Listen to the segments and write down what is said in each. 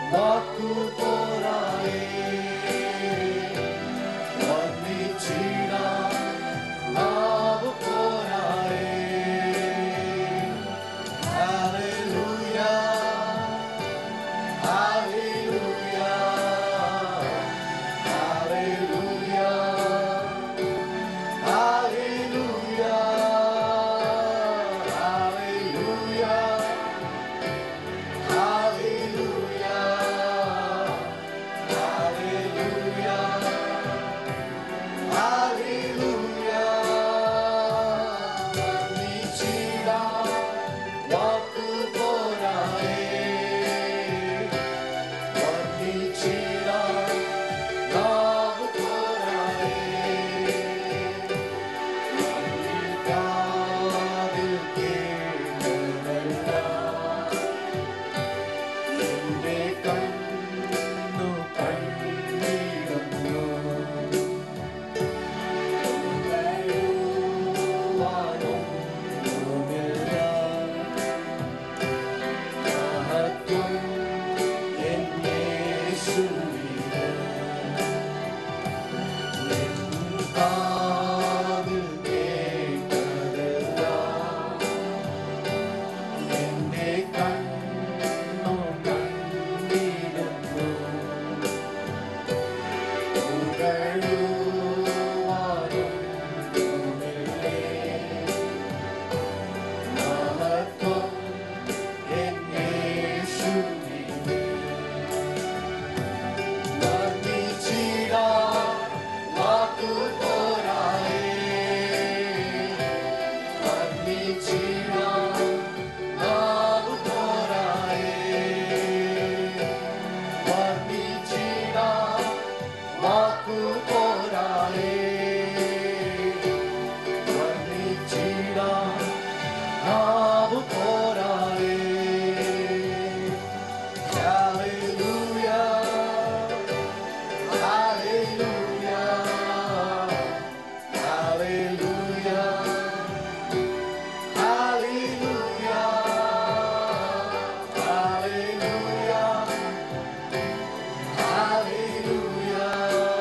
വാക്കു പോരായേ വർണ്ണിച്ചിടാൻ നാവ് പോരായേ hallelujah hallelujah hallelujah hallelujah hallelujah Hallelujah. Hallelujah. Hallelujah. വർണ്ണിച്ചിടാൻ വാക്കു പോരായേ. വർണ്ണിച്ചിടാൻ നാവ് പോരായേ. കാതിൽ കേൾക്കുന്നതെല്ലാം എന്റെ കണ്ണു കണ്ടിടുന്നു കരയുവാനൊന്നുമില്ല. മഹത്വം എൻ യേശുവിന്. എൻ കാതിൽ കേട്ടതെല്ലാം എന്റെ കണ്ണു കണ്ടിടുന്നു പുകഴുവാനൊന്നുമില്ലേ. മഹത്വം എൻ യേശുവിന്. വർണ്ണിച്ചിടാൻ വാക്കു പോരായേ. വർണ്ണിച്ചിടാൻ നാവ് പോരായേ. വർണ്ണിച്ചിടാൻ വാക്കു പോരായേ. വർണ്ണിച്ചിടാൻ നാവ് പോരായേ. Hallelujah. Hallelujah. Hallelujah. Hallelujah. Hallelujah. Hallelujah.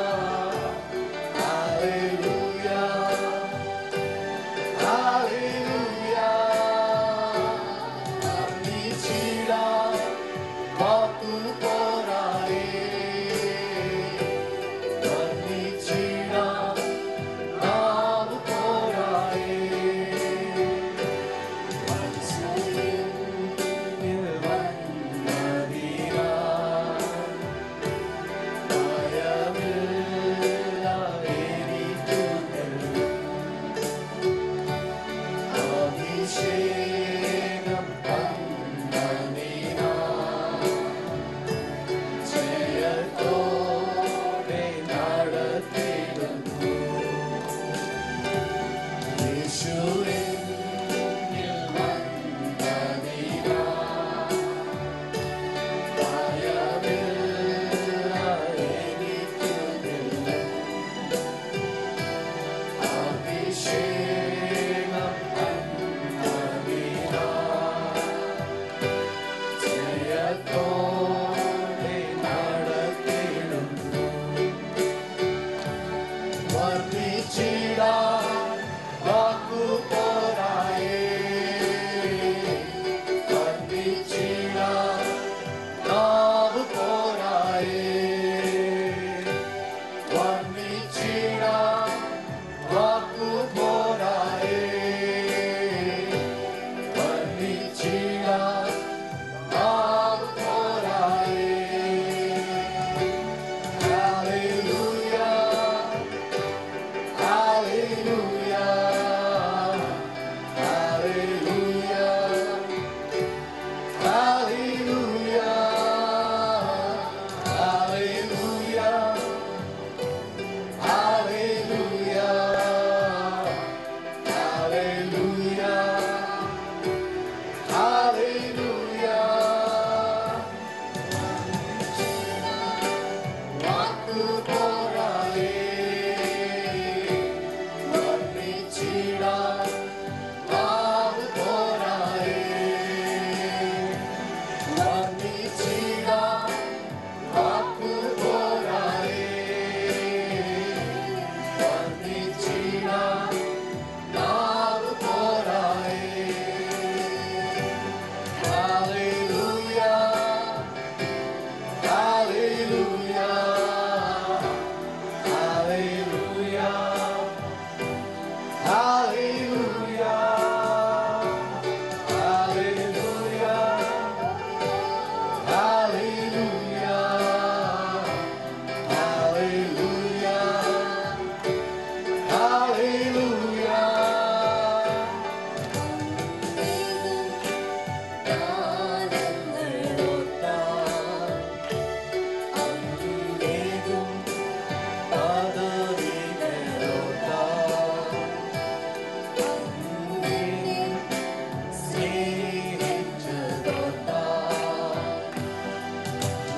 Hallelujah. Hallelujah. വർണ്ണിച്ചിടാൻ വാക്കു പോരായേ. വർണ്ണിച്ചിടാൻ നാവ് പോരായേ. മനസ്സറിഞ്ഞിൽ വന്നതിനാൽ ഭയമില്ല എനിക്കുമെല്ലാം. അഭിഷേകം തന്നതിനാൽ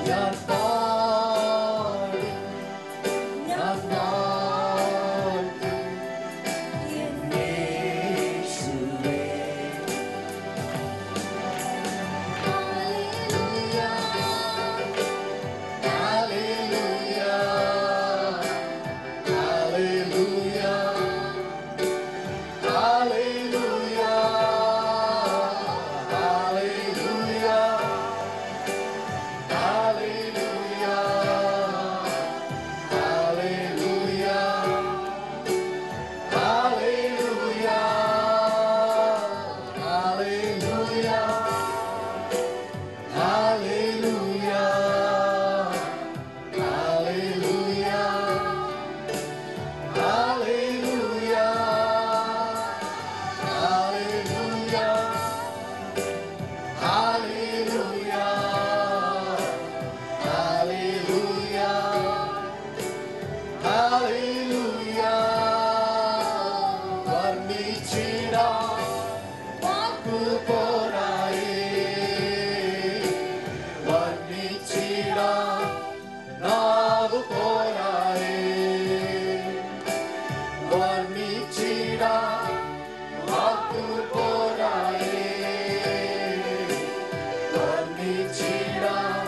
ഞാൻ പാടും ഞാൻ വാഴ്ത്തും യേശുവേ hallelujah hallelujah hallelujah hallelujah hallelujah hallelujah hallelujah hallelujah Hallelujah. Hallelujah. Hallelujah. Hallelujah. Hallelujah. Hallelujah. Hallelujah. വർണ്ണിച്ചിടാം വാക്കുപോരായേ വർണ്ണിച്ചിടാം നാവുപോരായേ വർണ്ണിച്ചിടാം വാക്കുപോരായേ വർണ്ണിച്ചിടാം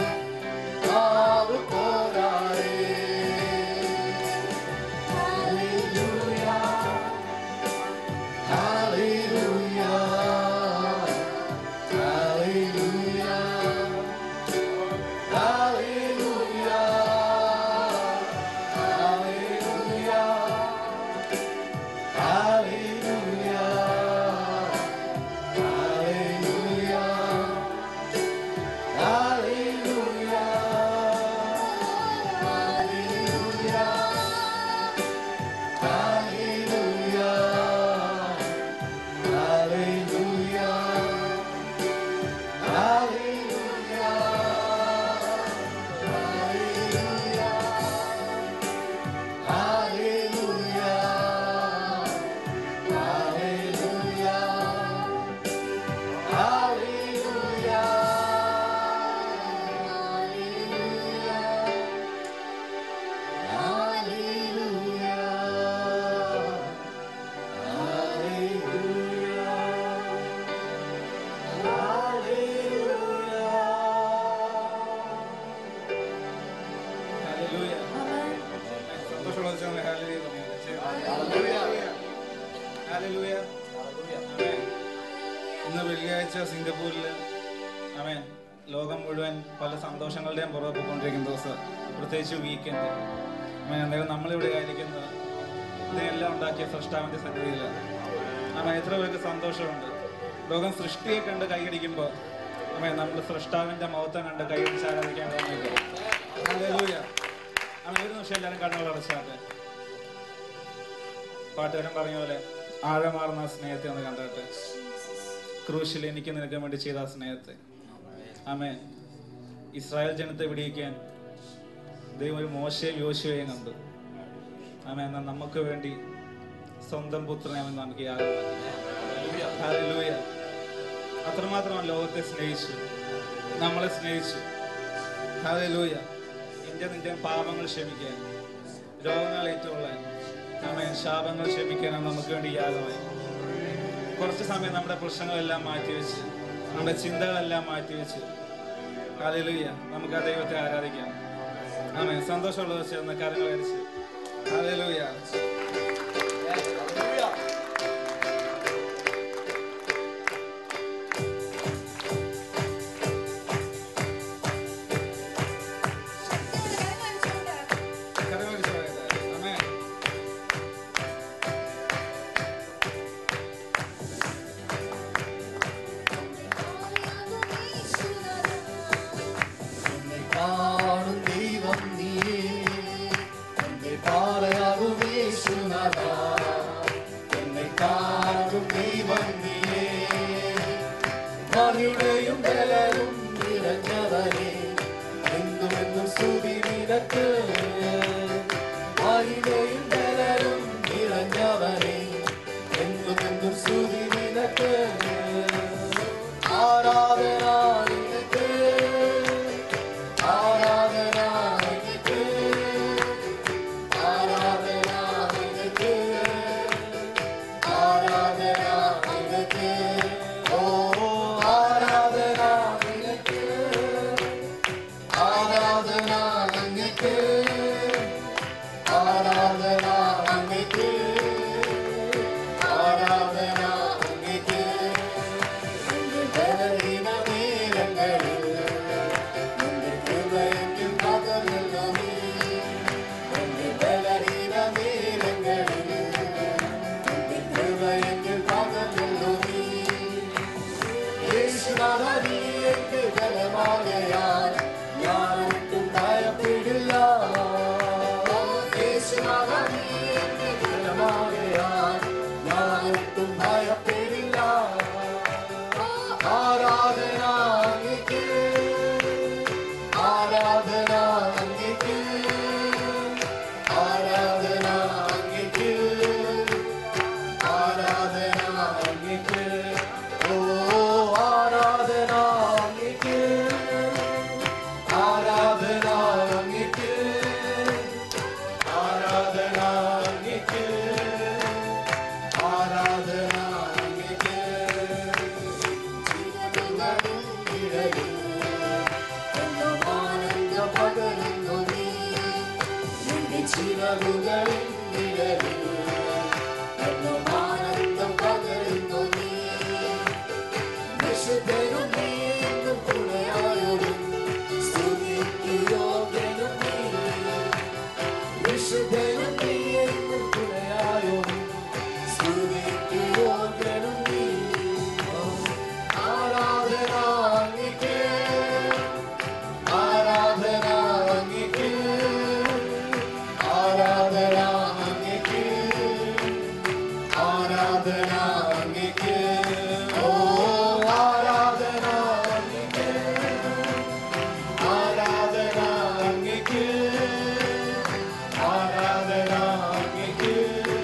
നാവുപോരായേ Hallelujah. Hallelujah. Hallelujah. Hallelujah. Hallelujah. Hallelujah. Hallelujah. Hallelujah. Hallelujah. Hallelujah. Hallelujah. Hallelujah. സന്തോഷമുള്ള ദിവസമാണ് ഹല്ലേലൂയ പറഞ്ഞത്. ശരി. ഹല്ലേലൂയ. ആമേൻ. ഇന്ന് വെള്ളിയാഴ്ച സിംഗപ്പൂരിൽ ആമേൻ ലോകം മുഴുവൻ പല സന്തോഷങ്ങളുടെയും പുറകെ പോയിക്കൊണ്ടിരിക്കുന്ന ദിവസം പ്രത്യേകിച്ച് വീക്കെൻഡ് ആമേൻ അന്നേരം നമ്മളിവിടെ ആയിരിക്കുന്നത് ഇതിനെല്ലാം ഉണ്ടാക്കിയ സൃഷ്ടാവിന്റെ സന്നിധിയിൽ ആമേൻ എത്ര പേർക്ക് സന്തോഷമുണ്ട് ലോകം സൃഷ്ടിയെ കണ്ട് കൈയടിക്കുമ്പോൾ ആമേൻ നമ്മൾ സൃഷ്ടാവിന്റെ മൗത്തം കണ്ട് കൈയടിച്ച് ആരാധിക്കാൻ തുടങ്ങിയത് ഹല്ലേലൂയ. ആമേൻ ഒരു നിമിഷം എല്ലാവരും കണ്ണുകൾ അടച്ചാട്ടെ പാട്ടുകാരൻ പറഞ്ഞ പോലെ ആഴമാർന്ന ആ സ്നേഹത്തെ ഒന്ന് കണ്ടോട്ടെ ക്രൂശിൽ എനിക്ക് നിനക്ക് വേണ്ടി ചെയ്ത ആ സ്നേഹത്തെ ആമേ ഇസ്രായേൽ ജനത്തെ വിടിയിക്കാൻ ദൈവം ഒരു മോശയും യോശുവയും കണ്ടു ആമേ എന്നാൽ നമുക്ക് വേണ്ടി സ്വന്തം പുത്രനെ അവൻ നമുക്ക് യാഗമാക്കി ഹല്ലേലൂയ. അത്രമാത്രം ലോകത്തെ സ്നേഹിച്ചു നമ്മളെ സ്നേഹിച്ചു ഹല്ലേലൂയ എന്റെ നിന്റെ പാപങ്ങൾ ക്ഷമിക്കാൻ രോഗങ്ങൾ ഏറ്റുകൊള്ളാൻ ആമേ ശാപങ്ങൾ ക്ഷമിക്കാനാണ് നമുക്ക് വേണ്ടി യാഗമായി കുറച്ച് സമയം നമ്മുടെ പ്രശ്നങ്ങളെല്ലാം മാറ്റിവെച്ച് നമ്മുടെ ചിന്തകളെല്ലാം മാറ്റിവെച്ച് ഹല്ലേലൂയ നമുക്ക് ആ ദൈവത്തെ ആരാധിക്കാം ആമേ സന്തോഷമുള്ളത് ചേർന്ന് കരങ്ങൾ അരിച്ച് ഹല്ലേലൂയ കരങ്ങൾ അടിച്ച് പറയട്ടെ ആമേ എന്നെ കാണും ദൈവം നീ എന്നെ പാറയാകും യേശു ചിറകുകളിൽ നിഴലിൽ എന്നും ആനന്ദം പകരുന്നു നീ വിശുദ്ധനും നീ എന്നും തുണയായോടും സ്തുതിക്കു യോഗ്യനും നീ വിശുദ്ധനും നീ എന്നും തുണയായോടും സ്തുതിക്കു യോഗ്യനും നീ ആരാധന അങ്ങേക്ക് ആരാധന അങ്ങേക്ക് ആരാധന അങ്ങേക്ക് ആരാധന അങ്ങേക്ക് ഓ ആരാധന അങ്ങേക്ക് ആരാധന അങ്ങേക്ക് ആരാധന അങ്ങേക്ക്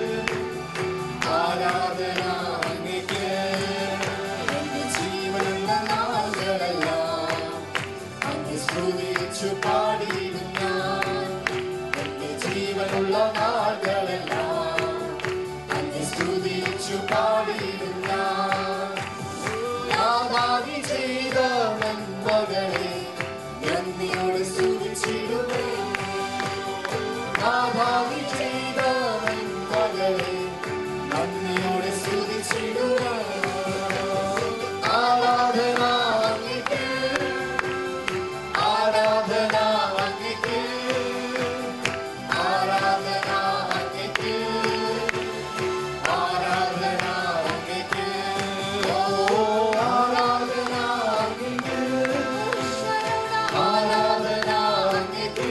ആരാധന അങ്ങേക്ക് എന്റെ ജീവനുള്ള നാളുകളെല്ലാം അങ്ങ് സ്തുതിച്ചു പാടിയിടും ഞാൻ എന്റെ ജീവനുള്ള നാളുകളെല്ലാം അങ്ങ് സ്തുതിച്ചു പാടിയിടും ഞാൻ നാദാവി ചെയ്ത നന്മകളെ നന്ദിയോട് സ്തുതിച്ചിടുമേ നാദാവി ചെയ്ത നന്മകളെ നന്ദിയോട് സ്തുതിച്ചിടുമേ ആരാധന അങ്ങേക്ക് ആരാധന അങ്ങേക്ക് ആരാധന അങ്ങേക്ക് ആരാധന അങ്ങേക്ക് ഓ ആരാധന അങ്ങേക്ക് ആരാധന അങ്ങേക്ക്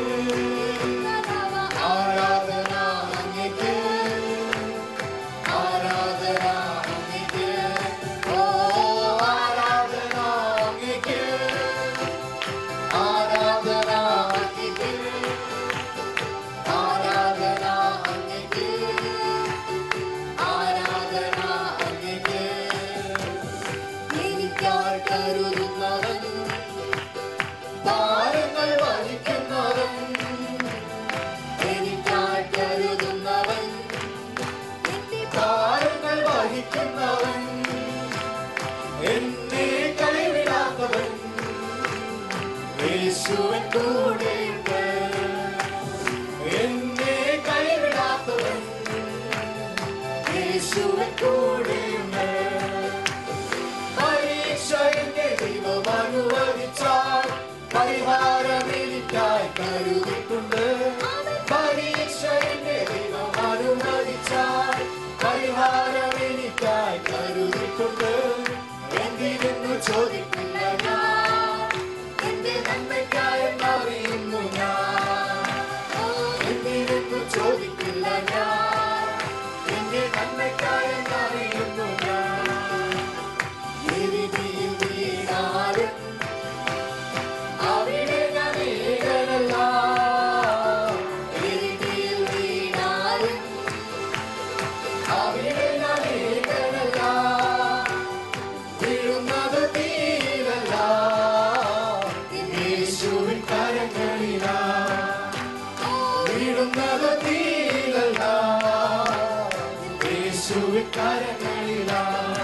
ആരാധന അങ്ങേക്ക് ആരാധന അങ്ങേക്ക് ഓ ആരാധന അങ്ങേക്ക് ആരാധന അങ്ങേക്ക് ആരാധന അങ്ങേക്ക് ആരാധന അങ്ങേക്ക് എനിക്കായി കരുതുന്നവൻ ഭാരങ്ങൾ വഹിക്കുന്നവൻ എനിക്കായി കരുതുന്നവൻ ഭാരങ്ങൾ വഹിക്കുന്നവൻ എന്നെ കൈവിടാത്തവൻ യേശുവൻ കൂടെയുണ്ട് എന്നെ കൈവിടാത്തവൻ യേശുവൻ കൂടെയുണ്ട് പരീക്ഷ എന്റെ ദൈവം അനുവദിച്ചാൽ പരിഹാരം എനിക്കായി കരുതിയിട്ടുണ്ട് പരീക്ഷ എന്റെ ദൈവം അനുവദിച്ചാൽ പരിഹാരം എനിക്കായി കരുതിയിട്ടുണ്ട് എന്തിനെന്നു ചോദിക്കില്ല ഞാൻ എന്റെ നന്മയ്ക്കായി അറിയുന്നു ഞാൻ എന്തിനെന്നു ചോദിക്കില്ല ഞാൻ എന്റെ നന്മയ്ക്കായി അറിയുന്നു ഞാൻ എരിതിയിൽ വീണാലും അവിടെ ഞാൻ ഏകനല്ല. എരിതിയിൽ വീണാലും അവിടെ ഞാൻ ഏകനല്ല. വീഴുന്നത് തീരല്ല. യേശുവിൻ കരങ്ങളിലാ. വീഴുന്നത് തീരല്ല. യേശുവിൻ കരങ്ങളിലാ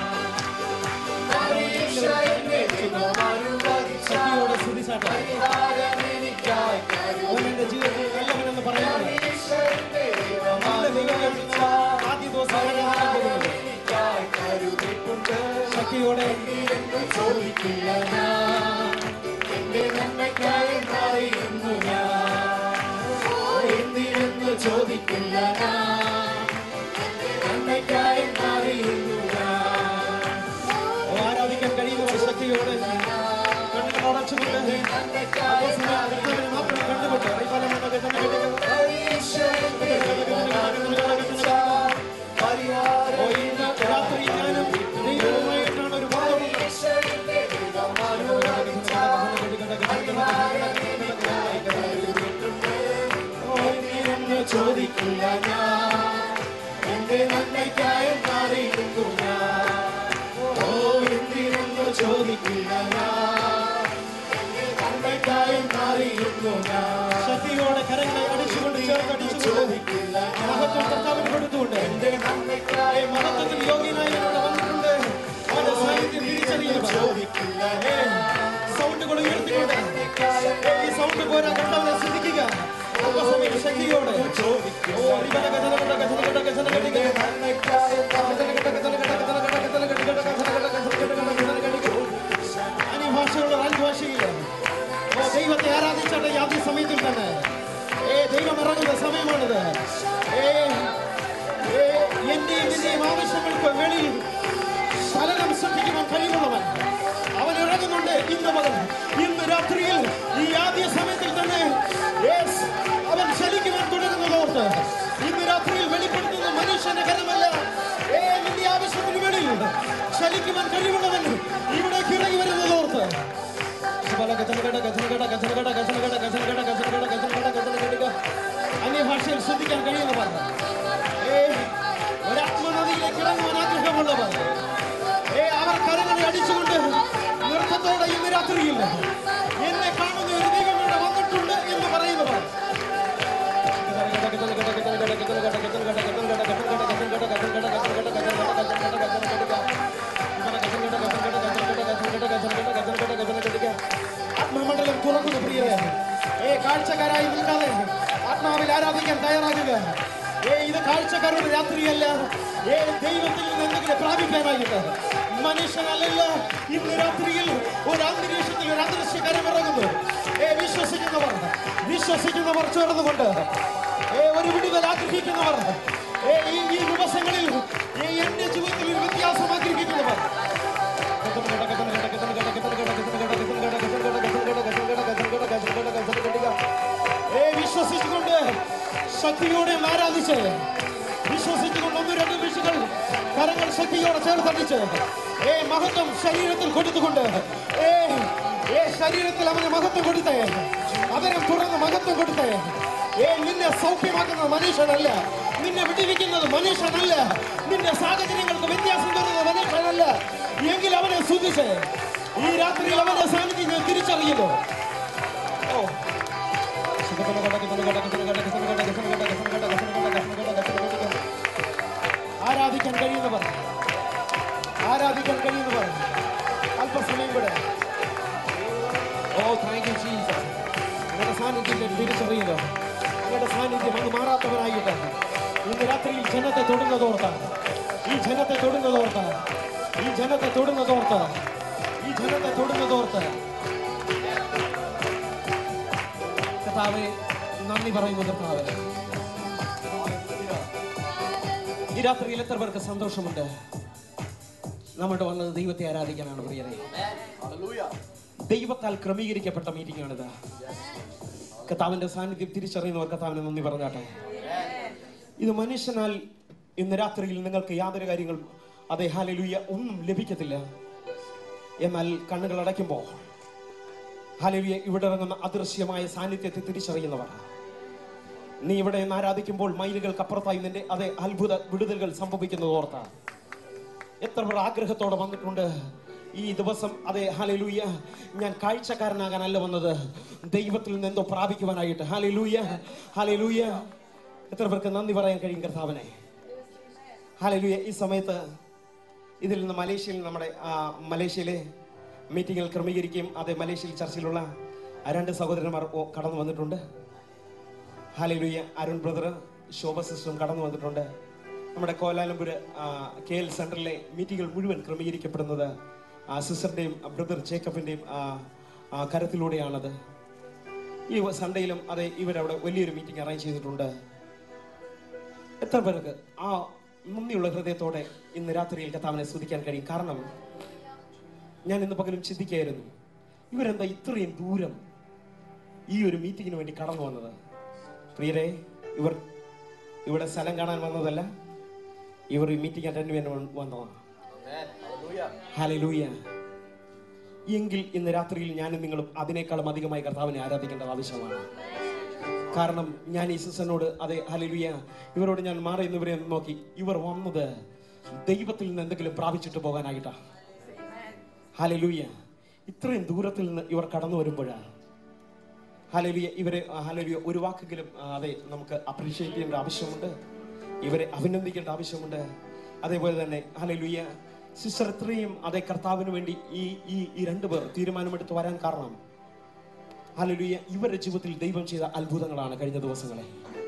പരീക്ഷ എന്നെ ദൈവം അനുവദിച്ചാൽ ശക്തിയോടെ സ്തുതിച്ചാട്ടെ പരിഹാരം എനിക്കായി അവൻ എന്റെ ജീവിതത്തിൽ നല്ലവനെന്ന് പറയുന്നത് പരീക്ഷ എന്നെ ദൈവം നല്ല ദൈവം ആദ്യ ദിവസം ആരാധന പോകുന്നത് എനിക്കായി കരുതിയിട്ടുണ്ട് ശക്തിയോടെ എന്തിനെന്ന് ചോദിക്കില്ല ഞാൻ എന്റെ നന്മയ്ക്കായി അറിയുന്നു ഞാൻ ഓ, എന്തിനെന്ന് ചോദിക്കില്ല ഞാൻ എന്റെ നന്മയ്ക്കായി അറിയുന്നു ഞാൻ ഓ, ആരാധിക്കാൻ കഴിയുന്നവർ ശക്തിയോടെ കണ്ണുകൾ അടച്ചുകൊണ്ട് നന്മയ്ക്കായി കർത്താവിനെ മാത്രം കണ്ടുകൊണ്ട് കൈകാലമൊക്കെ തന്നെ കെട്ടിക്കുന്നു. പരീക്ഷ എന്നെ ദൈവം അനുവദിച്ചാൽ പരിഹാരം ഓ, ഇന്ന് രാത്രി ഞാനും ദൈവവുമായിട്ടാണ് ഒരു ബന്ധമുള്ളത്. പരീക്ഷ എന്നെ ദൈവം അനുവദിച്ചാൽ ചോദിക്കില്ല ഞാൻ എന്റെ നന്മയ്ക്കായി അറിയുന്നു ഞാൻ ഓ എന്തിനെന്ന് ചോദിക്കില്ല ഞാൻ എന്റെ നന്മയ്ക്കായി അറിയുന്നു ഞാൻ ശക്തിയോടെ കരങ്ങളെ അടിച്ചുകൊണ്ട് ചേർത്ത് അടിച്ചുകൊണ്ട് ചോദിക്കില്ല മഹത്വം കർത്താവിന് കൊടുത്തുകൊണ്ട് എന്റെ നന്മയ്ക്കായി മഹത്വത്തിൽ യോഗ്യനായി ഇവിടെ വന്നിട്ടുണ്ട് അവന്റെ സാന്നിധ്യം തിരിച്ചറിയുക ചോദിക്കില്ല സൗണ്ടുകൾ ഉയർത്തിക്കൊണ്ട് ഈ സൗണ്ട് പോരാ കർത്താവിനെ ശ്രദ്ധിക്കുക അല്പസമയം ശക്തിയോടെ ചോദിക്കില്ല ഓ Yes, അവൻ ചലിക്കുവാൻ തുടങ്ങുന്നതോർത്ത് ഇന്ന് രാത്രിയിൽ വെളിപ്പെടുത്തുന്ന മനുഷ്യന്റെ കരമല്ല ഏ നിന്റെ ആവശ്യത്തിന് വേണ്ടി ചലിക്കുവാൻ കഴിവുള്ളവൻ ഇവിടേക്ക് ഇറങ്ങി വരുന്നതോർത്ത് അന്യഭാഷയിൽ ശ്രദ്ധിക്കാൻ കഴിയുന്നവർ ഏ ഒരാത്മനദിയിലേക്ക് ഇറങ്ങുവാൻ ആഗ്രഹമുള്ളവർ ഏ അവർ കരങ്ങളെ അടിച്ചുകൊണ്ട് നൃത്തത്തോടെ ഇന്ന് രാത്രിയിൽ എന്നെ കാണുന്ന ഒരു ദൈവം ഇവിടെ വന്നിട്ടുണ്ട് എന്ന് പറയുന്നവർ ആത്മമണ്ഡലം തുറക്കുന്നു പ്രിയരെ ഏ കാഴ്ചക്കാരായി നിൽക്കാതെ ആത്മാവിൽ ആരാധിക്കാൻ തയ്യാറാകുക ഏ ഇത് കാഴ്ചക്കാരുടെ രാത്രിയല്ല ഏ ദൈവത്തിൽ നിന്ന് എന്തെങ്കിലും പ്രാപിക്കാനായിട്ട് മനുഷ്യനല്ലല്ലോ ഇന്ന് രാത്രിയിൽ ഒരു അന്തരീക്ഷത്തിൽ ഒരു അദൃശ്യകരം ഇറങ്ങുന്നു ഏ വിശ്വസിക്കുന്നവർ വിശ്വസിക്കുന്നവർ ചേർന്നുകൊണ്ട് ഏ ഒരു വിടുതൽ ആഗ്രഹിക്കുന്നവർ ഏ ഈ ഈ ദിവസങ്ങളിൽ ഏ എന്റെ ജീവിതത്തിൽ ഒരു വ്യത്യാസം ആഗ്രഹിക്കുന്നവർ ഏ വിശ്വസിച്ചുകൊണ്ട് ശക്തിയോടെ ആരാധിച്ച് വിശ്വസിച്ചുകൊണ്ട് ഒന്ന് രണ്ട് വിഷുകൾ കരങ്ങൾ ശക്തിയോടെ ചേർത്തടിച്ച് ഏ മഹത്വം ശരീരത്തിൽ കൊടുത്തുകൊണ്ട് ഏ ഏ ശരീരത്തിൽ അവന് മഹത്വം കൊടുത്തേ അവരം തുറന്ന് മഹത്വം കൊടുത്തേ ഏ നിന്നെ സൗഖ്യമാക്കുന്നത് മനുഷ്യനല്ല നിന്നെ വിടിവിക്കുന്നത് മനുഷ്യനല്ല നിന്റെ സാഹചര്യങ്ങൾക്ക് വ്യത്യാസം തരുന്നത് മനുഷ്യനല്ല എങ്കിൽ അവനെ ശ്രദ്ധിച്ച് ഈ രാത്രിയിൽ അവന്റെ സാന്നിധ്യം ഞാൻ തിരിച്ചറിയുന്നു ഓ ആരാധിക്കാൻ കഴിയുന്നവർ ആരാധിക്കാൻ കഴിയുന്നവർ അല്പസമയം കൂടെ ഓ താങ്ക് യു ജീസസ് നിങ്ങളുടെ സാന്നിധ്യം ഞാൻ തിരിച്ചറിയുന്നു നിങ്ങളുടെ സാന്നിധ്യം അങ്ങ് മാറാത്തവരായിട്ട് ഇന്ന് രാത്രിയിൽ ജനത്തെ തൊടുന്നതോർത്ത ഈ ജനത്തെ തൊടുന്നതോർത്ത ഈ ജനത്തെ തൊടുന്നതോർത്ത് ഈ ജനത്തെ തൊടുന്നതോർത്ത് കർത്താവെ നന്ദി പറയുന്നു കർത്താവെ ഈ രാത്രിയിൽ എത്ര പേർക്ക് സന്തോഷമുണ്ട് നമ്മുടെ വന്നത് ദൈവത്തെ ആരാധിക്കാനാണ് പ്രിയരെ ദൈവത്താൽ ക്രമീകരിക്കപ്പെട്ട മീറ്റിംഗ് ആണിത് കർത്താവിന്റെ സാന്നിധ്യം തിരിച്ചറിയുന്നവർ കർത്താവിനെ നന്ദി പറഞ്ഞാട്ടെ ഇത് മനുഷ്യനാൽ ഇന്ന് രാത്രിയിൽ നിങ്ങൾക്ക് യാതൊരു കാര്യങ്ങൾ അതെ ഹാലലുയ ഒന്നും ലഭിക്കത്തില്ല എന്നാൽ കണ്ണുകൾ അടയ്ക്കുമ്പോൾ ഹാലലുയ ഇവിടെ ഇറങ്ങുന്ന അദൃശ്യമായ സാന്നിധ്യത്തെ തിരിച്ചറിയുന്നവർ നീ ഇവിടെ നിന്ന് ആരാധിക്കുമ്പോൾ മൈലുകൾക്ക് അപ്പുറത്തായി നിന്റെ അതെ അത്ഭുത വിടുതലുകൾ സംഭവിക്കുന്നത് ഓർത്ത എത്ര പേർ ആഗ്രഹത്തോടെ വന്നിട്ടുണ്ട് ഈ ദിവസം അതെ ഹാലലൂയ ഞാൻ കാഴ്ചക്കാരനാകാനല്ല വന്നത് ദൈവത്തിൽ നിന്ന് എന്തോ പ്രാപിക്കുവാനായിട്ട് ഹാലലൂയ ഹാലലൂയ എത്ര പേർക്ക് നന്ദി പറയാൻ കഴിയും കർത്താവിനെ ഹാലലൂയ ഈ സമയത്ത് ഇതിൽ നിന്ന് മലേഷ്യയിൽ നമ്മുടെ ആ, മലേഷ്യയിലെ മീറ്റിങ്ങുകൾ ക്രമീകരിക്കുകയും അതെ മലേഷ്യയിൽ ചർച്ചയിലുള്ള ആ രണ്ട് സഹോദരന്മാർ ഓ- കടന്നു വന്നിട്ടുണ്ട് ഹാലലൂയ അരുൺ ബ്രദർ ശോഭ സിസ്റ്ററും കടന്നു വന്നിട്ടുണ്ട് നമ്മുടെ കോലാലംപൂർ കെ എൽ സെന്ററിലെ മീറ്റിങ്ങുകൾ മുഴുവൻ ക്രമീകരിക്കപ്പെടുന്നത് ആ സിസ്റ്ററിന്റെയും ബ്രദർ ജേക്കബിന്റെയും ആ, ആ, കരത്തിലൂടെയാണത് ഈ സൺഡേയിലും അതെ ഇവരവിടെ വലിയൊരു മീറ്റിംഗ് അറേഞ്ച് ചെയ്തിട്ടുണ്ട് എത്ര പേർക്ക് ആ നന്ദിയുള്ള ഹൃദയത്തോടെ ഇന്ന് രാത്രിയിൽ കഥാവിനെ സ്തുതിക്കാൻ കഴിയും കാരണം ഞാൻ ഇന്ന് പകലും ചിന്തിക്കുകയായിരുന്നു ഇവരെന്താ ഇത്രയും ദൂരം ഈ ഒരു മീറ്റിങ്ങിന് വേണ്ടി കടന്നു വന്നത് പ്രിയരെ ഇവർ ഇവിടെ സ്ഥലം കാണാൻ വന്നതല്ല ഇവർ ഈ മീറ്റിംഗ് അറ്റൻഡ് ചെയ്യാൻ വ- വന്നതാണ് ഹല്ലേലൂയ എങ്കിൽ ഇന്ന് രാത്രിയിൽ ഞാനും നിങ്ങളും അതിനേക്കാളും അധികമായി കർത്താവിനെ ആരാധിക്കേണ്ടത് ആവശ്യമാണ് കാരണം ഞാൻ ഈ സിസ്റ്ററിനോട് അതെ ഹല്ലേലൂയ ഇവരോട് ഞാൻ മാറി എന്നിവരെ ഒന്ന് നോക്കി ഇവർ വന്നത് ദൈവത്തിൽ നിന്ന് എന്തെങ്കിലും പ്രാപിച്ചിട്ട് പോകാനായിട്ടാ ഹല്ലേലൂയ ഇത്രയും ദൂരത്തിൽ നിന്ന് ഇവർ കടന്നു വരുമ്പോഴാണ് ഹലലിയ ഇവരെ ഹലലിയ ഒരു വാക്കെങ്കിലും ആ, അതെ നമുക്ക് അപ്രീഷിയേറ്റ് ചെയ്യേണ്ട ആവശ്യമുണ്ട് ഇവരെ അഭിനന്ദിക്കേണ്ട ആവശ്യമുണ്ട് അതേപോലെ തന്നെ ഹലലുയ സിസ്റ്റർ ഇത്രയും അതെ കർത്താവിന് വേണ്ടി ഈ ഈ ഈ രണ്ടുപേർ തീരുമാനമെടുത്ത് വരാൻ കാരണം ഹലലുയ ഇവരുടെ ജീവിതത്തിൽ ദൈവം ചെയ്ത അത്ഭുതങ്ങളാണ് കഴിഞ്ഞ ദിവസങ്ങളെ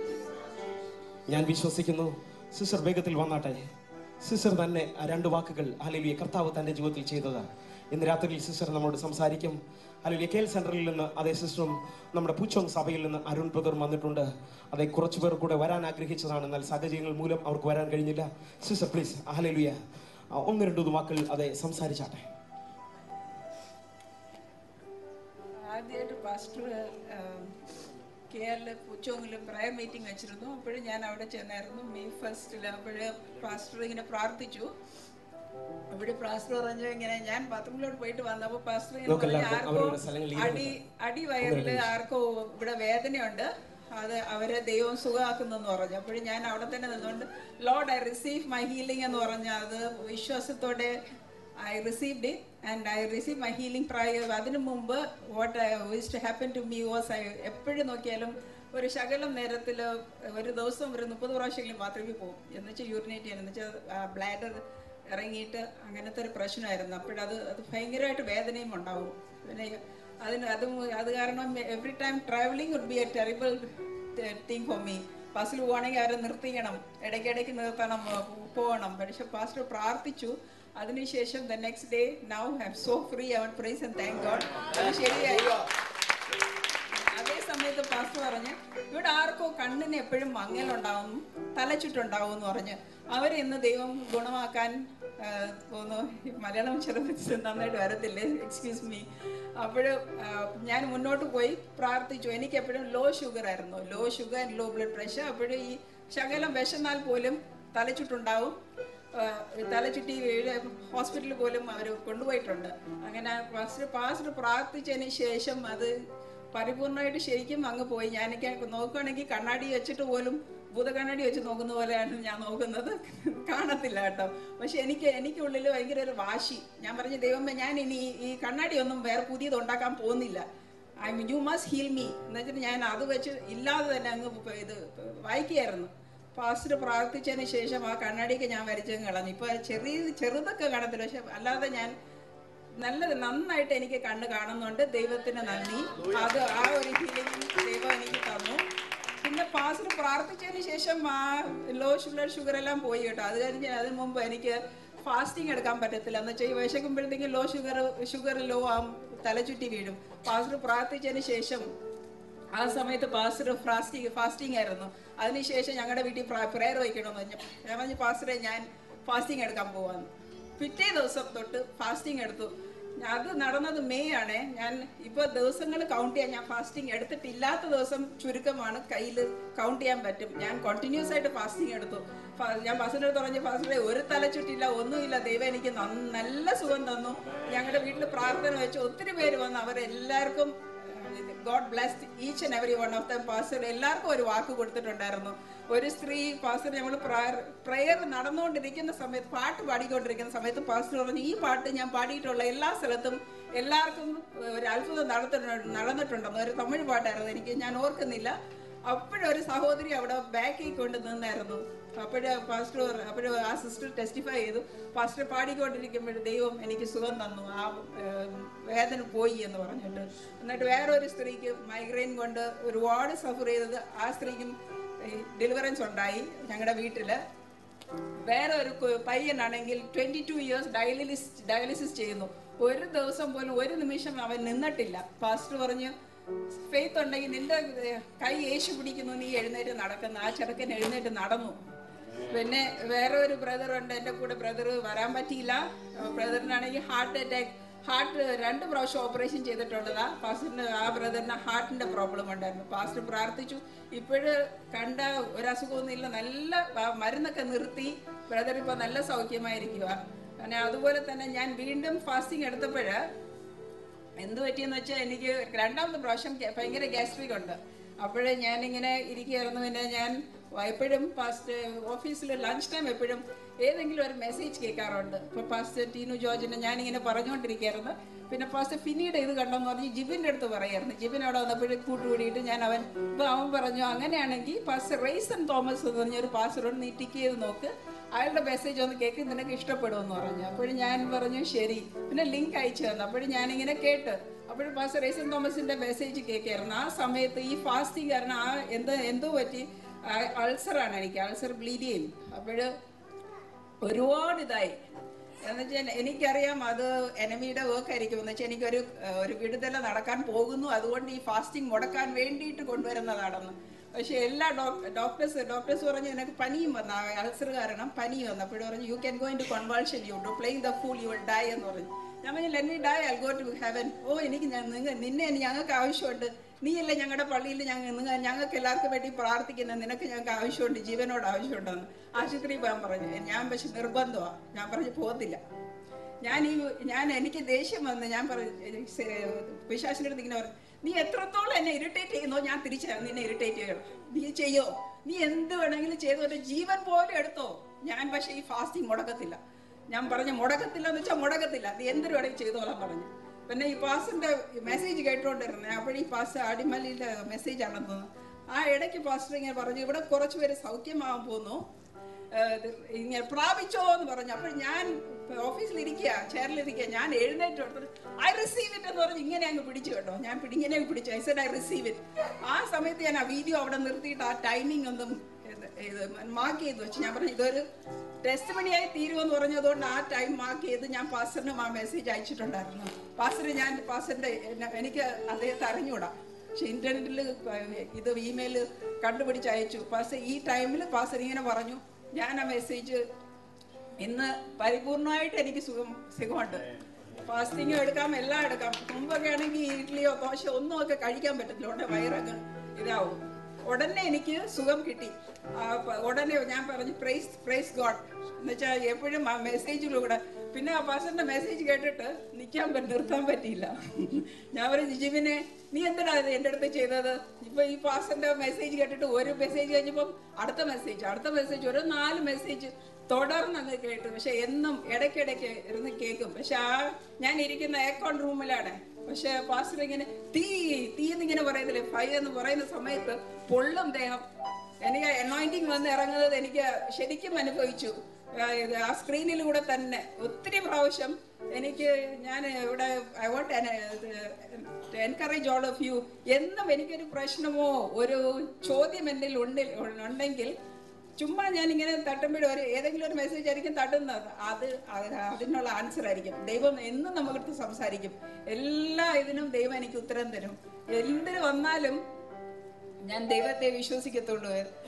ഞാൻ വിശ്വസിക്കുന്നു സിസ്റ്റർ വേഗത്തിൽ വന്നാട്ടെ സിസ്റ്റർ തന്നെ ആ രണ്ട് വാക്കുകൾ ഹലലിയ കർത്താവ് തന്റെ ജീവിതത്തിൽ ചെയ്തത് ഇന്ന് രാത്രിയിൽ സിസ്റ്റർ നമ്മോട് സംസാരിക്കും ഹലലിയ കെ എൽ സെന്ററിൽ നിന്ന് അതേ സിസ്റ്ററും നമ്മുടെ പൂച്ചോങ് സഭയിൽ നിന്ന് അരുൺ ബ്രദർ വന്നിട്ടുണ്ട് അതെ കുറച്ചു പേർ കൂടെ വരാൻ ആഗ്രഹിച്ചതാണ് എന്നാൽ സാഹചര്യങ്ങൾ മൂലം അവർക്ക് വരാൻ കഴിഞ്ഞില്ല സിസ്റ്റർ പ്ലീസ് ഹലലിയ ഒന്ന് രണ്ടു വാക്കുകൾ അതെ സംസാരിച്ചാട്ടെ ആദ്യമായിട്ട് പാസ്റ്റർ കെ ആറിൽ പുച്ചോങ്ങിൽ പ്രയർ മീറ്റിംഗ് വെച്ചിരുന്നു അപ്പോഴും ഞാൻ അവിടെ ചെന്നായിരുന്നു മെയ് ഫസ്റ്റിൽ അപ്പോഴ് പാസ്റ്റർ ഇങ്ങനെ പ്രാർത്ഥിച്ചു അവിടെ പാസ്റ്റർ പറഞ്ഞു ഇങ്ങനെ ഞാൻ ബാത്റൂമിലോട്ട് പോയിട്ട് വന്നപ്പോൾ പാസ്റ്റർ ഇങ്ങനെ നമുക്ക് പറഞ്ഞു, എല്ലാവർക്കും ആർക്കോ അവരവരുടെ സ്ഥലങ്ങളിൽ അടി അടിവയറിൽ ആർക്കോ ഇവിടെ വേദനയുണ്ട് അത് അവരെ ദൈവം സുഖമാക്കുന്നെന്ന് പറഞ്ഞു അപ്പോഴും ഞാൻ അവിടെ തന്നെ നിന്നുകൊണ്ട് Lord I receive my healing എന്ന് പറഞ്ഞ അത് വിശ്വാസത്തോടെ I received it and I receive my healing പ്രായ അതിനു മുമ്പ് what I wish to happen to me was I എപ്പോഴും നോക്കിയാലും ഒരു ശകലം നേരത്തിൽ ഒരു ദിവസം ഒരു മുപ്പത് പ്രാവശ്യമെങ്കിലും ബാത്റൂമിൽ പോകും എന്ന് വെച്ചാൽ യൂറിനേറ്റ് ചെയ്യാൻ എന്ന് വെച്ചാൽ ബ്ലാഡർ ഇറങ്ങിയിട്ട് അങ്ങനത്തെ ഒരു പ്രശ്നമായിരുന്നു അപ്പോഴത് അത് ഭയങ്കരമായിട്ട് വേദനയും ഉണ്ടാവും പിന്നെ അതിന് അത് അത് കാരണം every time travelling would be a terrible thing for me ബസ്സിൽ പോവാണെങ്കിൽ അവരെ നിർത്തിക്കണം ഇടയ്ക്കിടയ്ക്ക് നിർത്തണം പോ- പോകണം പക്ഷെ പാസ്റ്റർ പ്രാർത്ഥിച്ചു അതിനുശേഷം the next day now have so free അവർ പ്രൈസ് ആൻഡ് താങ്ക് ഗോഡ് അത് ശരിയായി അതേ സമയത്ത് പാസ്റ്റർ പറഞ്ഞ് ഇവിടെ ആർക്കോ കണ്ണിന് എപ്പോഴും മങ്ങലുണ്ടാവും തലച്ചുറ്റുണ്ടാവും എന്ന് പറഞ്ഞ് അവരെ ഇന്ന് ദൈവം ഗുണമാക്കാൻ ആ, തോന്നുന്നു മലയാളം ചെറുപ്പത്തിൽ നന്നായിട്ട് വരത്തില്ലേ എക്സ്ക്യൂസ് മീ അപ്പോൾ ഞാൻ മുന്നോട്ട് പോയി പ്രാർത്ഥിച്ചു എനിക്ക് എപ്പോഴും ലോ ഷുഗർ ആയിരുന്നു low sugar low blood pressure അപ്പോഴും ഈ ശകലം വിശന്നാൽ പോലും തലച്ചുട്ടുണ്ടാവും ആഹ് തലചുറ്റി വീട് ഹോസ്പിറ്റലിൽ പോലും അവർ കൊണ്ടുപോയിട്ടുണ്ട് അങ്ങനെ പാസ്റ്റർ പാസ്റ്റർ പ്രാർത്ഥിച്ചതിന് ശേഷം അത് പരിപൂർണമായിട്ട് ശരിക്കും അങ്ങ് പോയി ഞാനൊക്കെ നോക്കുകയാണെങ്കിൽ കണ്ണാടി വെച്ചിട്ട് പോലും ഭൂതകണ്ണാടി വെച്ച് നോക്കുന്ന പോലെയാണ് ഞാൻ നോക്കുന്നത് കാണത്തില്ല കേട്ടോ പക്ഷെ എനിക്ക് എനിക്കുള്ളിൽ ഭയങ്കര ഒരു വാശി ഞാൻ പറഞ്ഞു ദൈവമേ ഞാൻ ഇനി ഈ- ഈ കണ്ണാടി ഒന്നും വേറെ പുതിയത് ഉണ്ടാക്കാൻ പോകുന്നില്ല I mean you must heal me എന്നുവെച്ചിട്ട് ഞാൻ അത് വെച്ച് ഇല്ലാതെ തന്നെ അങ്ങ് ഇപ്പൊ ഇത് വായിക്കുകയായിരുന്നു പാസ്റ്റർ പ്രാർത്ഥിച്ചതിന് ശേഷം ആ കണ്ണാടിക്ക് ഞാൻ വരച്ചങ്ങ് കളഞ്ഞു ഇപ്പൊ ചെറിയ ചെറുതൊക്കെ കാണത്തില്ല പക്ഷെ അല്ലാതെ ഞാൻ നല്ലത് നന്നായിട്ട് എനിക്ക് കണ്ണ് കാണുന്നുണ്ട് ദൈവത്തിന് നന്ദി അത് ആ ഒരു ഹീലിംഗ് ദൈവം എനിക്ക് തന്നു പിന്നെ പാസ്റ്റർ പ്രാർത്ഥിച്ചതിന് ശേഷം ആ ലോ ഷുഗർ ഷുഗർ എല്ലാം പോയി കേട്ടോ അത് കഴിഞ്ഞ് അതിന് മുമ്പ് എനിക്ക് ഫാസ്റ്റിംഗ് എടുക്കാൻ പറ്റത്തില്ല എന്ന് വെച്ചാൽ ഈ വിശക്കുമ്പോഴത്തേക്കും ലോ ഷുഗർ ഷുഗർ ലോ ആവും തലചുറ്റി വീഴും പാസ്റ്റർ പ്രാർത്ഥിച്ചതിന് ശേഷം ആ സമയത്ത് പാസ്റ്റർ ഫാസ്റ്റിംഗ് ഫാസ്റ്റിംഗ് ആയിരുന്നു അതിനുശേഷം ഞങ്ങളുടെ വീട്ടിൽ പ്രയർ വയ്ക്കണമെന്ന് പറഞ്ഞു ഞാൻ പറഞ്ഞു പാസ്റ്ററെ ഞാൻ ഫാസ്റ്റിംഗ് എടുക്കാൻ പോവാന്ന് പിറ്റേ ദിവസം തൊട്ട് ഫാസ്റ്റിംഗ് എടുത്തു അത് നടന്നത് മെയ് ആണ് ഞാൻ ഇപ്പോൾ ദിവസങ്ങൾ കൗണ്ട് ചെയ്യാൻ ഞാൻ ഫാസ്റ്റിംഗ് എടുത്തിട്ടില്ലാത്ത ദിവസം ചുരുക്കമാണ് കയ്യിൽ കൗണ്ട് ചെയ്യാൻ പറ്റും ഞാൻ കണ്ടിന്യൂസ് ആയിട്ട് ഫാസ്റ്റിംഗ് എടുത്തു ഫ- ഞാൻ ഫാസ്റ്റിൻ്റെ അടുത്ത് പറഞ്ഞു ഫാസ്റ്റിലെ ഒരു തലച്ചുറ്റില്ല ഒന്നുമില്ല ദൈവം എനിക്ക് നന്ന- നല്ല സുഖം തന്നു ഞങ്ങളുടെ വീട്ടിൽ പ്രാർത്ഥന വെച്ച് ഒത്തിരി പേര് വന്നു അവരെല്ലാവർക്കും God blessed each and every one of the pastor എല്ലാവർക്കും ഒരു വാക്ക് കൊടുത്തിട്ടുണ്ടായിരുന്നു ഒരു സ്ത്രീ പാസ്റ്റർ നമ്മൾ പ്രയർ നടന്നുകൊണ്ടിരിക്കുന്ന സമയത്ത് പാട്ട് പാടിക്കൊണ്ടിരിക്കുന്ന സമയത്ത് പാസ്റ്റർ പറഞ്ഞു ഈ പാട്ട് ഞാൻ പാടിയിട്ടുള്ള എല്ലാ സ്ഥലത്തും എല്ലാവർക്കും ഒരു അത്ഭുതം നടത്തിട്ടുണ്ട് നടന്നിട്ടുണ്ടെന്ന് ഒരു തമിഴ് പാട്ടായിരുന്നു എനിക്ക് ഞാൻ ഓർക്കുന്നില്ല അപ്പോഴൊരു സഹോദരി അവിടെ ബാക്കിൽ കൊണ്ട് നിന്നായിരുന്നു അപ്പോഴ് പാസ്റ്റർ അപ്പോഴ് ആ സിസ്റ്റർ ടെസ്റ്റിഫൈ ചെയ്തു പാസ്റ്റർ പാടിക്കൊണ്ടിരിക്കുമ്പോൾ ദൈവം എനിക്ക് സുഖം തന്നു ആ ഏം, വേദന പോയി എന്ന് പറഞ്ഞിട്ട് എന്നിട്ട് വേറൊരു സ്ത്രീക്ക് മൈഗ്രെയിൻ കൊണ്ട് ഒരുപാട് സഫർ ചെയ്തത് ആ സ്ത്രീക്കും ഡെലിവറൻസ് ഉണ്ടായി ഞങ്ങളുടെ വീട്ടില് വേറെ ഒരു കു- പയ്യനാണെങ്കിൽ twenty two years dialysis dialysis ചെയ്യുന്നു ഒരു ദിവസം പോലും ഒരു നിമിഷം അവൻ നിന്നിട്ടില്ല പാസ്റ്റർ പറഞ്ഞു ഫെയ്ത്ത് ഉണ്ടെങ്കിൽ നിന്റെ ഏഹ്, കൈ യേശു പിടിക്കുന്നു നീ എഴുന്നേറ്റ് നടക്കുന്നു ആ ചെറുക്കൻ എഴുന്നേറ്റ് നടന്നു പിന്നെ വേറെ ഒരു ബ്രദർ ഉണ്ട് എൻ്റെ കൂടെ ബ്രദർ വരാൻ പറ്റിയില്ല ബ്രദറിനാണെങ്കിൽ ഹാർട്ട് അറ്റാക്ക് ഹാർട്ട് രണ്ട് പ്രാവശ്യം ഓപ്പറേഷൻ ചെയ്തിട്ടുള്ളതാ പാസ്റ്ററിന് ആ ബ്രദറിന് ഹാർട്ടിന്റെ പ്രോബ്ലം ഉണ്ടായിരുന്നു പാസ്റ്റർ പ്രാർത്ഥിച്ചു ഇപ്പോഴ് കണ്ട ഒരു അസുഖമൊന്നുമില്ല നല്ല ആ മരുന്നൊക്കെ നിർത്തി ബ്രദർ ഇപ്പൊ നല്ല സൗഖ്യമായിരിക്കുക അങ്ങനെ അതുപോലെ തന്നെ ഞാൻ വീണ്ടും ഫാസ്റ്റിംഗ് എടുത്തപ്പോഴ് എന്ത് പറ്റിയെന്ന് വെച്ചാൽ എനിക്ക് രണ്ടാമത്തെ പ്രാവശ്യം ഗ്യാ- ഭയങ്കര ഗ്യാസ്ട്രിക് ഉണ്ട് അപ്പോഴേ ഞാനിങ്ങനെ ഇരിക്കുകയായിരുന്നു പിന്നെ ഞാൻ എപ്പോഴും പാസ്റ്റ് ഓഫീസിൽ ലഞ്ച് ടൈം എപ്പോഴും ഏതെങ്കിലും ഒരു മെസ്സേജ് കേൾക്കാറുണ്ട് ഇപ്പോൾ പാസ്റ്റ് ടീനു ജോർജിനെ ഞാനിങ്ങനെ പറഞ്ഞുകൊണ്ടിരിക്കുകയായിരുന്നു പിന്നെ പാസ്റ്റ് പിന്നീട് ഇത് കണ്ടെന്ന് പറഞ്ഞ് ജിബിൻ്റെ അടുത്ത് പറയായിരുന്നു ജിബിൻ അവിടെ വന്നപ്പോഴും കൂട്ടുകൂടിയിട്ട് ഞാൻ അവൻ ഇപ്പോൾ അവൻ പറഞ്ഞു അങ്ങനെയാണെങ്കിൽ പാസ്റ്റർ റൈസൺ തോമസ് എന്ന് പറഞ്ഞൊരു പാസ്റ്ററോട് നീ ടിക്ക് ചെയ്ത് നോക്ക് അയാളുടെ മെസ്സേജ് ഒന്ന് കേൾക്ക് നിനക്ക് ഇഷ്ടപ്പെടുമെന്ന് പറഞ്ഞു അപ്പോഴും ഞാൻ പറഞ്ഞു ശരി പിന്നെ ലിങ്ക് അയച്ചു തന്നു അപ്പോഴും ഞാനിങ്ങനെ കേട്ട് അപ്പോഴും പാസ്റ്റർ റേസൻ തോമസിന്റെ മെസ്സേജ് കേൾക്കായിരുന്നു ആ സമയത്ത് ഈ ഫാസ്റ്റിംഗ് കാരണം ആ എന്തോ എന്തോ പറ്റി അൾസറാണ് എനിക്ക് അൾസർ ബ്ലീഡ് ചെയ്യും അപ്പോഴ് ഒരുപാട് ഇതായി എന്നുവെച്ചാൽ എനിക്കറിയാം അത് എനമിയുടെ വർക്ക് ആയിരിക്കും എന്ന് വെച്ചാൽ എനിക്കൊരു ഏഹ്, ഒരു വിടുതല നടക്കാൻ പോകുന്നു അതുകൊണ്ട് ഈ ഫാസ്റ്റിംഗ് മുടക്കാൻ വേണ്ടിയിട്ട് കൊണ്ടുവരുന്നതാണെന്ന് പക്ഷെ എല്ലാ ഡോക്ടേഴ്സ് ഡോക്ടേഴ്സ് പറഞ്ഞു എനിക്ക് പനിയും വന്ന അൾസർ കാരണം പനി വന്നു അപ്പോഴും പറഞ്ഞു you can go into convulsion you do playing the fool you will die എന്ന് പറഞ്ഞു ഞാൻ പറഞ്ഞു let me die I go to heaven ഓ എനിക്ക് ഞാൻ നിങ്ങൾ നിന്നെ ഞങ്ങൾക്ക് ആവശ്യമുണ്ട് നീയല്ലേ ഞങ്ങളുടെ പള്ളിയിൽ ഞങ്ങൾ നിങ്ങൾ ഞങ്ങൾക്ക് എല്ലാവർക്കും വേണ്ടി പ്രാർത്ഥിക്കുന്ന നിനക്ക് ഞങ്ങൾക്ക് ആവശ്യമുണ്ട് ജീവനോട് ആവശ്യമുണ്ടെന്ന് ആശുപത്രി പോകാൻ പറഞ്ഞു ഞാൻ പക്ഷെ നിർബന്ധമാണ് ഞാൻ പറഞ്ഞു പോകത്തില്ല ഞാൻ ഈ ഞാൻ എനിക്ക് ദേഷ്യം വന്ന് ഞാൻ പറഞ്ഞു പിശാസിൻ്റെ അടുത്ത് ഇങ്ങനെ പറഞ്ഞു നീ എത്രത്തോളം എന്നെ ഇറിറ്റേറ്റ് ചെയ്യുന്നോ ഞാൻ തിരിച്ച് നിന്നെ ഇറിറ്റേറ്റ് ചെയ്യണം നീ ചെയ്യോ നീ എന്ത് വേണമെങ്കിലും ചെയ്തോ എന്റെ ജീവൻ പോലെ എടുത്തോ ഞാൻ പക്ഷേ ഈ ഫാസ്റ്റിംഗ് മുടക്കത്തില്ല ഞാൻ പറഞ്ഞു മുടക്കത്തില്ല എന്ന് വെച്ചാൽ മുടക്കത്തില്ല നീ എന്തൊരു വേണമെങ്കിൽ ചെയ്തോളാം പറഞ്ഞു പിന്നെ ഈ പാസിന്റെ മെസ്സേജ് കേട്ടോണ്ടിരുന്നേ അപ്പോഴീ പാസ് അടിമലിന്റെ മെസ്സേജ് ആണെന്ന് തോന്നുന്നു ആ ഇടയ്ക്ക് പാസ്റ്റർ ഇങ്ങനെ പറഞ്ഞു ഇവിടെ കുറച്ച് പേര് സൗഖ്യമാവാൻ പോകുന്നു ഏഹ് ഇത് ഇങ്ങനെ പ്രാപിച്ചോ എന്ന് പറഞ്ഞു അപ്പോൾ ഞാൻ ഓഫീസിൽ ഇരിക്കുക ചെയറിലിരിക്കുക ഞാൻ എഴുന്നേറ്റ് ഐ റിസീവ് ഇറ്റ് എന്ന് പറഞ്ഞ് ഇങ്ങനെ അങ്ങ് പിടിച്ചു കേട്ടോ ഞാൻ പിടി- ഇങ്ങനെ അങ്ങ് പിടിച്ചു I said I receive it ആ സമയത്ത് ഞാൻ ആ വീഡിയോ അവിടെ നിർത്തിയിട്ട് ആ ടൈമിംഗ് ഒന്നും ഇത് ഇത് മാർക്ക് ചെയ്ത് വെച്ച് ഞാൻ പറഞ്ഞു ഇതൊരു ടെസ്റ്റ് മണിയായി തീരുമെന്ന് പറഞ്ഞതുകൊണ്ട് ആ ടൈം മാർക്ക് ചെയ്ത് ഞാൻ പാസ്റ്ററിനും ആ മെസ്സേജ് അയച്ചിട്ടുണ്ടായിരുന്നു പാസ്റ്റർ ഞാൻ പാസ്റ്ററിന്റെ എന്നെ- എനിക്ക് അദ്ദേഹത്തെ അറിഞ്ഞൂടാ പക്ഷെ ഇന്റർനെറ്റിൽ ഇത് ഇമെയിൽ കണ്ടുപിടിച്ച് അയച്ചു പാസ്റ്റർ ഈ ടൈമിൽ പാസ്റ്റർ ഇങ്ങനെ പറഞ്ഞു ഞാൻ ആ മെസ്സേജ് ഇന്ന് പരിപൂർണമായിട്ട് എനിക്ക് സുഖം സുഖമുണ്ട് ഫാസ്റ്റിംഗ് എടുക്കാം എല്ലാം എടുക്കാം മുമ്പൊക്കെ ആണെങ്കിൽ ഇഡ്ഡലിയോ ദോശയോ ഒന്നും ഒക്കെ കഴിക്കാൻ പറ്റത്തില്ല ഉടനെ വയറങ്ങ് ഇതാവും ഉടനെ എനിക്ക് സുഖം കിട്ടി ആ, പ- ഉടനെ ഞാൻ പറഞ്ഞു പ്രൈസ് പ്രൈസ് ഗോഡ് എന്ന് വെച്ചാൽ എപ്പോഴും ആ മെസ്സേജിലൂടെ പിന്നെ ആ പാസ്റ്ററിന്റെ മെസ്സേജ് കേട്ടിട്ട് നിൽക്കാൻ പറ്റും നിർത്താൻ പറ്റിയില്ല ഞാൻ പറഞ്ഞു ജിജിവിനെ നീ എന്തിനാ ഇത് എൻ്റെ അടുത്ത് ചെയ്തത് ഇപ്പൊ ഈ പാസ്റ്ററിന്റെ മെസ്സേജ് കേട്ടിട്ട് ഒരു മെസ്സേജ് കഴിഞ്ഞപ്പം അടുത്ത മെസ്സേജ് അടുത്ത മെസ്സേജ് ഒരു നാല് മെസ്സേജ് തുടർന്ന് അങ്ങ് കേട്ടു പക്ഷെ എന്നും ഇടയ്ക്കിടയ്ക്ക് ഇരുന്ന് കേൾക്കും പക്ഷെ ആ ഞാൻ ഇരിക്കുന്ന എയർകോൺ റൂമിലാണ് പക്ഷെ പാസ്റ്റർ ഇങ്ങനെ തീ തീ എന്നിങ്ങനെ പറയത്തില്ലേ ഫൈ എന്ന് പറയുന്ന സമയത്ത് പൊള്ളും ദേഹം എനിക്ക് അനോയിന്റിങ് വന്ന് ഇറങ്ങുന്നത് എനിക്ക് ശരിക്കും അനുഭവിച്ചു ആ, ഇത് ആ സ്ക്രീനിലൂടെ തന്നെ ഒത്തിരി പ്രാവശ്യം എനിക്ക് ഞാൻ ഇവിടെ I won't encourage all of you എന്നും എനിക്കൊരു പ്രശ്നമോ ഒരു ചോദ്യം എൻ്റെ ഉണ്ടിൽ ഉണ്ടെങ്കിൽ ചുമ്മാ ഞാൻ ഇങ്ങനെ തട്ടുമ്പോഴും ഒരു ഏതെങ്കിലും ഒരു മെസ്സേജ് ആയിരിക്കും തട്ടുന്നത് അത് അത് അതിനുള്ള ആൻസർ ആയിരിക്കും ദൈവം എന്നും നമുക്കടുത്ത് സംസാരിക്കും എല്ലാ ഇതിനും ദൈവം എനിക്ക് ഉത്തരം തരും എന്തിനു വന്നാലും ഞാൻ ദൈവത്തെ വിശ്വസിക്കത്തുള്ളൂ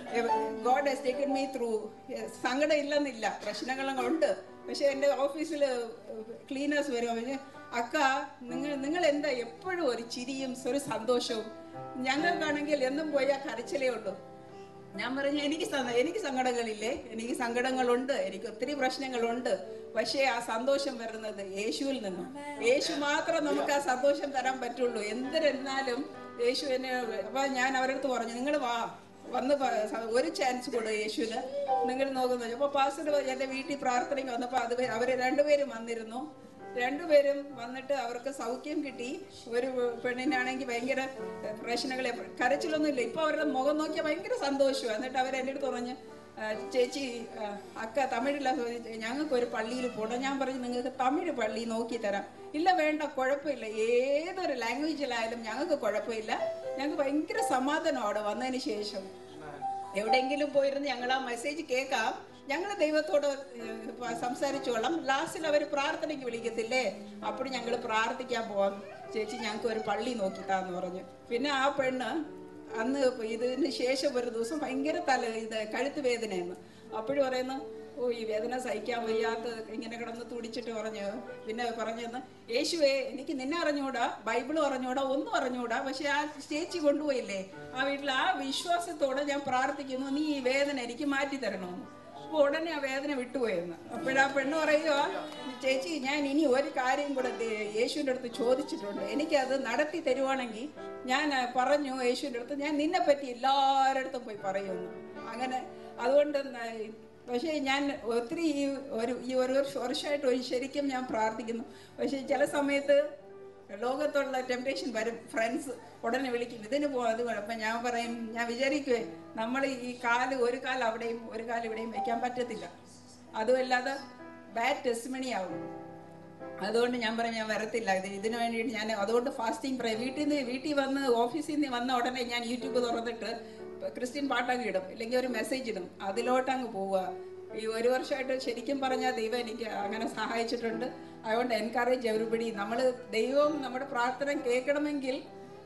God has taken me through സങ്കടം ഇല്ലെന്നില്ല പ്രശ്നങ്ങളും ഉണ്ട് പക്ഷെ എൻ്റെ ഓഫീസിൽ ക്ലീനേഴ്സ് വരും അവര് അക്ക നിങ്ങൾ നിങ്ങൾ എന്താ എപ്പോഴും ഒരു ചിരിയും ഒരു സന്തോഷവും ഞങ്ങൾക്കാണെങ്കിൽ എന്നും പോയാൽ കരച്ചിലേ ഉള്ളൂ ഞാൻ പറഞ്ഞു എനിക്ക് സ- എനിക്ക് സങ്കടങ്ങളില്ലേ എനിക്ക് സങ്കടങ്ങളുണ്ട് എനിക്ക് ഒത്തിരി പ്രശ്നങ്ങളുണ്ട് പക്ഷേ ആ സന്തോഷം വരുന്നത് യേശുവിൽ നിന്നും യേശു മാത്രം നമുക്ക് ആ സന്തോഷം തരാൻ പറ്റുള്ളൂ എന്തിരുന്നാലും യേശു എന്നെ അപ്പൊ ഞാൻ അവരടുത്ത് പറഞ്ഞു നിങ്ങൾ വാ വന്ന് പ- സ- ഒരു ചാൻസ് കൊടു യേശുവിന് നിങ്ങൾ നോക്കുന്നു അപ്പൊ പാസ്റ്റർ എന്റെ വീട്ടിൽ പ്രാർത്ഥനയ്ക്ക് വന്നപ്പോ അത് അവര് രണ്ടുപേരും വന്നിരുന്നു രണ്ടുപേരും വന്നിട്ട് അവർക്ക് സൗഖ്യം കിട്ടി ഒരു പെണ്ണിനാണെങ്കിൽ ഭയങ്കര പ്രശ്നങ്ങൾ കരച്ചിലൊന്നും ഇല്ല ഇപ്പൊ അവരുടെ മുഖം നോക്കിയാൽ ഭയങ്കര സന്തോഷമാണ് എന്നിട്ട് അവർ എൻ്റെ അടുത്ത് പറഞ്ഞ് "ആ, ചേച്ചി ആ, അക്ക തമിഴില്ല ഞങ്ങൾക്ക് ഒരു പള്ളിയിൽ പോകണം ഞാൻ പറഞ്ഞു നിങ്ങൾക്ക് തമിഴ് പള്ളി നോക്കി തരാം ഇല്ല വേണ്ട കുഴപ്പമില്ല ഏതൊരു ലാംഗ്വേജിലായാലും ഞങ്ങൾക്ക് കുഴപ്പമില്ല ഞങ്ങൾക്ക് ഭയങ്കര സമാധാനം അവിടെ വന്നതിന് ശേഷം എവിടെയെങ്കിലും പോയിരുന്ന് ഞങ്ങൾ ആ മെസ്സേജ് കേൾക്കാം ഞങ്ങൾ ദൈവത്തോട് ഏഹ്, പ- സംസാരിച്ചോളാം ലാസ്റ്റിൽ അവർ പ്രാർത്ഥനയ്ക്ക് വിളിക്കത്തില്ലേ അപ്പോൾ ഞങ്ങൾ പ്രാർത്ഥിക്കാൻ പോവാം ചേച്ചി ഞങ്ങൾക്ക് ഒരു പള്ളി നോക്കിത്താന്ന് പറഞ്ഞു പിന്നെ ആ പെണ്ണ് അന്ന് ഇതിന് ശേഷം ഒരു ദിവസം ഭയങ്കര തല ഇത് കഴുത്ത് വേദനയെന്ന് അപ്പോഴും പറയുന്നു ഓ ഈ വേദന സഹിക്കാൻ വയ്യാത്ത ഇങ്ങനെ കിടന്ന് തുടിച്ചിട്ട് പറഞ്ഞു പിന്നെ പറഞ്ഞെന്ന് യേശുവേ എനിക്ക് നിന്നെ അറിഞ്ഞൂടാ ബൈബിൾ അറിഞ്ഞൂടാ ഒന്നും അറിഞ്ഞൂടാ പക്ഷെ ആ ചേച്ചി കൊണ്ടുപോയില്ലേ ആ വീട്ടിൽ ആ വിശ്വാസത്തോടെ ഞാൻ പ്രാർത്ഥിക്കുന്നു നീ ഈ വേദന എനിക്ക് മാറ്റി തരണമെന്ന് അപ്പൊ ഉടനെ ആ വേദന വിട്ടുപോയെന്ന് അപ്പോഴാ പെണ്ണ് പറയുക ചേച്ചി ഞാൻ ഇനി ഒരു കാര്യം കൂടെ ദേ- യേശുവിൻ്റെ അടുത്ത് ചോദിച്ചിട്ടുണ്ട് എനിക്കത് നടത്തി തരുവാണെങ്കിൽ ഞാൻ ആ, പറഞ്ഞു യേശുവിൻ്റെ അടുത്ത് ഞാൻ നിന്നെ പറ്റി എല്ലാവരുടെ അടുത്തും പോയി പറയുമെന്ന് അങ്ങനെ അതുകൊണ്ട് ന- പക്ഷേ ഞാൻ ഒത്തിരി ഈ ഒരു ഈ ഒരു വർഷ- വർഷമായിട്ട് ഒരു ശരിക്കും ഞാൻ പ്രാർത്ഥിക്കുന്നു പക്ഷേ ചില സമയത്ത് ലോകത്തുള്ള ടെംപ്ടേഷൻ വരും ഫ്രണ്ട്സ് ഉടനെ വിളിക്കും ഇതിന് പോ അത് വേണം. അപ്പൊ ഞാൻ പറയും ഞാൻ വിചാരിക്കുവേ നമ്മൾ ഈ കാല് ഒരു കാല് അവിടെയും ഒരു കാല് ഇവിടെയും വെക്കാൻ പറ്റത്തില്ല അതുമല്ലാതെ ബാഡ് ടെസ്റ്റ് ആവും അതുകൊണ്ട് ഞാൻ പറഞ്ഞു ഞാൻ വരത്തില്ല ഇത് ഇതിനു വേണ്ടിയിട്ട് ഞാൻ അതുകൊണ്ട് ഫാസ്റ്റിംഗ് പ്രേ വീട്ടിൽ നിന്ന് വീട്ടിൽ വന്ന് ഓഫീസിൽ നിന്ന് വന്ന ഉടനെ ഞാൻ യൂട്യൂബ് തുറന്നിട്ട് ക്രിസ്ത്യൻ പാട്ടങ്ങ് ഇടും ഇല്ലെങ്കിൽ ഒരു മെസ്സേജ് ഇടും അതിലോട്ടങ്ങ് പോവുക ഈ ഒരു വർഷമായിട്ട് ശരിക്കും പറഞ്ഞാൽ ദൈവം എനിക്ക് അങ്ങനെ സഹായിച്ചിട്ടുണ്ട് അതുകൊണ്ട് എൻകറേജ് എവറിബഡി നമ്മൾ ദൈവം നമ്മുടെ പ്രാർത്ഥന കേൾക്കണമെങ്കിൽ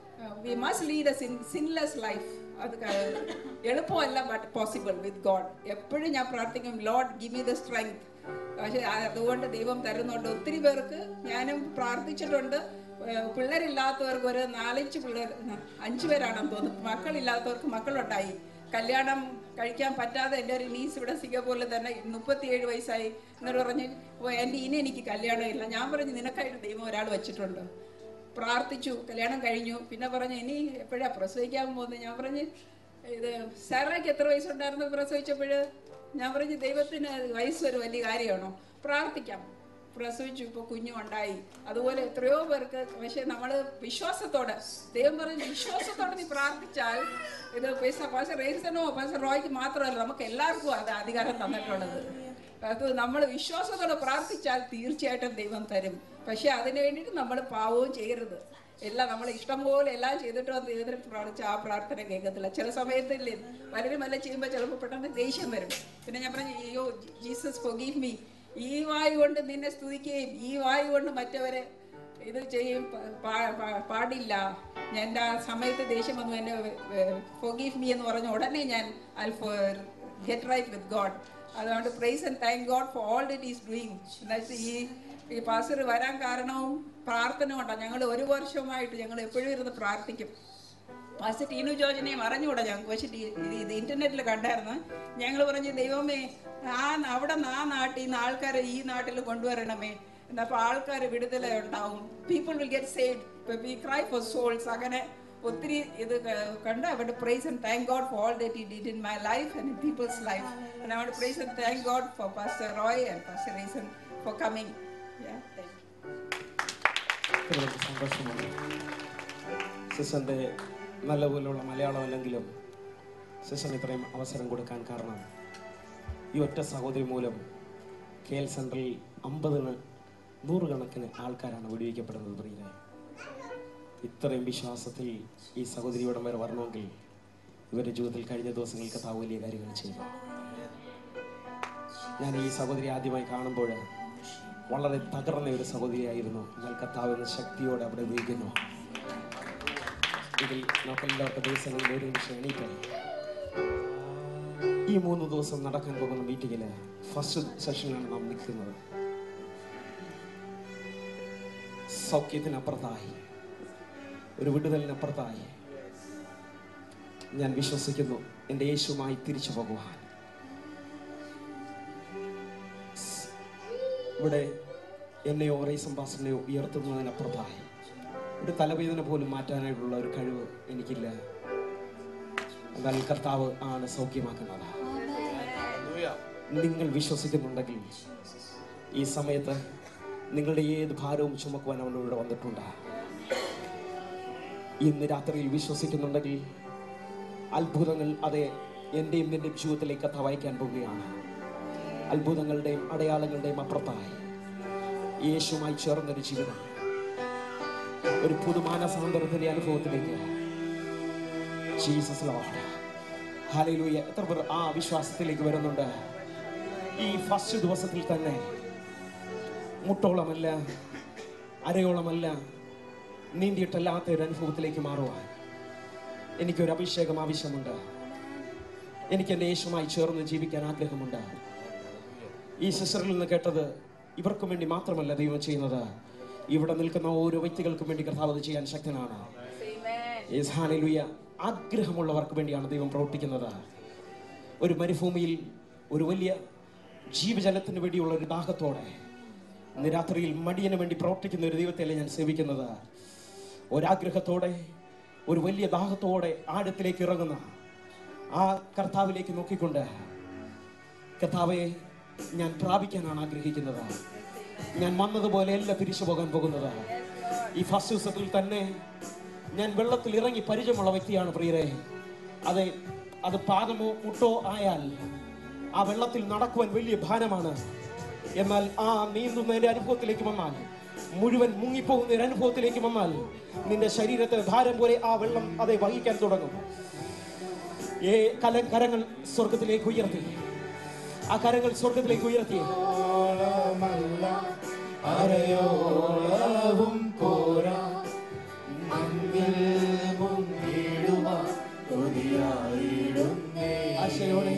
we must lead a sin sinless life അത് ക- എളുപ്പമല്ല ബട്ട് പോസിബിൾ വിത്ത് ഗോഡ് എപ്പോഴും ഞാൻ പ്രാർത്ഥിക്കും Lord give me the strength പക്ഷെ അതുകൊണ്ട് ദൈവം തരുന്നുണ്ട് ഒത്തിരി പേർക്ക് ഞാനും പ്രാർത്ഥിച്ചിട്ടുണ്ട് ഏഹ് പിള്ളേരില്ലാത്തവർക്ക് ഒരു നാലഞ്ച് പിള്ളേർ അഞ്ചു പേരാണെന്ന് തോന്നുന്നു മക്കളില്ലാത്തവർക്ക് മക്കളുണ്ടായി കല്യാണം കഴിക്കാൻ പറ്റാതെ എൻ്റെ ഒരു നീസ് ഇവിടെ സിംഗപ്പൂരിൽ തന്നെ മുപ്പത്തിയേഴ് വയസ്സായി എന്നിട്ട് പറഞ്ഞ് "ഓ, എൻ്റെ ഇനി എനിക്ക് കല്യാണം ഇല്ല ഞാൻ പറഞ്ഞു നിനക്കായിട്ട് ദൈവം ഒരാൾ വെച്ചിട്ടുണ്ട് പ്രാർത്ഥിച്ചു കല്യാണം കഴിഞ്ഞു പിന്നെ പറഞ്ഞു ഇനി എപ്പോഴാ പ്രസവിക്കാൻ പോകുന്നത് ഞാൻ പറഞ്ഞ് ഇത് സാറയ്ക്ക് എത്ര വയസ്സുണ്ടായിരുന്നു പ്രസവിച്ചപ്പോൾ ഞാൻ പറഞ്ഞു ദൈവത്തിന് വയസ്സ് ഒരു വലിയ കാര്യമാണോ പ്രാർത്ഥിക്കാം പ്രസവിച്ചു ഇപ്പോൾ കുഞ്ഞും ഉണ്ടായി അതുപോലെ എത്രയോ പേർക്ക് പക്ഷെ നമ്മൾ വിശ്വാസത്തോടെ ദൈവം പറഞ്ഞ് വിശ്വാസത്തോടെ നീ പ്രാർത്ഥിച്ചാൽ ഇത് പൈസ പാസ റേസനോ പാസ റോയ്ക്ക് മാത്രമല്ല നമുക്ക് എല്ലാവർക്കും അത് അധികാരം തന്നിട്ടുള്ളത് അത് നമ്മൾ വിശ്വാസത്തോടെ പ്രാർത്ഥിച്ചാൽ തീർച്ചയായിട്ടും ദൈവം തരും പക്ഷെ അതിന് വേണ്ടിയിട്ട് നമ്മൾ പാവവും ചെയ്യരുത് എല്ലാം നമ്മൾ ഇഷ്ടം പോലെ എല്ലാം ചെയ്തിട്ട് വന്ന് ദൈവത്തിന് പ്രാർത്ഥിച്ച ആ പ്രാർത്ഥന കേൾക്കത്തില്ല ചില സമയത്തില്ലേ പലരും എല്ലാം ചെയ്യുമ്പോൾ ചിലപ്പോൾ പെട്ടെന്ന് ദേഷ്യം വരും പിന്നെ ഞാൻ പറഞ്ഞു അയ്യോ ജീസസ് forgive me ഈ വായു കൊണ്ട് നിന്നെ സ്തുതിക്കുകയും ഈ വായു കൊണ്ട് മറ്റവരെ ഇത് ചെയ്യും പ- പാ- പാ- പാടില്ല ഞാൻ എൻ്റെ ആ സമയത്ത് ദേഷ്യം വന്നു എന്നെ forgive me എന്ന് പറഞ്ഞ ഉടനെ ഞാൻ I get right with God അതുകൊണ്ട് praise and thank God for all that is doing എന്നുവെച്ചാൽ ഈ ഈ പാസ്റ്റർ വരാൻ കാരണവും പ്രാർത്ഥന കൊണ്ടാണ് ഞങ്ങൾ ഒരു വർഷമായിട്ട് ഞങ്ങൾ എപ്പോഴും ഇരുന്ന് പ്രാർത്ഥിക്കും പാസ്റ്റർ ടീനു ജോർജിനെയും അറിഞ്ഞുകൂടാ ഞങ്ങൾക്ക് പക്ഷെ ടീ- ഇത് ഇത് ഇന്റർനെറ്റിൽ കണ്ടായിരുന്നു ഞങ്ങൾ പറഞ്ഞു ദൈവമേ ആ അവിടെ നിന്ന് ആ നാട്ടിൽ നിന്ന് ആൾക്കാരെ ഈ നാട്ടിൽ കൊണ്ടുവരണമേ എന്നപ്പോൾ ആൾക്കാർ വിടുതല ഉണ്ടാവും people will get saved we cry for souls അങ്ങനെ ഒത്തിരി ഇത് ക- കണ്ട് അവിടെ praise and thank God for all that he did in my life and in people's life and അവിടെ praise and thank God for pastor Roy and pastor Reason for coming ഒത്തിരി എനിക്ക് സന്തോഷമുണ്ട് സിസ്റ്ററിൻ്റെ നല്ലപോലുള്ള മലയാളം അല്ലെങ്കിലും സിസ്റ്ററിന് ഇത്രയും അവസരം കൊടുക്കാൻ കാരണം ഈ ഒറ്റ സഹോദരി മൂലം കെ എൽ സെൻട്രലിൽ അമ്പതിന് നൂറുകണക്കിന് ആൾക്കാരാണ് വെടിവെക്കപ്പെടുന്നത് പ്രിയരെ ഇത്രയും വിശ്വാസത്തിൽ ഈ സഹോദരി ഇവിടം വരെ വരണമെങ്കിൽ ഇവരുടെ ജീവിതത്തിൽ കഴിഞ്ഞ ദിവസങ്ങളിൽ കഥാവ് വലിയ കാര്യങ്ങൾ ചെയ്തു ഞാൻ ഈ സഹോദരി ആദ്യമായി കാണുമ്പോൾ വളരെ തകർന്ന ഒരു സഹോദരിയായിരുന്നു എന്നാൽ കർത്താവ് എന്ന ശക്തിയോടെ അവിടെ ഉപയോഗിക്കുന്നു ഇതിൽ നമുക്ക് എല്ലാവർക്കും ദിവസങ്ങളിൽ ഒരു നിമിഷം എണീറ്റ് ഈ മൂന്ന് ദിവസം നടക്കാൻ പോകുന്ന മീറ്റിങ്ങിൽ ഫസ്റ്റ് സെഷനിലാണ് നാം നിൽക്കുന്നത് സൗഖ്യത്തിനപ്പുറത്തായി ഒരു വിടുതലിനപ്പുറത്തായി ഞാൻ വിശ്വസിക്കുന്നു എൻ്റെ യേശുമായി തിരിച്ചു പോകുവാൻ ഇവിടെ എന്നെയോ റീസം പാസിനെയോ ഉയർത്തുന്നതിനപ്പുറത്തായി ഒരു തലവേദന പോലും മാറ്റാനായിട്ടുള്ള ഒരു കഴിവ് എനിക്കില്ല എന്നാൽ കർത്താവ് ആണ് സൗഖ്യമാക്കുന്നത് നിങ്ങൾ വിശ്വസിക്കുന്നുണ്ടെങ്കിൽ ഈ സമയത്ത് നിങ്ങളുടെ ഏത് ഭാരവും ചുമക്കുവാൻ അവൻ ഇവിടെ വന്നിട്ടുണ്ട് ഇന്ന് രാത്രിയിൽ വിശ്വസിക്കുന്നുണ്ടെങ്കിൽ അത്ഭുതങ്ങൾ അതെ എൻ്റെയും നിൻ്റെയും ജീവിതത്തിലേക്ക് കഥ വായിക്കാൻ പോവുകയാണ് അത്ഭുതങ്ങളുടെയും അടയാളങ്ങളുടെയും അപ്പുറത്തായി യേശുമായി ചേർന്നൊരു ജീവിതം ഒരു പുതുമാനസാന്തരത്തിന്റെ അനുഭവത്തിലേക്ക് ജീസസ് ലോർഡ് ഹല്ലേലൂയ എത്ര പേർ ആ വിശ്വാസത്തിലേക്ക് വരുന്നുണ്ട് ഈ ഫസ്റ്റ് ദിവസത്തിൽ തന്നെ മുട്ടോളമല്ല അരയോളമല്ല നീന്തിയിട്ടല്ലാത്ത ഒരു അനുഭവത്തിലേക്ക് മാറുവാൻ എനിക്കൊരു അഭിഷേകം ആവശ്യമുണ്ട് എനിക്ക് എൻ്റെ യേശുമായി ചേർന്ന് ജീവിക്കാൻ ആഗ്രഹമുണ്ട് ഈ സിസ്റ്ററിൽ നിന്ന് കേട്ടത് ഇവർക്കും വേണ്ടി മാത്രമല്ല ദൈവം ചെയ്യുന്നത് ഇവിടെ നിൽക്കുന്ന ഓരോ വ്യക്തികൾക്കും വേണ്ടി കർത്താവ് അത് ചെയ്യാൻ ശക്തനാണ് യേസ് ഹാലലുയ ആഗ്രഹമുള്ളവർക്ക് വേണ്ടിയാണ് ദൈവം പ്രവർത്തിക്കുന്നത് ഒരു മരുഭൂമിയിൽ ഒരു വലിയ ജീവജലത്തിന് വേണ്ടിയുള്ള ഒരു ദാഹത്തോടെ ഇന്ന് രാത്രിയിൽ മടിയന് വേണ്ടി പ്രവർത്തിക്കുന്ന ഒരു ദൈവത്തെയല്ല ഞാൻ സേവിക്കുന്നത് ഒരാഗ്രഹത്തോടെ ഒരു വലിയ ദാഹത്തോടെ ആഴത്തിലേക്ക് ഇറങ്ങുന്ന ആ കർത്താവിലേക്ക് നോക്കിക്കൊണ്ട് കർത്താവെ ഞാൻ പ്രാപിക്കാനാണ് ആഗ്രഹിക്കുന്നത് ഞാൻ വന്നതുപോലെയല്ല തിരിച്ചു പോകാൻ പോകുന്നത് ഈ ഫസ്റ്റ് ദിവസത്തിൽ തന്നെ ഞാൻ വെള്ളത്തിൽ ഇറങ്ങി പരിചയമുള്ള വ്യക്തിയാണ് പ്രിയരെ അതെ അത് പാദമോ മുട്ടോ ആയാൽ ആ വെള്ളത്തിൽ നടക്കുവാൻ വലിയ ഭാരമാണ് എന്നാൽ ആ നീന്തുന്നതിന്റെ അനുഭവത്തിലേക്ക് വന്നാൽ മുഴുവൻ മുങ്ങിപ്പോകുന്ന ഒരു അനുഭവത്തിലേക്ക് വന്നാൽ നിന്റെ ശരീരത്തെ ഭാരം പോലെ ആ വെള്ളം അതെ വഹിക്കാൻ തുടങ്ങും ഏ കല കരങ്ങൾ സ്വർഗത്തിലേക്ക് ഉയർത്തി ആ കരങ്ങൾ സ്വർഗത്തിലേക്ക് ഉയർത്തി ഓളമല്ല അരയോളവും പോരാ മണ്ണിൽ മുങ്ങിടുവാൻ കൊതിയായിടുന്നേ ആശയോടെ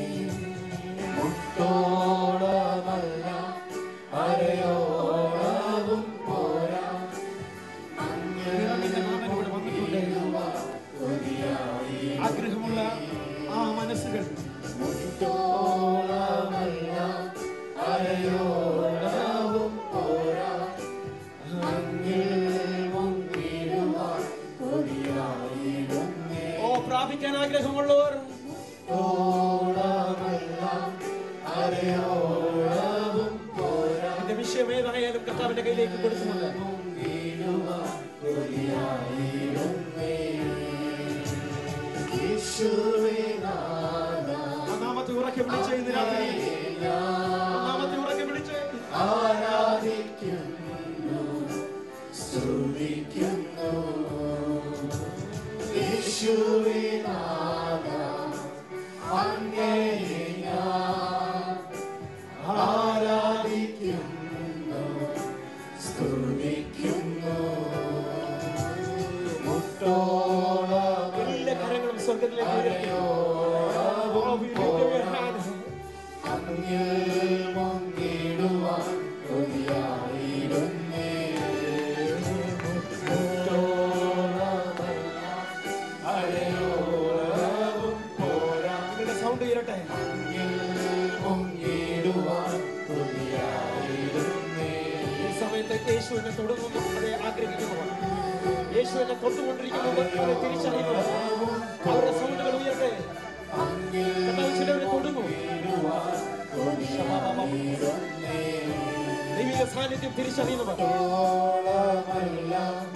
മുട്ടോളമല്ല അരയോളവും പോരാ മണ്ണിൽ ആയിരിക്കാനുള്ള ആ മനസ്സുകൾ തോളമല്ല അരയോളവും പോരാ അങ്ങിൽ മുങ്ങിടുവാൻ കൊതിയായിരുന്നേ ഓ പ്രാപിക്കാൻ ആഗ്രഹമുള്ളവർ തോളമല്ല അരയോളവും പോരാ എന്റെ വിഷയം ഏതായാലും കർത്താവിന്റെ കയ്യിലേക്ക് കൊടുക്കുന്നുണ്ട് മുങ്ങിടുവാൻ കൊതിയായിരുന്നേ യേശുവേ നാഥാ ഒന്നാമത്തെ ഉറക്കെ വിളിച്ച് ഇന്ന് രാത്രി ഒന്നാമത്തെ ഉറക്കെ വിളിച്ച് ആരാധിക്കുന്നു സ്തുതിക്കുന്നു യേശുവേ നാഥാ അങ്ങയെ ഞാൻ ആരാധിക്കുന്നു സ്തുതിക്കുന്നു മുട്ടോളം എല്ലാ കരങ്ങളും സ്വർഗത്തിലേക്ക് ഉയർത്തി. Oh, we lift up your hand. അങ്ങിൽ മുങ്ങിടുവാൻ കൊതിയായിരുന്നേ മുട്ടോളമല്ല അരയോളവും പോരാ നിങ്ങളുടെ സൗണ്ട് ഉയരട്ടെ അങ്ങിൽ മുങ്ങിടുവാൻ കൊതിയായിരുന്നേ ഈ സമയത്ത് യേശു എന്നെ തൊടുന്നു അതെ ആഗ്രഹിക്കുന്നവർ യേശു എന്നെ തൊട്ടുകൊണ്ടിരിക്കുന്നവർ അവരെ തിരിച്ചറിയുന്നവർ അവരുടെ സൗണ്ടുകൾ ഉയരട്ടെ കർത്താവ് ചിലവരെ തൊടുന്നു ദൈവിക സാന്നിധ്യം തിരിച്ചറിയുന്നവർ ഓളമല്ല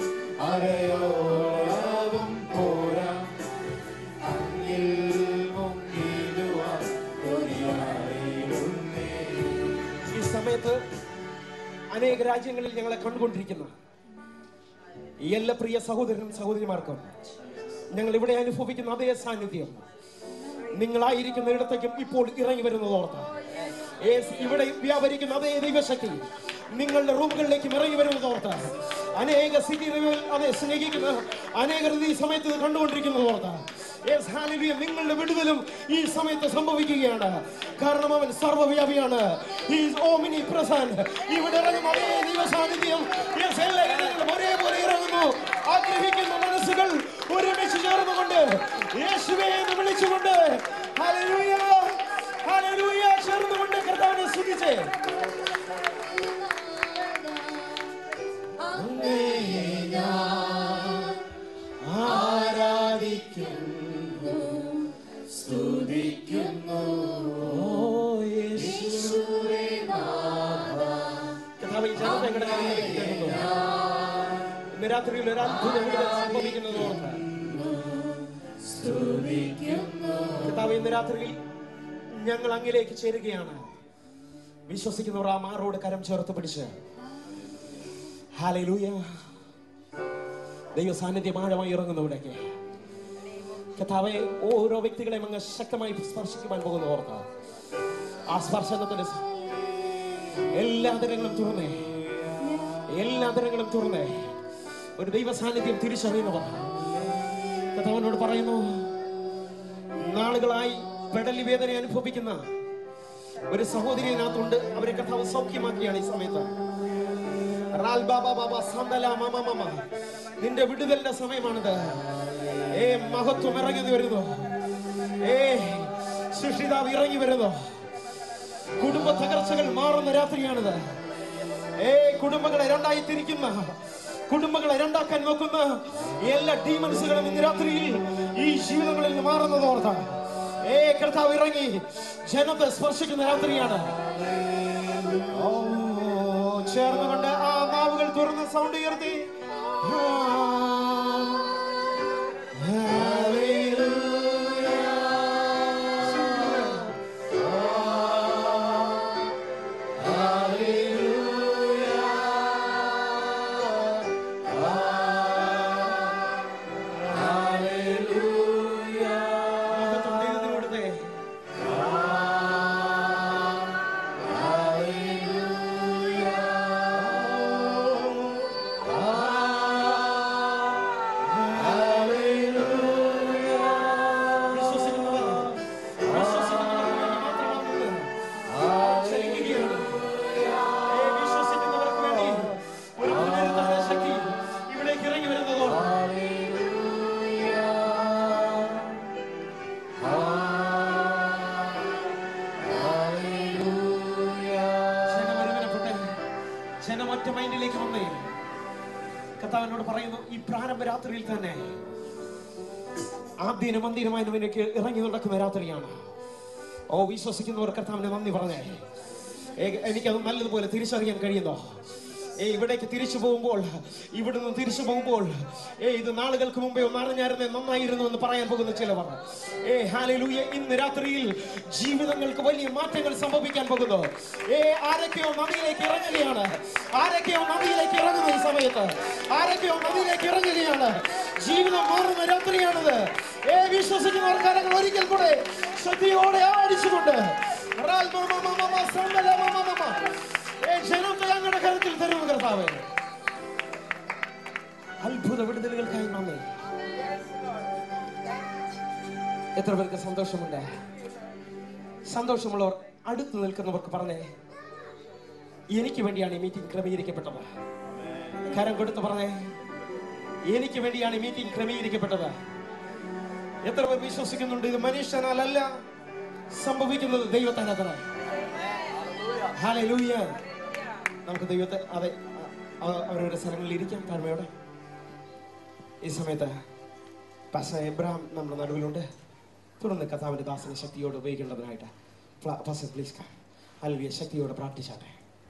അരയോളവും പോരാ അങ്ങിൽ മുങ്ങിടുവാൻ കൊതിയായിരുന്നേ ഈ സമയത്ത് അനേക രാജ്യങ്ങളിൽ ഞങ്ങളെ കണ്ടുകൊണ്ടിരിക്കുന്ന ഈ എല്ലാ പ്രിയ സഹോദരനും സഹോദരിമാർക്കും ഞങ്ങൾ ഇവിടെ അനുഭവിക്കുന്ന അതേ സാന്നിധ്യം നിങ്ങളായിരിക്കുന്ന ഇടത്തേക്കും ഇപ്പോൾ ഇറങ്ങി വരുന്നത് ഓർത്ത് യേസ് ഇവിടെ വ്യാപരിക്കുന്ന അതേ ദൈവശക്തി നിങ്ങളുടെ റൂമുകളിലേക്കും ഇറങ്ങി വരുന്നത് ഓർത്ത് അനേക സിറ്റികളിൽ അതെ സ്നേഹിക്കുന്ന അനേകർ ഈ സമയത്ത് ഇത് കണ്ടുകൊണ്ടിരിക്കുന്നത് ഓർത്ത് യേസ് ഹാലലിയ നിങ്ങളുടെ വിടുതലും ഈ സമയത്ത് സംഭവിക്കുകയാണ് കാരണം അവൻ സർവ്വവ്യാപിയാണ് ഓമിനി പ്രസന്റ് ഇവിടെ ഇറങ്ങും അതേ ദൈവ സാന്നിധ്യം യേസ് എല്ലാ ഇടങ്ങളിലും ഒരേപോലെ ഇറങ്ങുന്നു ആഗ്രഹിക്കുന്ന മനസ്സുകൾ ഒരുമിച്ച് ചേർന്നുകൊണ്ട് യേശുവേ എന്ന് വിളിച്ചുകൊണ്ട് ഹല്ലേലൂയ ഹല്ലേലൂയ ചേർന്നുകൊണ്ട് കർത്താവിനെ സ്തുതിച്ചേ അങ്ങയെ ഞാൻ ആരാധിക്കുന്നു സ്തുതിക്കുന്നു യേശുവേ നാഥാ കർത്താവ് ഈ ജനത്തെ ഞങ്ങളുടെ കയ്യിലേക്ക് തരുന്നു ഇന്ന് രാത്രിയിൽ ഒരു അത്ഭുതം ഇവിടെ സംഭവിക്കുന്നത് ഓർത്ത് സ്തുതിക്കുന്നു കർത്താവ് ഇന്ന് രാത്രിയിൽ ഞങ്ങൾ അങ്ങിലേക്ക് ചേരുകയാണ് വിശ്വസിക്കുന്നവർ ആ മാറോട് കരം ചേർത്ത് പിടിച്ച് ഹാലൂയ ദൈവ സാന്നിധ്യം ആഴമായി ഇറങ്ങുന്നു ഇവിടേക്ക് കഥാവെ ഓരോ വ്യക്തികളെയും അങ്ങ് ശക്തമായി സ്പർശിക്കുവാൻ പോകുന്നു ഓർത്ത ആ സ്പർശനത്തിന്റെ സ- എല്ലാ തരങ്ങളും തുറന്നേ എല്ലാ തരങ്ങളും തുറന്നേ ഒരു ദൈവ സാന്നിധ്യം തിരിച്ചറിയുന്നവർ കഥാവിനോട് പറയുന്നു നാളുകളായി പെടലി വേദന അനുഭവിക്കുന്ന ഒരു സഹോദരിയതിനകത്തുണ്ട് അവരെ കർത്താവ് സൗഖ്യമാക്കിയാണ് ഈ സമയത്ത് റാൽ ബാബ ബാബ സന്തല മമ മമ. നിന്റെ വിടുതലിന്റെ സമയമാണിത് ഏ മഹത്വം ഇറങ്ങി വരുന്നു ഏ സൃഷ്ടിതാവ് ഇറങ്ങി വരുന്നു കുടുംബ തകർച്ചകൾ മാറുന്ന രാത്രിയാണിത് ഏ കുടുംബങ്ങളെ രണ്ടായി തിരിക്കുന്ന കുടുംബങ്ങളെ രണ്ടാക്കാൻ നോക്കുന്ന എല്ലാ ഡീമൻസുകളും ഇന്ന് രാത്രിയിൽ ഈ ജീവിതങ്ങളിൽ നിന്ന് മാറുന്നത് ഓർത്ത ഏ കർത്താവ് ഇറങ്ങി ജനത്തെ സ്പർശിക്കുന്ന രാത്രിയാണ് ഓ ചേർന്നുകൊണ്ട് ആ നാവുകൾ തുറന്ന് സൗണ്ട് ഉയർത്തി ആ, മഹത്വം ദൈവത്തിന് കൊടുത്തേ. കർത്താവിനോട് പറയുന്നു ഈ പ്രാരംഭ രാത്രിയിൽ തന്നെ ആദ്യനും മന്ദിരമായി നിനക്ക് ഇറങ്ങി നടക്കുന്ന രാത്രിയാണ് ഓ വിശ്വസിക്കുന്നവർ കർത്താവിനെ നന്ദി പറഞ്ഞേ ഏ- എനിക്കത് നല്ലതുപോലെ തിരിച്ചറിയാൻ കഴിയുന്നു ഏ ഇവിടേക്ക് തിരിച്ചു പോകുമ്പോൾ ഇവിടുന്ന് തിരിച്ചു പോകുമ്പോൾ ഏ ഇത് നാളുകൾക്ക് മുമ്പേ ഒന്ന് അറിഞ്ഞായിരുന്നേ നന്നായിരുന്നു എന്ന് പറയാൻ പോകുന്ന ചിലവർ ഏ ഹാലലൂയ ഇന്ന് രാത്രിയിൽ ജീവിതങ്ങൾക്ക് വലിയ മാറ്റങ്ങൾ സംഭവിക്കാൻ പോകുന്നു ഏ ആരൊക്കെയോ നദിയിലേക്ക് ഇറങ്ങുകയാണ് ആരൊക്കെയോ നദിയിലേക്ക് ഇറങ്ങുന്ന ഈ സമയത്ത് ആരൊക്കെയോ നദിയിലേക്ക് ഇറങ്ങുകയാണ് ജീവിതം മാറുന്ന രാത്രിയാണിത് ഏ വിശ്വസിക്കുന്നവർ കരങ്ങൾ ഒരിക്കൽ കൂടെ ശക്തിയോടെ ആടിച്ചുകൊണ്ട് റാൽ മമ മമ മമ സമ്പല മമ മമ. ഏ ജനത്തെ അങ്ങയുടെ കരത്തിൽ തരുന്നു കർത്താവേ അത്ഭുത വിടുതലുകൾക്കായി നന്ദി എത്ര പേർക്ക് സന്തോഷമുണ്ട് സന്തോഷമുള്ളവർ അടുത്ത് നിൽക്കുന്നവർക്ക് പറഞ്ഞേ എനിക്ക് വേണ്ടിയാണ് ഈ മീറ്റിംഗ് ക്രമീകരിക്കപ്പെട്ടത് കരം കൊടുത്ത് പറഞ്ഞേ എനിക്ക് വേണ്ടിയാണ് ഈ മീറ്റിംഗ് ക്രമീകരിക്കപ്പെട്ടത് എത്ര പേർ വിശ്വസിക്കുന്നുണ്ട് ഇത് മനുഷ്യനാലല്ല സംഭവിക്കുന്നത് ദൈവത്താനത്ര ഹാലൂയ നമുക്ക് ദൈവത്തെ അതെ അ- അവരവരുടെ സ്ഥലങ്ങളിൽ ഇരിക്കാം താഴ്മയോടെ ഈ സമയത്ത് പസ എബ്രഹാം നമ്മുടെ നടുവിലുണ്ട് തുടർന്ന് കഥാവിന്റെ ദാസനെ ശക്തിയോട് ഉപയോഗിക്കേണ്ടതിനായിട്ട് പസ പ്ലീസ് അല്ലെങ്കിൽ ശക്തിയോടെ പ്രാർത്ഥിച്ചാട്ടെ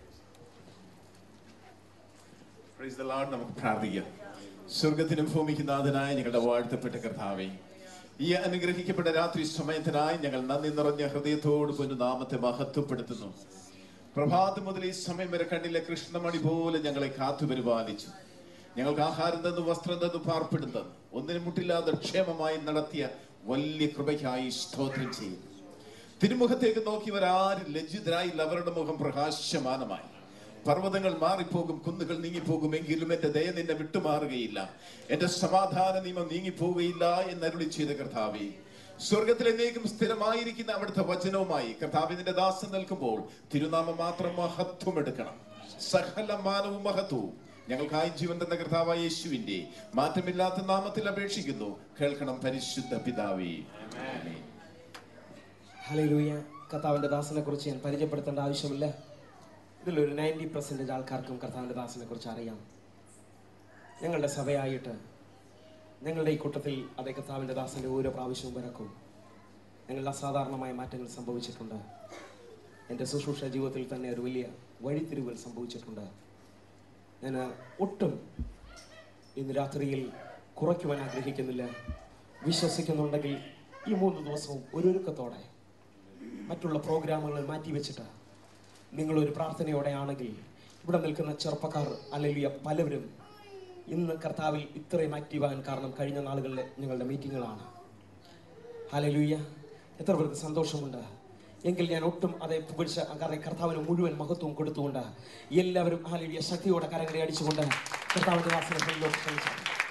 Praise the Lord. നമുക്ക് പ്രാർത്ഥിക്കാം സ്വർഗത്തിനും ഭൂമിക്കും നാഥനായ ഞങ്ങളുടെ വാഴ്ത്തപ്പെട്ട കർത്താവേ ഈ അനുഗ്രഹിക്കപ്പെട്ട രാത്രി സമയത്തിനായി ഞങ്ങൾ നന്ദി നിറഞ്ഞ ഹൃദയത്തോട് പൊന്നു നാമത്തെ മഹത്വപ്പെടുത്തുന്നു പ്രഭാതം മുതൽ ഈ സമയം വരെ കണ്ണിലെ കൃഷ്ണമണി പോലെ ഞങ്ങളെ കാത്തു പരിപാലിച്ചു ഞങ്ങൾക്ക് ആഹാരം തന്നു വസ്ത്രം തന്നു പാർപ്പിടും തന്നു ഒന്നിനും മുട്ടില്ലാതെ ക്ഷേമമായി നടത്തിയ വലിയ കൃപയ്ക്കായി സ്തോത്രം ചെയ്യുന്നു തിരുമുഖത്തേക്ക് നോക്കിയവരാരും ലജ്ജിതരായില്ല അവരുടെ മുഖം പ്രകാശമാനമായി പർവ്വതങ്ങൾ മാറിപ്പോകും കുന്നുകൾ നീങ്ങിപ്പോകും എങ്കിലും എന്റെ ദയ നിന്നെ വിട്ടുമാറുകയില്ല എന്റെ സമാധാന നിയമം നീങ്ങിപ്പോവുകയില്ല എന്നരുളി ചെയ്ത കർത്താവേ സ്വർഗത്തിലേക്കും സ്ഥിരമായിരിക്കുന്ന അവിടുത്തെ വചനവുമായി കർത്താവിന്റെ ദാസൻ നിൽക്കുമ്പോൾ തിരുനാമം മാത്രം മഹത്വം എടുക്കണം സകല മാനവും മഹത്വവും ഞങ്ങൾക്കായി ജീവൻ തന്ന കർത്താവായ യേശുവിന്റെ മാറ്റമില്ലാത്ത നാമത്തിൽ അപേക്ഷിക്കുന്നു കേൾക്കണം പരിശുദ്ധ പിതാവേ ആമേൻ. ഹലൂയ കർത്താവിന്റെ ദാസനെ കുറിച്ച് ഞാൻ പരിചയപ്പെടുത്തേണ്ട ആവശ്യമില്ല ഇതിലൊരു നയൻറ്റി പെർസെൻറ്റേജ് ആൾക്കാർക്കും കർത്താവിന്റെ ദാസനെ കുറിച്ച് അറിയാം ഞങ്ങളുടെ സഭയായിട്ട് ഞങ്ങളുടെ ഈ കൂട്ടത്തിൽ അതേ കർത്താവിന്റെ ദാസന്റെ ഓരോ പ്രാവശ്യവും പിറക്കും ഞങ്ങളുടെ അസാധാരണമായ മാറ്റങ്ങൾ സംഭവിച്ചിട്ടുണ്ട് എൻ്റെ ശുശ്രൂഷ ജീവിതത്തിൽ തന്നെ ഒരു വലിയ വഴിത്തിരിവുകൾ സംഭവിച്ചിട്ടുണ്ട് ഞാൻ ഒട്ടും ഇന്ന് രാത്രിയിൽ കുറയ്ക്കുവാൻ ആഗ്രഹിക്കുന്നില്ല വിശ്വസിക്കുന്നുണ്ടെങ്കിൽ ഈ മൂന്ന് ദിവസവും ഒരുക്കത്തോടെ മറ്റുള്ള പ്രോഗ്രാമുകൾ മാറ്റിവെച്ചിട്ട് നിങ്ങളൊരു പ്രാർത്ഥനയോടെ ആണെങ്കിൽ ഇവിടെ നിൽക്കുന്ന ചെറുപ്പക്കാർ അല്ലെങ്കിൽ പലവരും ഇന്ന് കർത്താവിൽ ഇത്രയും ആക്റ്റീവാകാൻ കാരണം കഴിഞ്ഞ നാളുകളിലെ ഞങ്ങളുടെ മീറ്റിങ്ങുകളാണ് ഹലലൂയ എത്ര പേർക്ക് സന്തോഷമുണ്ട് എങ്കിൽ ഞാൻ ഒട്ടും അതേ പുകഴ്ച കാരണം കർത്താവിന് മുഴുവൻ മഹത്വവും കൊടുത്തുകൊണ്ട് എല്ലാവരും ഹലലിയ ശക്തിയോടെ കരങ്ങളെ അടിച്ചുകൊണ്ട് കർത്താവിന്റെ വാസന ക്ഷണിച്ചു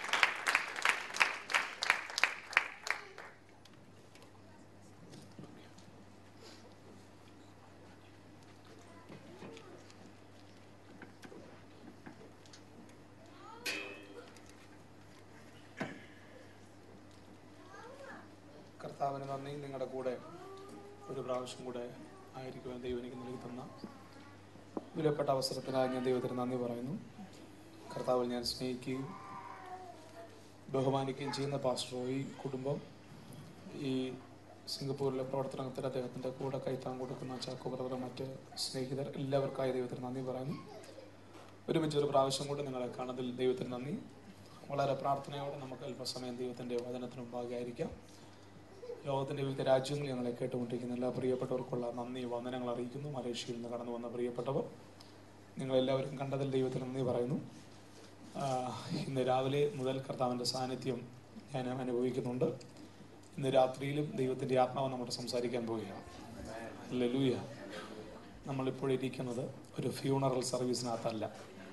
കർത്താവിന് നന്ദി നിങ്ങളുടെ കൂടെ ഒരു പ്രാവശ്യം കൂടെ ആയിരിക്കുവാൻ ദൈവം എനിക്ക് നൽകി തന്ന വിലപ്പെട്ട അവസരത്തിനായി ഞാൻ ദൈവത്തിന് നന്ദി പറയുന്നു കർത്താവിൽ ഞാൻ സ്നേഹിക്കുകയും ബഹുമാനിക്കുകയും ചെയ്യുന്ന പാസ്റ്റർ ഈ കുടുംബം ഈ സിംഗപ്പൂരിലെ പ്രവർത്തനത്തിൽ അദ്ദേഹത്തിൻ്റെ കൂടെ കൈത്താൻ കൊടുക്കുന്ന ചാക്കോ ബ്രദർ മറ്റ് സ്നേഹിതർ എല്ലാവർക്കായി ദൈവത്തിന് നന്ദി പറയുന്നു ഒരുമിച്ച് ഒരു പ്രാവശ്യം കൂടെ നിങ്ങളെ കാണുന്നതിൽ ദൈവത്തിന് നന്ദി വളരെ പ്രാർത്ഥനയോടെ നമുക്ക് അല്പസമയം ദൈവത്തിൻ്റെ വചനത്തിന് മുമ്പാകെയായിരിക്കാം ലോകത്തിൻ്റെ വിവിധ രാജ്യങ്ങളിൽ ഞങ്ങളെ കേട്ടുകൊണ്ടിരിക്കുന്ന എല്ലാ പ്രിയപ്പെട്ടവർക്കുള്ള നന്ദി വന്ദനങ്ങൾ അറിയിക്കുന്നു മലേഷ്യയിൽ നിന്ന് കടന്നു വന്ന പ്രിയപ്പെട്ടവർ നിങ്ങളെല്ലാവരും കണ്ടതിൽ ദൈവത്തിന് നന്ദി പറയുന്നു ആഹ് ഇന്ന് രാവിലെ മുതൽ കർത്താവിൻ്റെ സാന്നിധ്യം ഞാൻ അനുഭവിക്കുന്നുണ്ട് ഇന്ന് രാത്രിയിലും ദൈവത്തിൻ്റെ ആത്മാവ് നമ്മോട് സംസാരിക്കാൻ പോവുകയാണ് ലലൂയ നമ്മളിപ്പോൾ ഇരിക്കുന്നത് ഒരു ഫ്യൂണറൽ സർവീസിനകത്തല്ല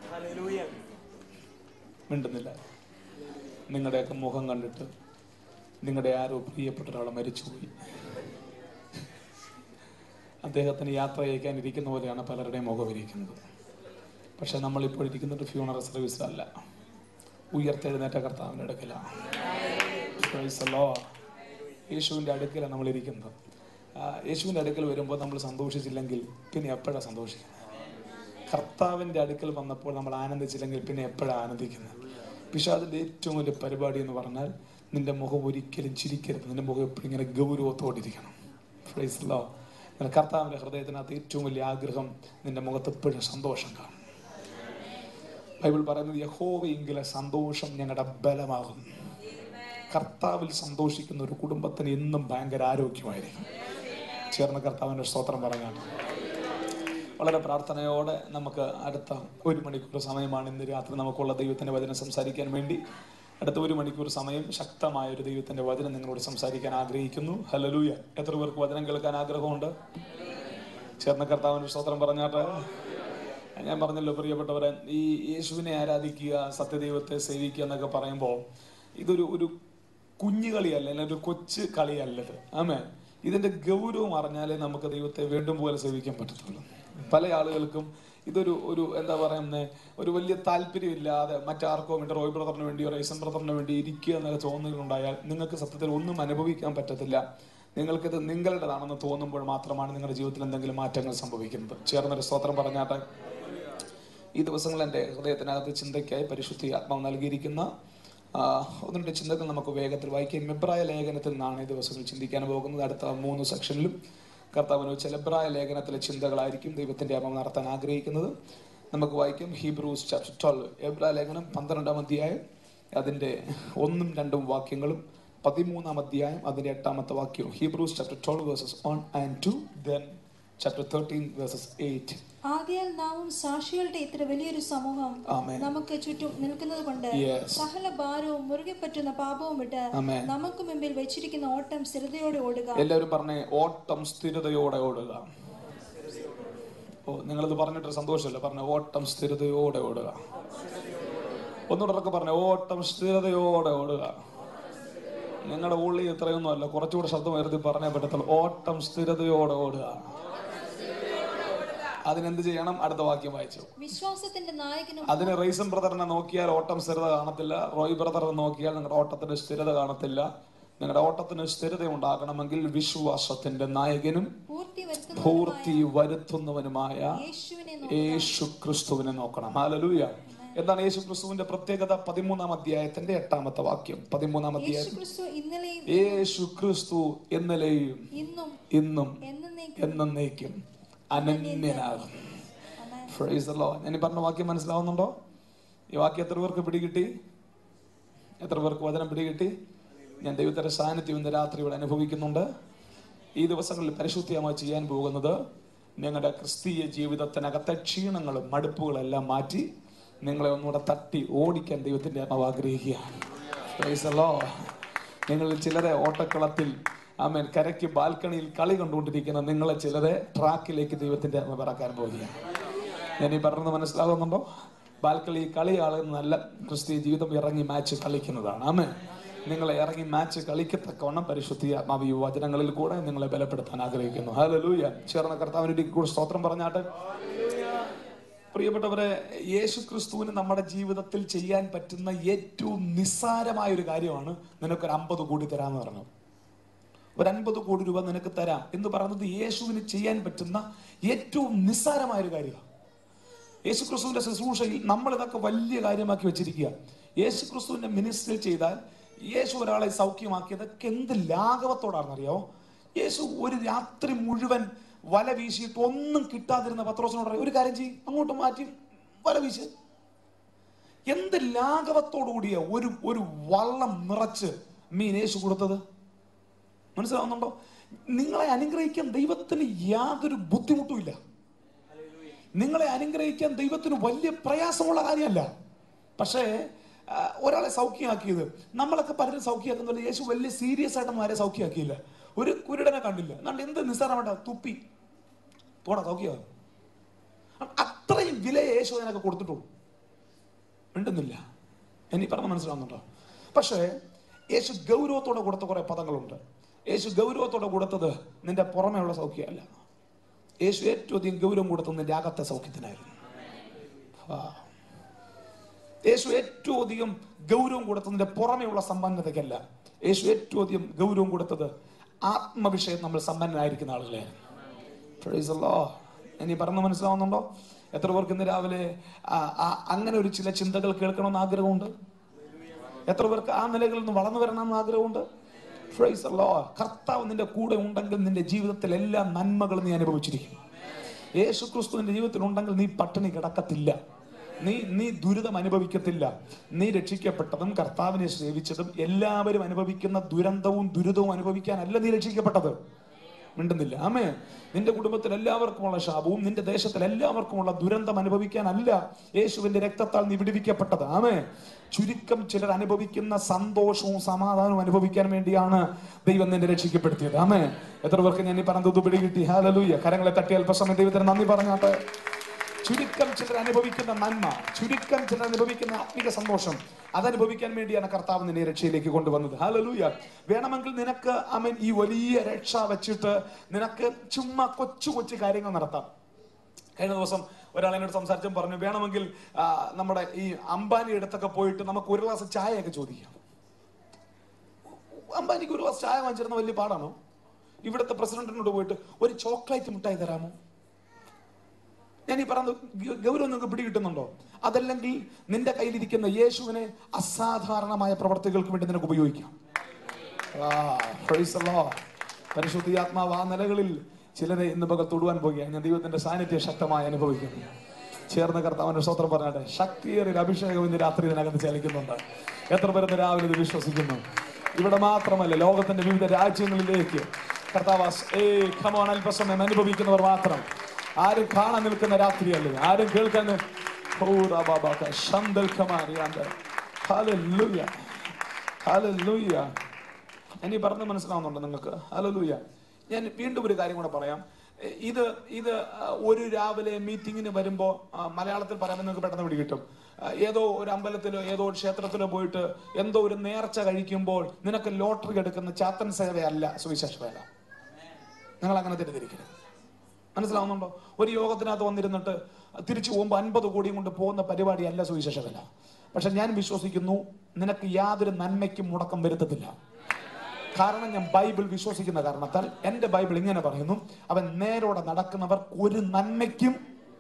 മിണ്ടുന്നില്ല നിങ്ങളുടെയൊക്കെ മുഖം കണ്ടിട്ട് നിങ്ങളുടെ ആരോ പ്രിയപ്പെട്ട ഒരാളെ മരിച്ചുപോയി അദ്ദേഹത്തിന് യാത്ര അയക്കാൻ ഇരിക്കുന്ന പോലെയാണ് പലരുടെയും മുഖം ഇരിക്കുന്നത് പക്ഷെ നമ്മളിപ്പോൾ ഇരിക്കുന്നത് ഫ്യൂണറൽ സർവീസിലല്ല ഉയർത്തെഴുന്നേറ്റ കർത്താവിൻ്റെ അടുക്കലാണ് Praise the Lord. യേശുവിൻ്റെ അടുക്കലാണ് നമ്മൾ ഇരിക്കുന്നത് ആ, യേശുവിൻ്റെ അടുക്കൽ വരുമ്പോൾ നമ്മൾ സന്തോഷിച്ചില്ലെങ്കിൽ പിന്നെ എപ്പോഴാണ് സന്തോഷിക്കുന്നത് കർത്താവിൻ്റെ അടുക്കൽ വന്നപ്പോൾ നമ്മൾ ആനന്ദിച്ചില്ലെങ്കിൽ പിന്നെ എപ്പോഴാണ് ആനന്ദിക്കുന്നത് പിശാദിന്റെ ഏറ്റവും വലിയ പരിപാടി എന്ന് പറഞ്ഞാൽ നിന്റെ മുഖം ഒരിക്കലും ചിരിക്കരുത് നിന്റെ മുഖം എപ്പോഴും ഇങ്ങനെ ഗൗരവത്തോടിരിക്കണം Praise the Lord. അങ്ങനെ കർത്താവിന്റെ ഹൃദയത്തിനകത്ത് ഏറ്റവും വലിയ ആഗ്രഹം നിന്റെ മുഖത്ത് എപ്പോഴും സന്തോഷം കാണും ബൈബിൾ പറയുന്നത് യഹോവയെങ്കിലെ സന്തോഷം ഞങ്ങളുടെ ബലമാകും കർത്താവിൽ സന്തോഷിക്കുന്ന ഒരു കുടുംബത്തിന് എന്നും ഭയങ്കര ആരോഗ്യമായിരിക്കും ചേർന്ന് കർത്താവിന്റെ സ്തോത്രം പറഞ്ഞാണ് വളരെ പ്രാർത്ഥനയോടെ നമുക്ക് അടുത്ത ഒരു മണിക്കൂർ സമയമാണ് ഇന്ന് രാത്രി നമുക്കുള്ള ദൈവത്തിന്റെ വചനം സംസാരിക്കാൻ വേണ്ടി അടുത്ത ഒരു മണിക്കൂർ സമയം ശക്തമായ ഒരു ദൈവത്തിന്റെ വചനം നിങ്ങളോട് സംസാരിക്കാൻ ആഗ്രഹിക്കുന്നു ഹലലൂയ എത്ര പേർക്ക് വചനം കേൾക്കാൻ ആഗ്രഹമുണ്ട് ചേർന്ന കർത്താവിന്റെ സ്തോത്രം പറഞ്ഞാട്ട് ഞാൻ പറഞ്ഞല്ലോ പ്രിയപ്പെട്ടവരെ ഈ യേശുവിനെ ആരാധിക്കുക സത്യദൈവത്തെ സേവിക്കുക എന്നൊക്കെ പറയുമ്പോൾ ഇതൊരു ഒരു കുഞ്ഞു കളിയല്ല അല്ലെങ്കിൽ ഒരു കൊച്ചു കളിയല്ലത് ആമേ ഇതിന്റെ ഗൗരവം അറിഞ്ഞാലേ നമുക്ക് ദൈവത്തെ വീണ്ടും പോലെ സേവിക്കാൻ പറ്റത്തുള്ളൂ പല ആളുകൾക്കും ഇതൊരു ഒരു എന്താ പറയുന്നത് ഒരു വലിയ താല്പര്യമില്ലാതെ മറ്റാർക്കോ വേണ്ടി റോയ് ബ്രദറിന് വേണ്ടിയോ റൈസൻ ബ്രദറിന് വേണ്ടി ഇരിക്കുക എന്നുള്ള തോന്നലുണ്ടായാൽ നിങ്ങൾക്ക് സത്യത്തിൽ ഒന്നും അനുഭവിക്കാൻ പറ്റത്തില്ല നിങ്ങൾക്കിത് നിങ്ങളുടേതാണെന്ന് തോന്നുമ്പോൾ മാത്രമാണ് നിങ്ങളുടെ ജീവിതത്തിൽ എന്തെങ്കിലും മാറ്റങ്ങൾ സംഭവിക്കുന്നത് ചേർന്നൊരു സ്തോത്രം പറഞ്ഞാട്ടെ ഈ ദിവസങ്ങൾ എൻ്റെ ഹൃദയത്തിനകത്ത് ചിന്തയ്ക്കായി പരിശുദ്ധി ആത്മാവ് നൽകിയിരിക്കുന്ന ആ, ഒന്ന് രണ്ട് ചിന്തകൾ നമുക്ക് വേഗത്തിൽ വായിക്കാം മെബ്രായ ലേഖനത്തിൽ നിന്നാണ് ഈ ദിവസങ്ങൾ ചിന്തിക്കാൻ പോകുന്നത് അടുത്ത മൂന്ന് സെക്ഷനിലും കർത്താവിന് വെച്ച എബ്രായ ലേഖനത്തിലെ ചിന്തകളായിരിക്കും ദൈവത്തിന്റെ ആത്മാവ് നടത്താൻ ആഗ്രഹിക്കുന്നത് നമുക്ക് വായിക്കാം ഹീബ്രൂസ് ചാപ്റ്റർ ട്വൽവ് എബ്രായ ലേഖനം പന്ത്രണ്ടാം അധ്യായം അതിൻ്റെ ഒന്നും രണ്ടും വാക്യങ്ങളും പതിമൂന്നാം അധ്യായം അതിൻ്റെ എട്ടാമത്തെ വാക്യവും Hebrews chapter twelve verses one and two then chapter thirteen verses eight ആകയാൽ നാമും സാക്ഷികളുടെ ഇത്ര വലിയൊരു സമൂഹം ആമേൻ. നമുക്ക് ചുറ്റും നിൽക്കുന്നത് കൊണ്ട് Yes. സകല ഭാരവും മുറുകെ പറ്റുന്ന പാപവും വിട്ട് ആമേൻ. നമുക്ക് മുമ്പിൽ വെച്ചിരിക്കുന്ന ഓട്ടം സ്ഥിരതയോടെ ഓടുക എല്ലാവരും പറഞ്ഞേ ഓട്ടം സ്ഥിരതയോടെ ഓടുക ഓ നിങ്ങളിത് പറഞ്ഞിട്ട് സന്തോഷമല്ല പറഞ്ഞ ഓട്ടം സ്ഥിരതയോടെ ഓടുക ഒന്നുകൂടെ ഉറക്കെ പറഞ്ഞ ഓട്ടം സ്ഥിരതയോടെ ഓടുക നിങ്ങളുടെ ഉള്ളി ഇത്രയൊന്നും അല്ല കുറച്ചുകൂടെ ശബ്ദം ഉയർത്തി പറഞ്ഞേ പറ്റത്തുള്ളൂ ഓട്ടം സ്ഥിരതയോടെ ഓടുക അതിനെന്ത് ചെയ്യണം അടുത്ത വാക്യം വായിച്ചു വിശ്വാസത്തിന്റെ നായകനും അതിന് റൈസൻ ബ്രദറിനെ നോക്കിയാൽ ഓട്ടം സ്ഥിരത കാണത്തില്ല റോയ് ബ്രദറിനെ നോക്കിയാൽ നിങ്ങളുടെ ഓട്ടത്തിന് സ്ഥിരത കാണത്തില്ല നിങ്ങളുടെ ഓട്ടത്തിന് സ്ഥിരത ഉണ്ടാകണമെങ്കിൽ വിശ്വാസത്തിന്റെ നായകനും പൂർത്തി വരുത്തുന്ന പൂർത്തി വരുത്തുന്നവനുമായ യേശുവിനെ യേശു ക്രിസ്തുവിനെ നോക്കണം ഹാലലൂയ എന്താണ് യേശു ക്രിസ്തുവിന്റെ പ്രത്യേകത പതിമൂന്നാം അധ്യായത്തിന്റെ എട്ടാമത്തെ വാക്യം പതിമൂന്നാം യേശു അധ്യായം ക്രിസ്തു ഇന്നലെയും യേശു ക്രിസ്തു ഇന്നലെയും ഇന്നും ഇന്നും എന്നേക്കും എന്നേക്കും അനന്യനാകും Praise the Lord. ഞാൻ ഈ പറഞ്ഞ വാക്യം മനസ്സിലാവുന്നുണ്ടോ ഈ വാക്യം എത്ര പേർക്ക് പിടികിട്ടി എത്ര പേർക്ക് വചനം പിടികിട്ടി ഞാൻ ദൈവത്തിന്റെ സാന്നിധ്യം ഇന്ന് രാത്രി ഇവിടെ അനുഭവിക്കുന്നുണ്ട് ഈ ദിവസങ്ങളിൽ പരിശുദ്ധിയമായി ചെയ്യാൻ പോകുന്നത് നിങ്ങളുടെ ക്രിസ്തീയ ജീവിതത്തിനകത്തെ ക്ഷീണങ്ങളും മടുപ്പുകളെല്ലാം മാറ്റി നിങ്ങളെ ഒന്നുകൂടെ തട്ടി ഓടിക്കാൻ ദൈവത്തിന്റെ ആത്മാവ് ആഗ്രഹിക്കുകയാണ് Praise the Lord. നിങ്ങളിൽ ചിലരെ ഓട്ടക്കളത്തിൽ ആമേൻ കരയ്ക്ക് ബാൽക്കണിയിൽ കളി കണ്ടുകൊണ്ടിരിക്കുന്ന നിങ്ങളെ ചിലരെ ട്രാക്കിലേക്ക് ദൈവത്തിന്റെ ആത്മ പറക്കാൻ പോവുകയാണ് ഞാൻ ഈ പറഞ്ഞത് മനസ്സിലാകുന്നുണ്ടോ ബാൽക്കണി കളി ആളുന്നല്ല ക്രിസ്തീയ ജീവിതം ഇറങ്ങി മാച്ച് കളിക്കുന്നതാണ് ആമേ നിങ്ങളെ ഇറങ്ങി മാച്ച് കളിക്കത്തക്കവണ്ണം പരിശുദ്ധി ആത്മാവ് ഈ വചനങ്ങളിൽ കൂടെ നിങ്ങളെ ബലപ്പെടുത്താൻ ആഗ്രഹിക്കുന്നു ഹല്ലേലൂയ ചേർന്ന കർത്താവിന്റെ കൂടെ സ്തോത്രം പറഞ്ഞാട്ടെ പ്രിയപ്പെട്ടവരെ യേശു ക്രിസ്തുവിന് നമ്മുടെ ജീവിതത്തിൽ ചെയ്യാൻ പറ്റുന്ന ഏറ്റവും നിസ്സാരമായ ഒരു കാര്യമാണ് നിനക്കൊരു അമ്പത് കോടി തരാന്ന് പറഞ്ഞു ഒരു അൻപത് കോടി രൂപ നിനക്ക് തരാം എന്ന് പറയുന്നത് യേശുവിന് ചെയ്യാൻ പറ്റുന്ന ഏറ്റവും നിസ്സാരമായ ഒരു കാര്യമാണ് യേശു ക്രിസ്തുവിന്റെ ശുശ്രൂഷയിൽ നമ്മൾ ഇതൊക്കെ വലിയ കാര്യമാക്കി വെച്ചിരിക്കുക യേശു ക്രിസ്തുവിന്റെ മിനിസ്ട്രി ചെയ്താൽ യേശു ഒരാളെ സൗഖ്യമാക്കിയതൊക്കെ എന്ത് ലാഘവത്തോടാണെന്നറിയോ യേശു ഒരു രാത്രി മുഴുവൻ വല വീശിയിട്ട് ഒന്നും കിട്ടാതിരുന്ന പത്രോസിനോട് പറയും, ഒരു കാര്യം ചെയ്യും അങ്ങോട്ട് മാറ്റി വല വീശ് എന്ത് ലാഘവത്തോടുകൂടിയ ഒരു ഒരു വള്ളം നിറച്ച് മീൻ യേശു കൊടുത്തത് മനസ്സിലാവുന്നുണ്ടോ നിങ്ങളെ അനുഗ്രഹിക്കാൻ ദൈവത്തിന് യാതൊരു ബുദ്ധിമുട്ടുമില്ല നിങ്ങളെ അനുഗ്രഹിക്കാൻ ദൈവത്തിന് വലിയ പ്രയാസമുള്ള കാര്യമല്ല പക്ഷേ ആ, ഒരാളെ സൗഖ്യമാക്കിയത് നമ്മളൊക്കെ പലരും സൗഖ്യമാക്കുന്നില്ല യേശു വലിയ സീരിയസ് ആയിട്ടൊന്നും ആരെ സൗഖ്യമാക്കിയില്ല ഒരു കുരുടനെ കണ്ടില്ല എന്നാണ്ട് എന്ത് നിസ്സാരമായിട്ടാ തുപ്പി പോടാ സൗഖ്യമാകും അത്രയും വില യേശു അതിനൊക്കെ കൊടുത്തിട്ടുള്ളൂ മിണ്ടുന്നില്ല ഇനി പറഞ്ഞ മനസ്സിലാവുന്നുണ്ടോ പക്ഷേ യേശു ഗൗരവത്തോടെ കൊടുത്ത കുറെ പദങ്ങളുണ്ട് യേശു ഗൗരവത്തോടെ കൊടുത്തത് നിന്റെ പുറമേയുള്ള സൗഖ്യമല്ല യേശു ഏറ്റവും അധികം ഗൗരവം കൊടുത്തത് നിന്റെ അകത്തെ സൗഖ്യത്തിനായിരുന്നു ആ. യേശു ഏറ്റവും അധികം ഗൗരവം കൊടുത്തതിന്റെ പുറമെയുള്ള സമ്പന്നതയ്ക്കല്ല യേശു ഏറ്റവും അധികം ഗൗരവം കൊടുത്തത് ആത്മവിഷയം നമ്മൾ സമ്പന്നനായിരിക്കുന്ന ആളുകളായിരുന്നു Praise the Lord. ഇനി പറഞ്ഞ മനസ്സിലാവുന്നുണ്ടോ എത്ര പേർക്ക് ഇന്ന് രാവിലെ ആ, ആ, അങ്ങനെ ഒരു ചില ചിന്തകൾ കേൾക്കണമെന്ന് ആഗ്രഹമുണ്ട് എത്ര പേർക്ക് ആ നിലകളിൽ നിന്ന് വളർന്നു വരണമെന്ന് ആഗ്രഹമുണ്ട് Praise the Lord. കർത്താവ് നിന്റെ കൂടെ ഉണ്ടെങ്കിൽ നിന്റെ ജീവിതത്തിൽ എല്ലാ നന്മകളും നീ അനുഭവിച്ചിരിക്കും യേശു ക്രിസ്തു നിന്റെ ജീവിതത്തിൽ ഉണ്ടെങ്കിൽ നീ പട്ടിണി കിടക്കത്തില്ല നീ നീ ദുരിതം അനുഭവിക്കത്തില്ല നീ രക്ഷിക്കപ്പെട്ടതും കർത്താവിനെ സേവിച്ചതും എല്ലാവരും അനുഭവിക്കുന്ന ദുരന്തവും ദുരിതവും അനുഭവിക്കാനല്ല നീ രക്ഷിക്കപ്പെട്ടത് മിണ്ടുന്നില്ല ആമേ നിന്റെ കുടുംബത്തിൽ എല്ലാവർക്കുമുള്ള ശാപവും നിന്റെ ദേശത്തിൽ എല്ലാവർക്കുമുള്ള ദുരന്തം അനുഭവിക്കാനല്ല യേശുവിന്റെ രക്തത്താൽ നീ വിടുവിക്കപ്പെട്ടത് ആമേ ചുരുക്കം ചിലർ അനുഭവിക്കുന്ന സന്തോഷവും സമാധാനവും അനുഭവിക്കാൻ വേണ്ടിയാണ് ദൈവം നിന്നെ രക്ഷിക്കപ്പെടുത്തിയത് ആമേ എത്ര പേർക്ക് ഞാൻ ഈ പറഞ്ഞത് പിടികിട്ടി ഹാലലൂയ കരങ്ങളെ തട്ടി അല്പസമയം ദൈവത്തിന് നന്ദി പറഞ്ഞാട്ടെ ചുരുക്കം ചിലർ അനുഭവിക്കുന്ന നന്മ ചുരുക്കം ചിലർ അനുഭവിക്കുന്ന ആത്മീക സന്തോഷം അതനുഭവിക്കാൻ വേണ്ടിയാണ് കർത്താവ് നിന്നെ രക്ഷയിലേക്ക് കൊണ്ടുവന്നത് ഹലലൂയ വേണമെങ്കിൽ നിനക്ക് അമൻ ഈ വലിയ രക്ഷ വെച്ചിട്ട് നിനക്ക് ചുമ്മാ കൊച്ചു കൊച്ചു കാര്യങ്ങൾ നടത്താം കഴിഞ്ഞ ദിവസം ഒരാൾ എന്നോട് സംസാരിച്ചും പറഞ്ഞു വേണമെങ്കിൽ ആ, നമ്മുടെ ഈ അംബാനി അടുത്തൊക്കെ പോയിട്ട് നമുക്ക് ഒരു ഗ്ലാസ് ചായയൊക്കെ ചോദിക്കാം അംബാനിക്ക് ഒരു ഗ്ലാസ് ചായ വാങ്ങിച്ചിരുന്ന വലിയ പാടാണോ ഇവിടുത്തെ പ്രസിഡന്റിനോട് പോയിട്ട് ഒരു ചോക്ലേറ്റ് മിഠായി തരാമോ ഞാൻ ഈ പറയുന്നത് ഗ- ഗൗരവം നിങ്ങൾക്ക് പിടികിട്ടുന്നുണ്ടോ അതല്ലെങ്കിൽ നിന്റെ കയ്യിലിരിക്കുന്ന യേശുവിനെ അസാധാരണമായ പ്രവർത്തികൾക്ക് വേണ്ടി നിനക്ക് ഉപയോഗിക്കാം ആ, praise the Lord. പരിശുദ്ധി ആത്മാവ് ആ നിലകളിൽ ചിലരെ ഇന്ന് പകൽ തൊടുവാൻ പോകുകയാണ് ഞാൻ ദൈവത്തിന്റെ സാന്നിധ്യം ശക്തമായി അനുഭവിക്കുന്നു ചേർന്ന് കർത്താവിന്റെ സ്വത്രം പറഞ്ഞാട്ടെ ശക്തിയേറിയ ഒരു അഭിഷേകം ഇന്ന് രാത്രി ഇതിനകത്ത് ചലിക്കുന്നുണ്ട് എത്ര പേര് രാവിലെ ഇത് വിശ്വസിക്കുന്നു ഇവിടെ മാത്രമല്ല ലോകത്തിന്റെ വിവിധ രാജ്യങ്ങളിലേക്ക് കർത്താവാസ് ഏ ഖമോൺ അല്പസമയം അനുഭവിക്കുന്നവർ മാത്രം ആരും കാണാൻ നിൽക്കുന്ന രാത്രിയല്ലേ ആരും കേൾക്കാൻ നി- ഓ റാബാബാക്ക, ശന്തൽ ഖമാരിയാണ്ട്. ഹല്ലേലൂയ. ഹല്ലേലൂയ. ഇനി പറഞ്ഞ് മനസ്സിലാവുന്നുണ്ടോ നിങ്ങൾക്ക് ഹല്ലേലൂയ ഞാൻ വീണ്ടും ഒരു കാര്യം കൂടെ പറയാം എ, ഇത് ഇത് ആ, ഒരു രാവിലെ മീറ്റിങ്ങിന് വരുമ്പോൾ മലയാളത്തിൽ പറയുമ്പോൾ നിങ്ങൾക്ക് പെട്ടെന്ന് പിടി കിട്ടും ആ, ഏതോ ഒരു അമ്പലത്തിലോ ഏതോ ഒരു ക്ഷേത്രത്തിലോ പോയിട്ട് എന്തോ ഒരു നേർച്ച കഴിക്കുമ്പോൾ നിനക്ക് ലോട്ടറി എടുക്കുന്ന ചാത്തൻ സേവയല്ല സുവിശേഷ വേല നിങ്ങൾ അങ്ങനെ തെറ്റിദ്ധരിക്കരുത് മനസ്സിലാവുന്നുണ്ടോ ഒരു യോഗത്തിനകത്ത് വന്നിരുന്നിട്ട് തിരിച്ചു പോകുമ്പോൾ അൻപത് കോടിയും കൊണ്ട് പോകുന്ന പരിപാടിയല്ല സുവിശേഷമല്ല പക്ഷെ ഞാൻ വിശ്വസിക്കുന്നു നിനക്ക് യാതൊരു നന്മയ്ക്കും മുടക്കം വരുത്തത്തില്ല കാരണം ഞാൻ ബൈബിൾ വിശ്വസിക്കുന്ന കാരണത്താൽ എന്റെ ബൈബിൾ ഇങ്ങനെ പറയുന്നു അവൻ നേരോടെ നടക്കുന്നവർ ഒരു നന്മയ്ക്കും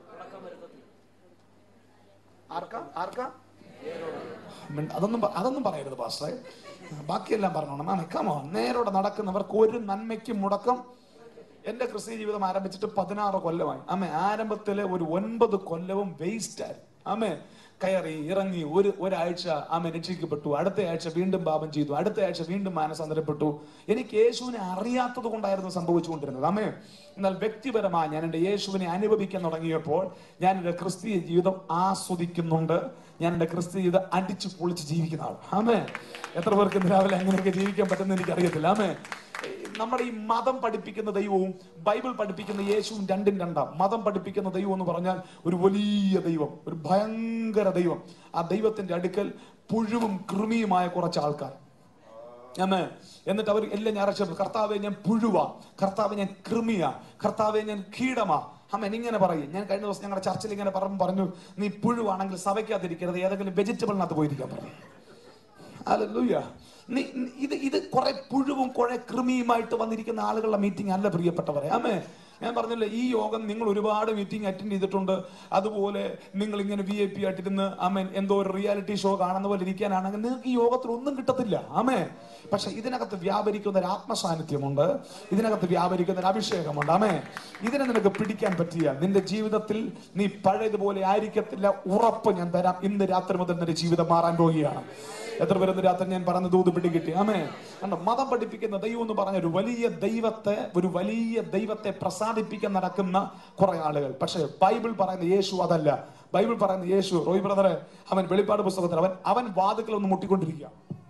ആർക്കാ ആർക്കാ മിണ്ട- അതൊന്നും പ- അതൊന്നും പറയരുത് പാസ്റ്ററെ ബാക്കിയെല്ലാം പറഞ്ഞോണം ആണ് കമോ നേരോടെ നടക്കുന്നവർക്ക് ഒരു നന്മയ്ക്കും മുടക്കം എന്റെ ക്രിസ്ത്യ ജീവിതം ആരംഭിച്ചിട്ട് പതിനാറ് കൊല്ലമായി അമ്മ ആരംഭത്തിലെ ഒരു ഒൻപത് കൊല്ലവും വേസ്റ്റ് ആയി അമ്മ കയറി ഇറങ്ങി ഒരു ഒരാഴ്ച ആമ രക്ഷിക്കപ്പെട്ടു അടുത്ത ആഴ്ച വീണ്ടും പാപം ചെയ്തു അടുത്ത ആഴ്ച വീണ്ടും മാനസാന്തരപ്പെട്ടു എനിക്ക് യേശുവിനെ അറിയാത്തത് കൊണ്ടായിരുന്നു സംഭവിച്ചുകൊണ്ടിരുന്നത് അമ്മേ എന്നാൽ വ്യക്തിപരമായി ഞാൻ എൻ്റെ യേശുവിനെ അനുഭവിക്കാൻ തുടങ്ങിയപ്പോൾ ഞാൻ എൻ്റെ ക്രിസ്തീയ ജീവിതം ആസ്വദിക്കുന്നുണ്ട് ഞാൻ എൻ്റെ ക്രിസ്തീയ ജീവിതം അടിച്ചു പൊളിച്ച് ജീവിക്കുന്ന ആൾ ആമേ എത്ര പേർക്ക് ഇന്ന് രാവിലെ അങ്ങനെയൊക്കെ ജീവിക്കാൻ പറ്റുന്ന എനിക്ക് അറിയത്തില്ല ആമേ നമ്മുടെ ഈ മതം പഠിപ്പിക്കുന്ന ദൈവവും ബൈബിൾ പഠിപ്പിക്കുന്ന യേശുവും രണ്ടും രണ്ടാം മതം പഠിപ്പിക്കുന്ന ദൈവം എന്ന് പറഞ്ഞാൽ ഒരു വലിയ ദൈവം ഒരു ഭയങ്കര ദൈവം ആ ദൈവത്തിന്റെ അടുക്കൽ പുഴുവും കൃമിയുമായ കുറച്ച് ആൾക്കാർ ആമേ എന്നിട്ട് അവർ എല്ലാം ഞായറാഴ്ച കർത്താവെ ഞാൻ പുഴുവാ കർത്താവെ ഞാൻ കൃമിയാ കർത്താവെ ഞാൻ കീടമാ അമ്മൻ ഇങ്ങനെ പറയും ഞാൻ കഴിഞ്ഞ ദിവസം ഞങ്ങളുടെ ചർച്ചിൽ ഇങ്ങനെ പറഞ്ഞു പറഞ്ഞു നീ പുഴുവാണെങ്കിൽ സഭയ്ക്കകത്തിരിക്കരുത് ഏതെങ്കിലും വെജിറ്റബിളിനകത്ത് പോയിരിക്കാൻ പറഞ്ഞു ഹല്ലേലൂയ. നീ നീ- ഇത് ഇത് കുറെ പുഴുവും കുറെ കൃമിയുമായിട്ട് വന്നിരിക്കുന്ന ആളുകളുടെ മീറ്റിംഗ് അല്ല പ്രിയപ്പെട്ടവരെ ആമേ ഞാൻ പറഞ്ഞില്ലേ ഈ യോഗം നിങ്ങൾ ഒരുപാട് മീറ്റിംഗ് അറ്റൻഡ് ചെയ്തിട്ടുണ്ട് അതുപോലെ നിങ്ങൾ ഇങ്ങനെ വി ഐ പി ആയിട്ടിരുന്ന് ആമേൻ എന്തോ ഒരു റിയാലിറ്റി ഷോ കാണുന്ന പോലെ ഇരിക്കാനാണെങ്കിൽ നിങ്ങൾക്ക് ഈ യോഗത്തിൽ ഒന്നും കിട്ടത്തില്ല ആമേ പക്ഷെ ഇതിനകത്ത് വ്യാപരിക്കുന്ന ഒരു ആത്മസാന്നിധ്യമുണ്ട് ഇതിനകത്ത് വ്യാപരിക്കുന്ന ഒരു അഭിഷേകമുണ്ട് ആമേ ഇതിനെ നിനക്ക് പിടിക്കാൻ പറ്റിയ നിന്റെ ജീവിതത്തിൽ നീ പഴയതുപോലെ ആയിരിക്കത്തില്ല ഉറപ്പ് ഞാൻ തരാം ഇന്ന് രാത്രി മുതൽ നിന്റെ ജീവിതം മാറാൻ പോവുകയാണ് എത്ര പേര് ഇന്ന് രാത്രി ഞാൻ പറഞ്ഞ ദൂത് പിടികിട്ടി ആമേ കണ്ടോ മതം പഠിപ്പിക്കുന്ന ദൈവം എന്ന് പറഞ്ഞ ഒരു വലിയ ദൈവത്തെ ഒരു വലിയ ദൈവത്തെ പ്രസാദിപ്പിക്കാൻ നടക്കുന്ന കുറെ ആളുകൾ പക്ഷേ ബൈബിൾ പറയുന്ന യേശു അതല്ല ബൈബിൾ പറയുന്ന യേശു റോയ് ബ്രദറെ അവൻ വെളിപ്പാട് പുസ്തകത്തിൽ അവൻ അവൻ വാതുക്കൾ ഒന്ന് മുട്ടിക്കൊണ്ടിരിക്കുക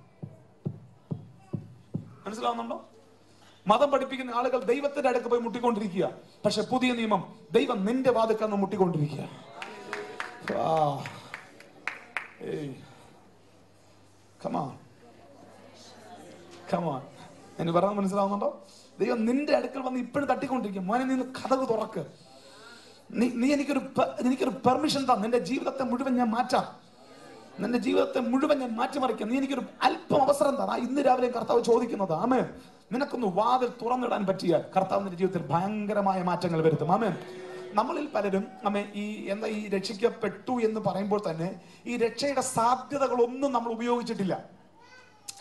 മനസ്സിലാവുന്നുണ്ടോ മതം പഠിപ്പിക്കുന്ന ആളുകൾ ദൈവത്തിന്റെ അടുക്ക് പോയി മുട്ടിക്കൊണ്ടിരിക്കുക പക്ഷെ പുതിയ നിയമം ദൈവം നിന്റെ വാതുക്കൾ ഒന്ന് മുട്ടിക്കൊണ്ടിരിക്കുക ആ. ഏയ് Come on. Come on. എന്ന് പറഞ്ഞാൽ മനസ്സിലാവുന്നുണ്ടോ ദൈവം നിന്റെ അടുക്കൽ വന്ന് ഇപ്പോഴും തട്ടിക്കൊണ്ടിരിക്കും മോനെ നീ കഥക് തുറക്ക് നീ നീ എനിക്കൊരു പ- എനിക്കൊരു പെർമിഷൻ താ നിന്റെ ജീവിതത്തെ മുഴുവൻ ഞാൻ മാറ്റാം നിന്റെ ജീവിതത്തെ മുഴുവൻ ഞാൻ മാറ്റിമറിക്കാം നീ എനിക്കൊരു അല്പം അവസരം താ ഇന്ന് രാവിലെ കർത്താവ് ചോദിക്കുന്നത് ആമേ നിനക്കൊന്ന് വാതിൽ തുറന്നിടാൻ പറ്റിയാൽ കർത്താവ് നിന്റെ ജീവിതത്തിൽ ഭയങ്കരമായ മാറ്റങ്ങൾ വരുത്തും ആമേ നമ്മളിൽ പലരും അമ്മേ ഈ എന്താ ഈ രക്ഷിക്കപ്പെട്ടു എന്ന് പറയുമ്പോൾ തന്നെ ഈ രക്ഷയുടെ സാധ്യതകളൊന്നും നമ്മൾ ഉപയോഗിച്ചിട്ടില്ല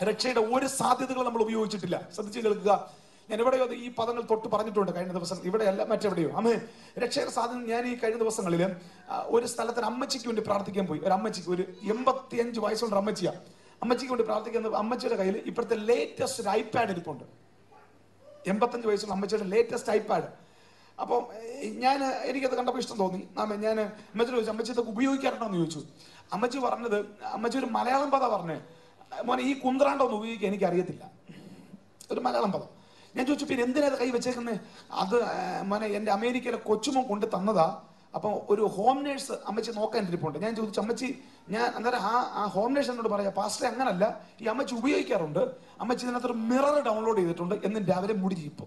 രക്ഷയുടെ ഒരു സാധ്യതകൾ നമ്മൾ ഉപയോഗിച്ചിട്ടില്ല ശ്രദ്ധിച്ച് കേൾക്കുക ഞാൻ എവിടെയോ അത് ഈ പദങ്ങൾ തൊട്ട് പറഞ്ഞിട്ടുണ്ട് കഴിഞ്ഞ ദിവസം ഇവിടെയല്ല മറ്റെവിടെയോ അമ്മ രക്ഷയുടെ സാധ്യത ഞാൻ ഈ കഴിഞ്ഞ ദിവസങ്ങളിൽ ഒരു സ്ഥലത്തിന് അമ്മച്ചിക്ക് വേണ്ടി പ്രാർത്ഥിക്കാൻ പോയി ഒരു അമ്മച്ചിക്ക് ഒരു എൺപത്തി അഞ്ച് വയസ്സുള്ള ഒരു അമ്മച്ചിയാ അമ്മച്ചിക്ക് വേണ്ടി പ്രാർത്ഥിക്കുന്ന അമ്മച്ചിയുടെ കയ്യിൽ ഇപ്പോഴത്തെ ലേറ്റസ്റ്റ് ഒരു ഐപാഡ് ഇരിപ്പുണ്ട് എൺപത്തഞ്ച് വയസ്സുള്ള അമ്മച്ചിയുടെ ലേറ്റസ്റ്റ് ഐപാഡ് അപ്പോൾ ഞാൻ എനിക്കത് കണ്ടപ്പോൾ ഇഷ്ടം തോന്നി ആമേ ഞാൻ അമ്മച്ചി ചോദിച്ചു അമ്മച്ചി ഇതൊക്കെ ഉപയോഗിക്കാറുണ്ടോ എന്ന് ചോദിച്ചു അമ്മച്ചി പറഞ്ഞത് അമ്മച്ചി ഒരു മലയാളം പദം പറഞ്ഞേ മോനെ ഈ കുന്ത്രാണ്ടൊന്നും ഉപയോഗിക്കാൻ എനിക്ക് അറിയത്തില്ല ഒരു മലയാളം പദം ഞാൻ ചോദിച്ചു പിന്നെ എന്തിനാ ഇത് കൈ വെച്ചേക്കുന്നത് അത് ആ, മോനെ എൻ്റെ അമേരിക്കയിലെ കൊച്ചുമോൻ കൊണ്ട് തന്നതാ അപ്പോൾ ഒരു ഹോം നേഴ്സ് അമ്മച്ചി നോക്കാൻ ഇരിപ്പുണ്ട് ഞാൻ ചോദിച്ചു അമ്മച്ചി ഞാൻ അന്നേരം ആ ആ ഹോം നേഴ്സ് എന്നോട് പറയാം പാസ്റ്റർ അങ്ങനല്ല ഈ അമ്മച്ചി ഉപയോഗിക്കാറുണ്ട് അമ്മച്ചി ഇതിനകത്തൊരു മിറർ ഡൗൺലോഡ് ചെയ്തിട്ടുണ്ട് എന്നും രാവിലെ മുടി ചീപ്പും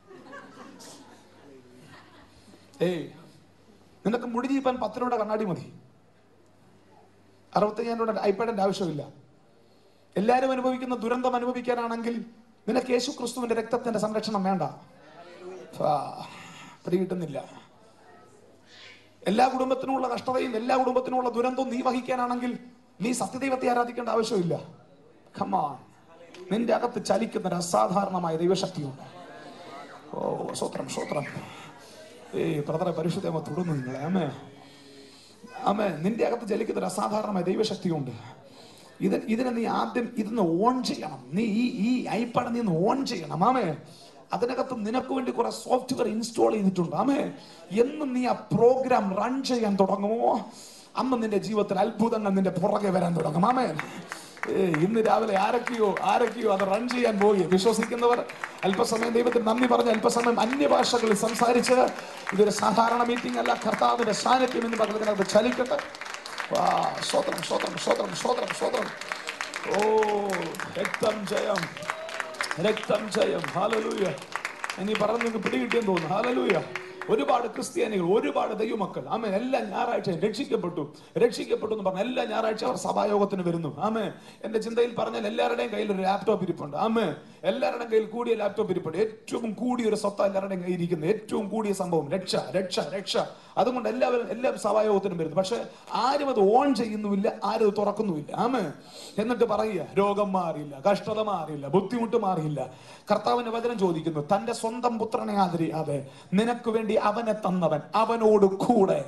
ഏയ് നിനക്ക് മുടി ചീപ്പാൻ പത്ത് രൂപയുടെ കണ്ണാടി മതി അറുപത്തയ്യായിരം രൂപയുടെ ഐപാഡിന്റെ ആവശ്യമില്ല എല്ലാവരും അനുഭവിക്കുന്ന ദുരന്തം അനുഭവിക്കാനാണെങ്കിൽ നിനക്ക് യേശു ക്രിസ്തുവിന്റെ രക്തത്തിന്റെ സംരക്ഷണം വേണ്ട ആ, പിടി കിട്ടുന്നില്ല എല്ലാ കുടുംബത്തിനുമുള്ള കഷ്ടതയും എല്ലാ കുടുംബത്തിനുമുള്ള ദുരന്തവും നീ വഹിക്കാനാണെങ്കിൽ നീ സത്യദൈവത്തെ ആരാധിക്കേണ്ട ആവശ്യമില്ല ഖമാൻ നിന്റെ അകത്ത് ചലിക്കുന്ന ഒരു അസാധാരണമായ ദൈവശക്തിയുണ്ട് ഓ സ്വത്രം സ്വത്രം ഏയ് ബ്രദറെ പരിശുദ്ധമ തുടർന്നു നിങ്ങളെ അമ്മേ അമ്മേ നിന്റെ അകത്ത് ചലിക്കുന്ന ഒരു അസാധാരണമായ ദൈവശക്തിയുണ്ട് ഇത് ഇതിനെ നീ ആദ്യം ഇതിന്ന് ഓൺ ചെയ്യണം നീ ഈ ഈ ഐപാഡ് നീ ഓൺ ചെയ്യണം ആമേ അതിനകത്ത് നിനക്ക് വേണ്ടി കുറെ സോഫ്റ്റ്വെയർ ഇൻസ്റ്റാൾ ചെയ്തിട്ടുണ്ട് ആമേ എന്ന് നീ ആ പ്രോഗ്രാം റൺ ചെയ്യാൻ തുടങ്ങുമോ അന്ന് നിന്റെ ജീവിതത്തിൽ അത്ഭുതങ്ങൾ നിന്റെ പുറകെ വരാൻ തുടങ്ങും ആമേ ഏ, ഇന്ന് രാവിലെ ആരൊക്കെയോ ആരൊക്കെയോ അത് റൺ ചെയ്യാൻ പോയി വിശ്വസിക്കുന്നവർ അല്പസമയം ദൈവത്തിന് നന്ദി പറഞ്ഞ് അല്പസമയം അന്യഭാഷകളിൽ സംസാരിച്ച് ഇതൊരു സാധാരണ മീറ്റിംഗ് അല്ല കർത്താവിന്റെ സാന്നിധ്യം എന്ന് പറഞ്ഞതിനകത്ത് ചലിക്കട്ടെ വാ, സ്തോത്രം സ്തോത്രം സ്തോത്രം സ്തോത്രം സ്തോത്രം ഓ രക്തം ജയം രക്തം ജയം ഹാലലൂയ ഇനി പറഞ്ഞു നിങ്ങൾക്ക് പിടികിട്ടിയെന്ന് തോന്നുന്നു ഹാലലൂയ ഒരുപാട് ക്രിസ്ത്യാനികൾ ഒരുപാട് ദൈവമക്കൾ ആമേ എല്ലാ ഞായറാഴ്ചയും രക്ഷിക്കപ്പെട്ടു രക്ഷിക്കപ്പെട്ടു എന്ന് പറഞ്ഞ എല്ലാ ഞായറാഴ്ച അവർ സഭായോഗത്തിന് വരുന്നു ആമേ എന്റെ ചിന്തയിൽ പറഞ്ഞാൽ എല്ലാവരുടെയും കയ്യിൽ ഒരു ലാപ്ടോപ്പ് ഇരിപ്പുണ്ട് ആമേ എല്ലാവരുടെയും കയ്യിൽ കൂടിയ ലാപ്ടോപ്പ് ഇരിപ്പുണ്ട് ഏറ്റവും കൂടിയ ഒരു സ്വത്ത എല്ലാവരുടെയും കയ്യിൽ ഇരിക്കുന്നത് ഏറ്റവും കൂടിയ സംഭവം രക്ഷ രക്ഷ രക്ഷ അതുകൊണ്ട് എല്ലാവരും എല്ലാ സഭായോഗത്തിനും വരുന്നു പക്ഷെ ആരും അത് ഓൺ ചെയ്യുന്നുമില്ല ആരും അത് തുറക്കുന്നുമില്ല ആമേ എന്നിട്ട് പറയുക രോഗം മാറിയില്ല കഷ്ടത മാറിയില്ല ബുദ്ധിമുട്ട് മാറിയില്ല കർത്താവിന്റെ വചനം ചോദിക്കുന്നു തന്റെ സ്വന്തം പുത്രനെ ആദരിയാതെ നിനക്ക് വേണ്ടി അവനെ തന്നവൻ അവനോട് കൂടെ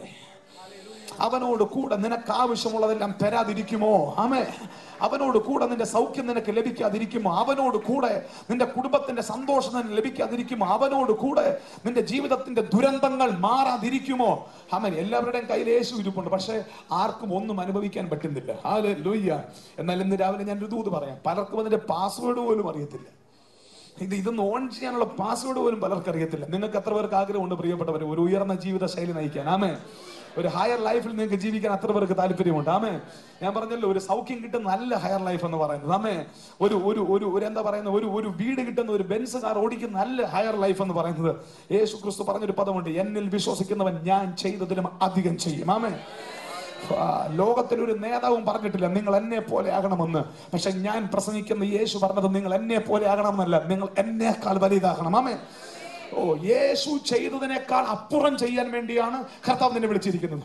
അവനോട് കൂടെ നിനക്ക് ആവശ്യമുള്ളതെല്ലാം തരാതിരിക്കുമോ ആമേ അവനോട് കൂടെ നിന്റെ സൗഖ്യം നിനക്ക് ലഭിക്കാതിരിക്കുമോ അവനോട് കൂടെ നിന്റെ കുടുംബത്തിന്റെ സന്തോഷം നിനക്ക് ലഭിക്കാതിരിക്കുമോ അവനോട് കൂടെ നിന്റെ ജീവിതത്തിന്റെ ദുരന്തങ്ങൾ മാറാതിരിക്കുമോ ആമൻ എല്ലാവരുടെയും കയ്യിൽ യേശു ഇരിപ്പുണ്ട് പക്ഷേ ആർക്കും ഒന്നും അനുഭവിക്കാൻ പറ്റുന്നില്ല ഹാലെ ലൂയ്യ എന്നാൽ ഇന്ന് രാവിലെ ഞാൻ ഒരു ദൂത് പറയാം പലർക്കും അതിന്റെ പാസ്വേഡ് പോലും അറിയത്തില്ല ഇത് ഇതൊന്ന് ഓൺ ചെയ്യാനുള്ള പാസ്വേഡ് പോലും പലർക്കും അറിയത്തില്ല നിങ്ങൾക്ക് എത്ര പേർക്ക് ആഗ്രഹമുണ്ട് പ്രിയപ്പെട്ടവർ ഒരു ഉയർന്ന ജീവിത ശൈലി നയിക്കാൻ ആമേ ഒരു ഹയർ ലൈഫിൽ നിങ്ങൾക്ക് ജീവിക്കാൻ അത്ര പേർക്ക് താല്പര്യമുണ്ട് ആമേ ഞാൻ പറഞ്ഞല്ലോ ഒരു സൗഖ്യം കിട്ടുന്ന നല്ല ഹയർ ലൈഫ് എന്ന് പറയുന്നത് ആമേ ഒരു ഒരു ഒരു ഒരു എന്താ പറയുന്ന ഒരു ഒരു വീട് കിട്ടുന്ന ഒരു ബെൻസ് കാർ ഓടിക്കുന്ന നല്ല ഹയർ ലൈഫ് എന്ന് പറയുന്നത് യേശു ക്രിസ്തു പറഞ്ഞൊരു പദമുണ്ട് എന്നിൽ വിശ്വസിക്കുന്നവൻ ഞാൻ ചെയ്തതിലും അധികം ചെയ്യും ആമേ ആ, ലോകത്തിൽ ഒരു നേതാവും പറഞ്ഞിട്ടില്ല നിങ്ങൾ എന്നെ പോലെ ആകണമെന്ന് പക്ഷെ ഞാൻ പ്രസംഗിക്കുന്ന യേശു പറഞ്ഞത് നിങ്ങൾ എന്നെ പോലെ ആകണമെന്നല്ല നിങ്ങൾ എന്നേക്കാൾ വലുതാകണം ആമേ ഓ യേശു ചെയ്തതിനേക്കാൾ അപ്പുറം ചെയ്യാൻ വേണ്ടിയാണ് കർത്താവ് നിന്നെ വിളിച്ചിരിക്കുന്നത്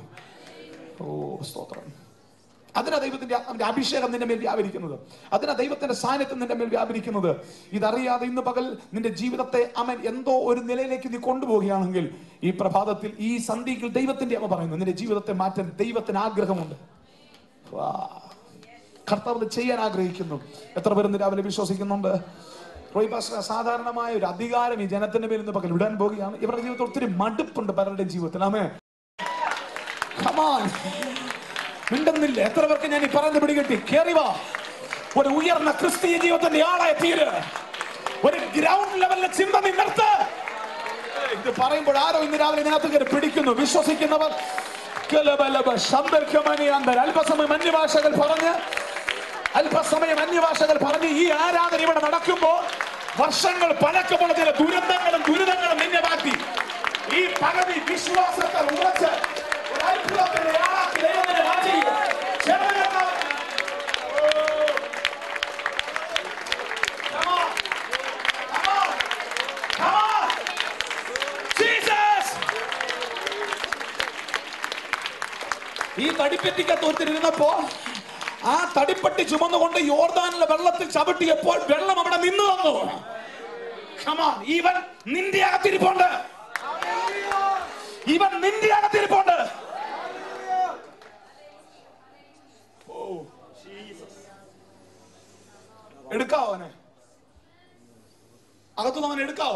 ഓ സ്തോത്രം അതിനാ ദൈവത്തിന്റെ ആത്മാവിന്റെ അഭിഷേകം നിന്റെ മേൽ വ്യാപരിക്കുന്നത് അതിനാ ദൈവത്തിന്റെ സാന്നിധ്യം നിന്റെ മേൽ വ്യാപരിക്കുന്നത് ഇതറിയാതെ ഇന്ന് പകൽ നിന്റെ ജീവിതത്തെ അവൻ എന്തോ ഒരു നിലയിലേക്ക് നീ കൊണ്ടുപോവുകയാണെങ്കിൽ ഈ പ്രഭാതത്തിൽ ഈ സന്ധിയിൽ ദൈവത്തിന്റെ അമ്മ പറയുന്നു നിന്റെ ജീവിതത്തെ മാറ്റാൻ ദൈവത്തിന് ആഗ്രഹമുണ്ട് വാ. കർത്താവ് ഇത് ചെയ്യാൻ ആഗ്രഹിക്കുന്നു എത്ര പേര് ഇന്ന് രാവിലെ വിശ്വസിക്കുന്നുണ്ട് റോയ് പാസ്റ്റർ അസാധാരണമായ ഒരു അധികാരം ഈ ജനത്തിന്റെ മേൽ ഇന്ന് പകൽ വിടാൻ പോവുകയാണ് ഇവരുടെ ജീവിതത്തിൽ ഒത്തിരി മടുപ്പുണ്ട് പലരുടെയും ജീവിതത്തിൽ ആമേ Come on. മിണ്ടുന്നില്ല എത്ര പേർക്ക് ഞാൻ ഈ പറയുന്ന പിടികിട്ടി കേറി വാ ഒരു ഉയർന്ന ക്രിസ്തീയ ജീവിതത്തിന്റെ ആളായി തീര് ഒരു ഗ്രൗണ്ട് ലെവലിലെ ചിന്ത നീ നിർത്ത് ഇത് പറയുമ്പോൾ ആരോ ഇന്ന് രാവിലെ ഇതിനകത്ത് കയറി പിടിക്കുന്നു വിശ്വസിക്കുന്നവർ കലബലബ ശബ്ദർക്കമണിയാന്തർ അല്പസമയം അന്യഭാഷകൾ പറഞ്ഞ് അല്പസമയം അന്യഭാഷകൾ പറഞ്ഞ് ഈ ആരാധന ഇവിടെ നടക്കുമ്പോൾ വർഷങ്ങൾ പഴക്കമുള്ള ചില ദുരന്തങ്ങളും ദുരിതങ്ങളും നിന്നെ മാറ്റി ഈ പകുതി വിശ്വാസത്തെ ഉറച്ച് ഒരു അത്ഭുതത്തിന്റെ ആളാക്കി ദൈവം നിന്നെ മാറ്റി ചെറുതാക്കാം. ഓ. Come on. Come on. Come on. Jesus. ഈ തടിപ്പെട്ടിക്കകത്ത് ഒരുത്തിരുന്നപ്പോ ആ തടിപ്പട്ടി ചുമന്നുകൊണ്ട് യോർദാനിലെ വെള്ളത്തിൽ ചവിട്ടിയപ്പോൾ വെള്ളം അവിടെ നിന്നു വന്നു Come on, ഇവൻ നിന്റെ അകത്തിരിപ്പുണ്ട് ഇവൻ നിന്റെ അകത്തിരിപ്പുണ്ട് ഓ എടുക്കാവോ അവനെ അകത്തുനിന്ന് അവനെ എടുക്കാവോ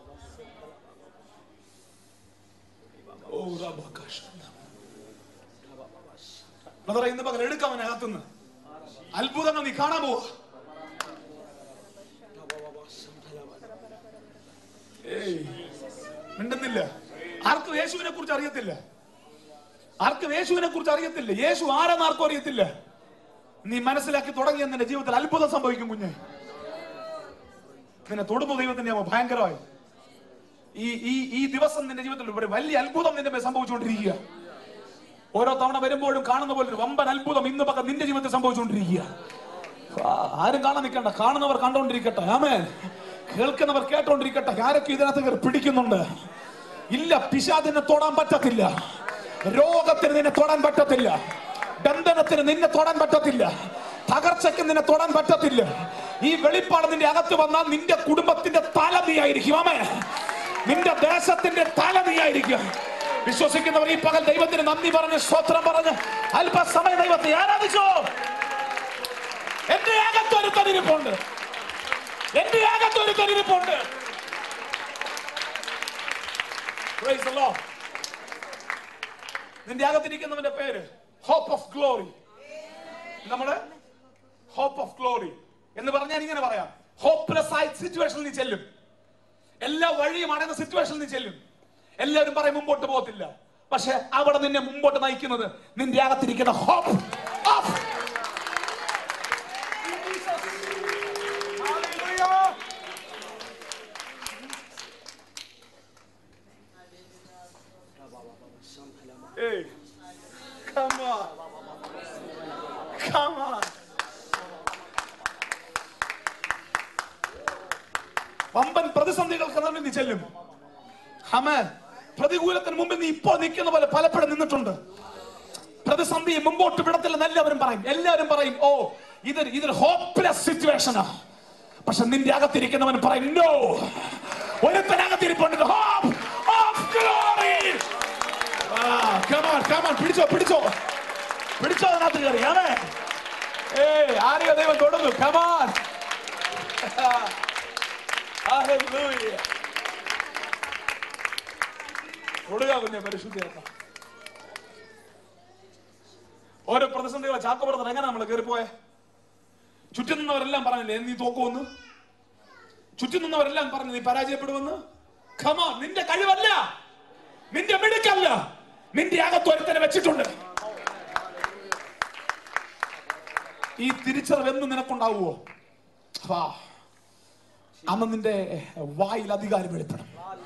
ഓ റബ്ബക്കാഷ്. ബ്രദറെ ഇന്ന് പകരം എടുക്കാം അവനെ അകത്തുനിന്ന് അത്ഭുതങ്ങൾ നീ കാണാൻ പോവാ ഏയ് മിണ്ടുന്നില്ല ആർക്കും യേശുവിനെ കുറിച്ച് അറിയത്തില്ല ആർക്കും യേശുവിനെ കുറിച്ച് അറിയത്തില്ല യേശു ആരെന്ന് ആർക്കും അറിയത്തില്ല നീ മനസ്സിലാക്കി തുടങ്ങിയ നിന്റെ ജീവിതത്തിൽ അത്ഭുതം സംഭവിക്കും കുഞ്ഞെ നിന്നെ തൊടുന്ന ദൈവത്തിന്റെ നാമം ഭയങ്കരമായി ഈ ഈ ഈ ദിവസം നിന്റെ ജീവിതത്തിൽ ഒരു വലിയ അത്ഭുതം നിന്റെ മേൽ സംഭവിച്ചുകൊണ്ടിരിക്കുക ഓരോ തവണ വരുമ്പോഴും കാണുന്ന പോലെ ഒരു വമ്പൻ അത്ഭുതം ഇന്ന് പക്ക നിന്റെ ജീവിതത്തിൽ സംഭവിച്ചുകൊണ്ടിരിക്കുക ആ, ആരും കാണാൻ നിൽക്കണ്ട കാണുന്നവർ കണ്ടോണ്ടിരിക്കട്ടെ ആമേ കേൾക്കുന്നവർ കേട്ടോണ്ടിരിക്കട്ടെ ആരൊക്കെ ഇതിനകത്ത് കയറി പിടിക്കുന്നുണ്ട് ഇല്ല പിശാദിനെ തൊടാൻ പറ്റത്തില്ല രോഗത്തിന് നിന്നെ തൊടാൻ പറ്റത്തില്ല ബന്ധനത്തിന് നിന്നെ തൊടാൻ പറ്റത്തില്ല തകർച്ചയ്ക്ക് നിന്നെ തൊടാൻ പറ്റത്തില്ല ഈ വെളിപ്പാട് നിന്റെ അകത്ത് വന്നാൽ നിന്റെ കുടുംബത്തിന്റെ തല നീയായിരിക്കും ആമേ നിന്റെ ദേശത്തിന്റെ തല നീയായിരിക്കും വിശ്വസിക്കുന്നവർ ഈ പകൽ ദൈവത്തിന് നന്ദി പറഞ്ഞ് സ്വത്രം പറഞ്ഞ് അല്പസമയം ദൈവത്തെ ആരാധിച്ചോ എന്റെ അകത്ത് ഒരു തരിരിപ്പുണ്ട് എന്റെ അകത്ത് ഒരു തരിരിപ്പുണ്ട് Praise the Lord. നിന്റെ അകത്തിരിക്കുന്നവന്റെ പേര് ഹോപ്പ് ഓഫ് ഗ്ലോറി നമ്മള് ഹോപ്പ് ഓഫ് ഗ്ലോറി എന്ന് പറഞ്ഞാൽ ഇങ്ങനെ പറയാം ഹോപ്പ്ലെസ് ആയ സിറ്റുവേഷനിൽ നീ ചെല്ലും എല്ലാ വഴിയും അടയുന്ന സിറ്റുവേഷനിൽ നീ ചെല്ലും എല്ലാവരും പറയും മുമ്പോട്ട് പോകത്തില്ല പക്ഷെ അവിടെ നിന്നെ മുമ്പോട്ട് നയിക്കുന്നത് നിന്റെ അകത്തിരിക്കുന്ന hope of Hey, come on. Come on. വമ്പൻ പ്രതിസന്ധികൾക്ക് നടുവിൽ നീ ചെല്ലും ഹമേ പ്രതികൂലത്തിന് മുമ്പിൽ നീ ഇപ്പോൾ നിൽക്കുന്ന പോലെ പലപ്പോഴും നിന്നിട്ടുണ്ട് പ്രതിസന്ധി മുമ്പോട്ട് വിടത്തില്ലെന്ന് എല്ലാവരും പറയും എല്ലാവരും പറയും ഓ ഇതൊരു ഇതൊരു ഹോപ്പ്ലെസ് സിറ്റുവേഷനാ പക്ഷെ നിന്റെ അകത്തിരിക്കുന്നവൻ പറയും നോ ഒരുത്തനകത്തിരിപ്പുണ്ട് hope of glory come on come on പിടിച്ചോ പിടിച്ചോ പിടിച്ചോ അതിനകത്ത് കയറി ആമേ ഏ ആരെയോ ദൈവം തൊടുന്നു കമാൻ തൊടുക കുഞ്ഞെ പരിശുദ്ധിയാക്കാം ഓരോ പ്രതിസന്ധികളെ ചാക്കപ്പുറത്ത് എങ്ങനെ നമ്മൾ കയറിപ്പോയെ ചുറ്റും നിന്നവരെല്ലാം പറഞ്ഞില്ലേ നീ തോക്കുമെന്ന് ചുറ്റും നിന്നവരെല്ലാം പറഞ്ഞു നീ പരാജയപ്പെടുമെന്ന് ഖമാ നിന്റെ കഴിവല്ല നിന്റെ മിടുക്കല്ല നിന്റെ അകത്തൊരുത്തനെ വെച്ചിട്ടുണ്ട് ഈ തിരിച്ചറിവ് എന്ന് നിനക്കുണ്ടാവുമോ വാ അന്ന് നിന്റെ വായിൽ അധികാരം വെളിപ്പെടും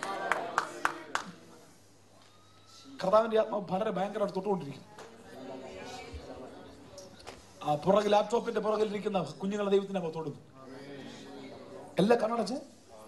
കർത്താവിന്റെ ആത്മാവ് വളരെ ഭയങ്കരമായിട്ട് തൊട്ടുകൊണ്ടിരിക്കും ആ പുറകിൽ ലാപ്ടോപ്പിന്റെ പുറകിൽ ഇരിക്കുന്ന കുഞ്ഞുങ്ങളെ ദൈവത്തിന്റെ അമ്മ തൊടുന്നു എല്ലാ കണ്ണടച്ച്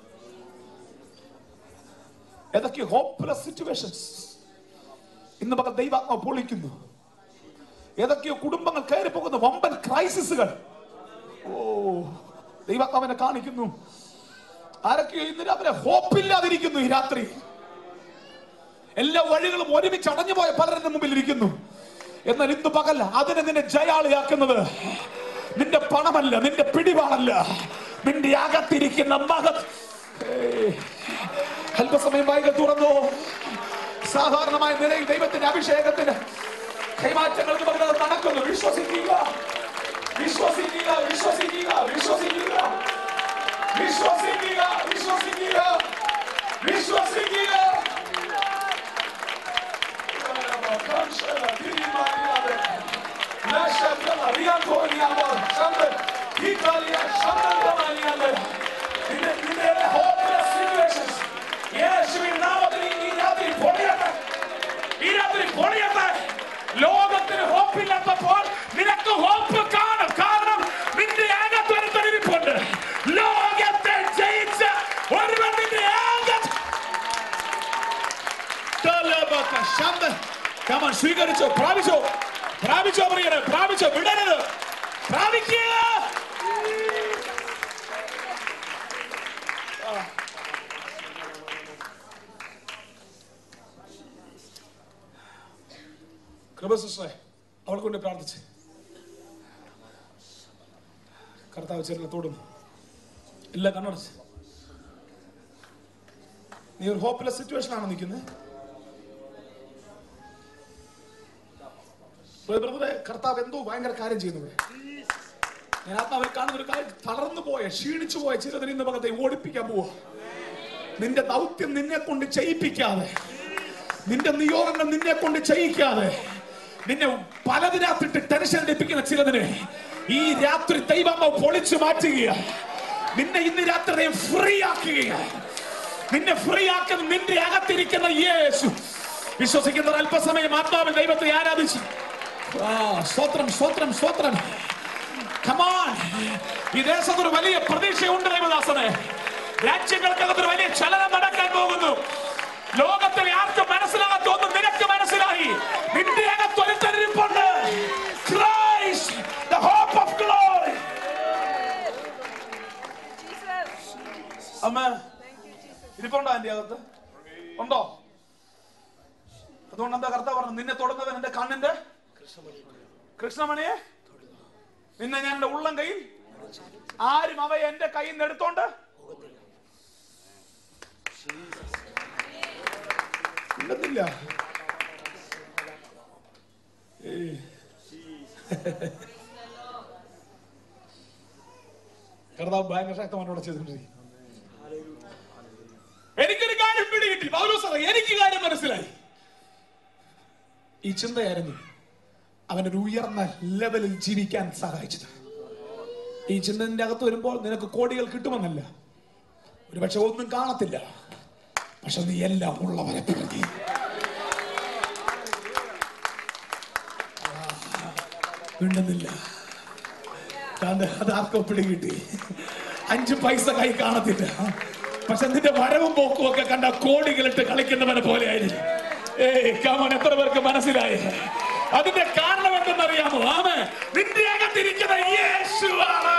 ഏതൊക്കെ ഹോപ്പ്ലെസ് സിറ്റുവേഷൻസ് ഇന്ന് പകൽ ദൈവാത്മാവ് പൊളിക്കുന്നു ഏതൊക്കെയോ കുടുംബങ്ങൾ കയറി പോകുന്ന വമ്പൻ ക്രൈസിസുകൾ ഓ ദൈവാത്മാവിനെ കാണിക്കുന്നു ആരൊക്കെയോ ഇന്ന് രാവിലെ ഹോപ്പില്ലാതിരിക്കുന്നു ഈ രാത്രി എല്ലാ വഴികളും ഒരുമിച്ച് അടഞ്ഞു പോയ പലരുടെ മുമ്പിൽ ഇരിക്കുന്നു എന്നാൽ ഇന്ന് പകൽ അതിനെ നിന്നെ ജയാളിയാക്കുന്നത് നിന്റെ പണമല്ല നിന്റെ പിടിപാടല്ല നിന്റെ അകത്തിരിക്കുന്ന മകത് ഏയ്. അല്പസമയം വായികൾ തുറന്നു സാധാരണമായ നിലയിൽ ദൈവത്തിന്റെ അഭിഷേകത്തിന് കൈമാറ്റങ്ങൾക്ക് പകരം അത് നടക്കുന്നു വിശ്വസിക്കുക വിശ്വസിക്കുക വിശ്വസിക്കുക വിശ്വസിക്കുക വിശ്വസിക്കുക വിശ്വസിക്കുക വിശ്വസിക്കുക ലോകത്തിന് ഹോപ്പില്ലാത്തപ്പോൾ നിനക്ക് ഹോപ്പ് കാണും കാരണം നിന്റെ അകത്തൊരുത്തരിപ്പുണ്ട് ലോകത്തെ ജയിച്ച ഒരുവൻ നിന്റെ അകത്ത് തലബക്ക ശബ്ദം കമൺ സ്വീകരിച്ചോ പ്രാപിച്ചോ പ്രാപിച്ചോ പ്രിയരെ പ്രാപിച്ചോ വിടരുത് പ്രാപിക്കുക കൃപ സിസ്റ്ററെ അവൾ കൊണ്ട് പ്രാർത്ഥിച്ച് കർത്താവ് ചരണത്തോടും എല്ലാം കണ്ണടച്ച് നീ ഒരു ഹോപ്പ്ലെസ് സിറ്റുവേഷൻ ആണ് നിൽക്കുന്നത് ബ്രദറെ കർത്താവ് എന്തോ ഭയങ്കര കാര്യം ചെയ്യുന്നു ഇവിടെ. ഞാൻ ആത്മാവിൽ കാണുന്ന ഒരു കാര്യം തളർന്നു പോയ ക്ഷീണിച്ചു പോയ ചിലതിന് ഇന്ന് ഭഗത്തെ ഓടിപ്പിക്കാൻ പോവാ നിന്റെ ദൗത്യം നിന്നെ കൊണ്ട് ചെയ്യിപ്പിക്കാതെ നിന്റെ നിയോഗങ്ങൾ നിന്നെ കൊണ്ട് ചെയ്യിക്കാതെ നിന്നെ പലതിനകത്തിട്ട് ടെൻഷൻ ലഭിക്കുന്ന ചിലതിനെ ഈ രാത്രി ദൈവമ്മ പൊളിച്ചു മാറ്റുക നിന്നെ ഇന്ന് രാത്രി ഫ്രീ ആക്കുക നിന്നെ ഫ്രീ ആക്കുന്ന നിന്റെ അകത്തിരിക്കുന്ന യേശു വിശ്വസിക്കുന്നവർ അല്പസമയം ആത്മാവിൽ ദൈവത്തെ ആരാധിച്ചു ആ, സ്തോത്രം സ്തോത്രം സ്തോത്രം കമാൻ ഈ ദേശത്തൊരു വലിയ പ്രതീക്ഷയുണ്ട് ദൈവദാസനെ രാജ്യങ്ങൾക്കകത്തൊരു വലിയ ചലനം നടക്കാൻ പോകുന്നു ലോകത്തിൽ ആർക്കും മനസ്സിലാകാത്ത ഒന്നും നിനക്ക് മനസ്സിലായി നിന്റെ അകത്ത് ഒരു തെരഞ്ഞെടുപ്പുണ്ട് Christ, the hope of glory. അമ്മ ഇരിപ്പുണ്ടോ എന്റെ അകത്ത് ഉണ്ടോ അതുകൊണ്ട് എന്താ കർത്താവ് പറഞ്ഞു നിന്നെ തൊടുന്നവൻ എന്റെ കണ്ണിന്റെ കൃഷ്ണമണിയെ നിന്നെ ഞാൻ എന്റെ ഉള്ളം കയ്യിൽ ആരും അവയെ എന്റെ കയ്യിൽ നിന്ന് എടുത്തോണ്ട് ഇല്ലെന്നില്ല ഏയ്. കർത്താവ് ഭയങ്കര ശക്തമായിട്ടോടെ ചെയ്തുകൊണ്ടിരിക്കും എനിക്കൊരു കാര്യം പിടികിട്ടി പൗലോസ് പറയും, എനിക്ക് കാര്യം മനസ്സിലായി ഈ ചിന്തയായിരുന്നു അവനൊരു ഉയർന്ന ലെവലിൽ ജീവിക്കാൻ സഹായിച്ചത് ഈ ചിന്തന്റെ അകത്ത് വരുമ്പോൾ നിനക്ക് കോടികൾ കിട്ടുമെന്നല്ല ഒരു പക്ഷെ ഒന്നും കാണത്തില്ല പക്ഷെ നീ എല്ലാം ഉള്ളവരെ പറഞ്ഞു മിണ്ടുന്നില്ല കാരണം അത് ആർക്കോ പിടികിട്ടി അഞ്ചു പൈസ കൈ കാണത്തില്ല പക്ഷെ നിന്റെ വരവും പോക്കും ഒക്കെ കണ്ട കോടികളിട്ട് കളിക്കുന്നവനെ പോലെ ആയിരിക്കും ഏയ് കാമൻ എത്ര പേർക്ക് മനസ്സിലായി അതിന്റെ കാരണം എന്തെന്നറിയാമോ ആമേ നിന്റെ അകത്തിരിക്കുന്ന യേശുവാണ്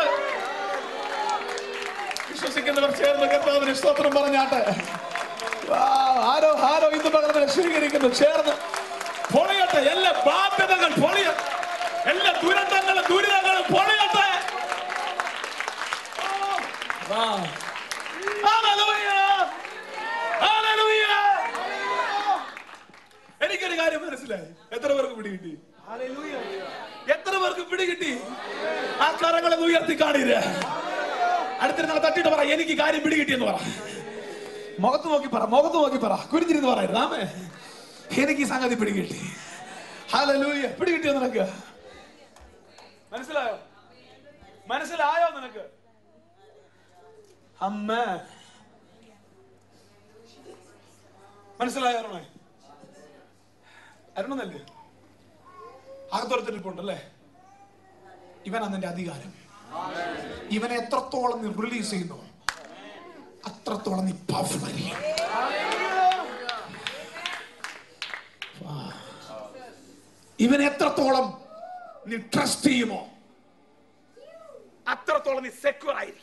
വിശ്വസിക്കുന്നവർ ചേർന്ന് കർത്താവിന് സ്തോത്രം പറഞ്ഞാട്ടെ വാ, ആരോ ആരോ ഇന്ന് പകർന്നെ സ്വീകരിക്കുന്നു ചേർന്ന് പൊളിയട്ടെ എല്ലാ ബാധ്യതകൾ പൊളിയട്ടെ എല്ലാ ദുരന്തങ്ങളും ദുരിതങ്ങളും പൊളിയട്ടെ വാ. Hallelujah. Hallelujah. എനിക്കൊരു കാര്യം മനസ്സിലായി എത്ര പേർക്ക് പിടികിട്ടി എത്ര പേർക്ക് പിടികിട്ടി ആ കരങ്ങളെ ഒന്ന് ഉയർത്തി കാണില്ല അടുത്തിരുന്നാൾ തട്ടിട്ട് പറ എനിക്ക് കാര്യം പിടികിട്ടിയെന്ന് പറ മുഖത്ത് നോക്കി പറ മുഖത്ത് നോക്കി പറ കുരിഞ്ഞിരുന്ന് പറയരുത് ആമേ എനിക്ക് ഈ സംഗതി പിടികിട്ടി ഹല്ലേലൂയ പിടികിട്ടിയോ നിനക്ക് മനസ്സിലായോ മനസ്സിലായോ നിനക്ക് അമ്മ മനസ്സിലായോ അരുണേ അരുണെന്നല്ലേ അകത്തൊരുത്തിരിപ്പുണ്ടല്ലേ ഇവനാണ് നിന്റെ അധികാരം ഇവനെ എത്രത്തോളം നീ റിലീസ് ചെയ്യുന്നു അത്രത്തോളം നീ പവർഫുൾ ആയിരിക്കും ആ. ഇവനെ എത്രത്തോളം നീ ട്രസ്റ്റ് ചെയ്യുമോ അത്രത്തോളം നീ സെക്യൂർ ആയിരിക്കും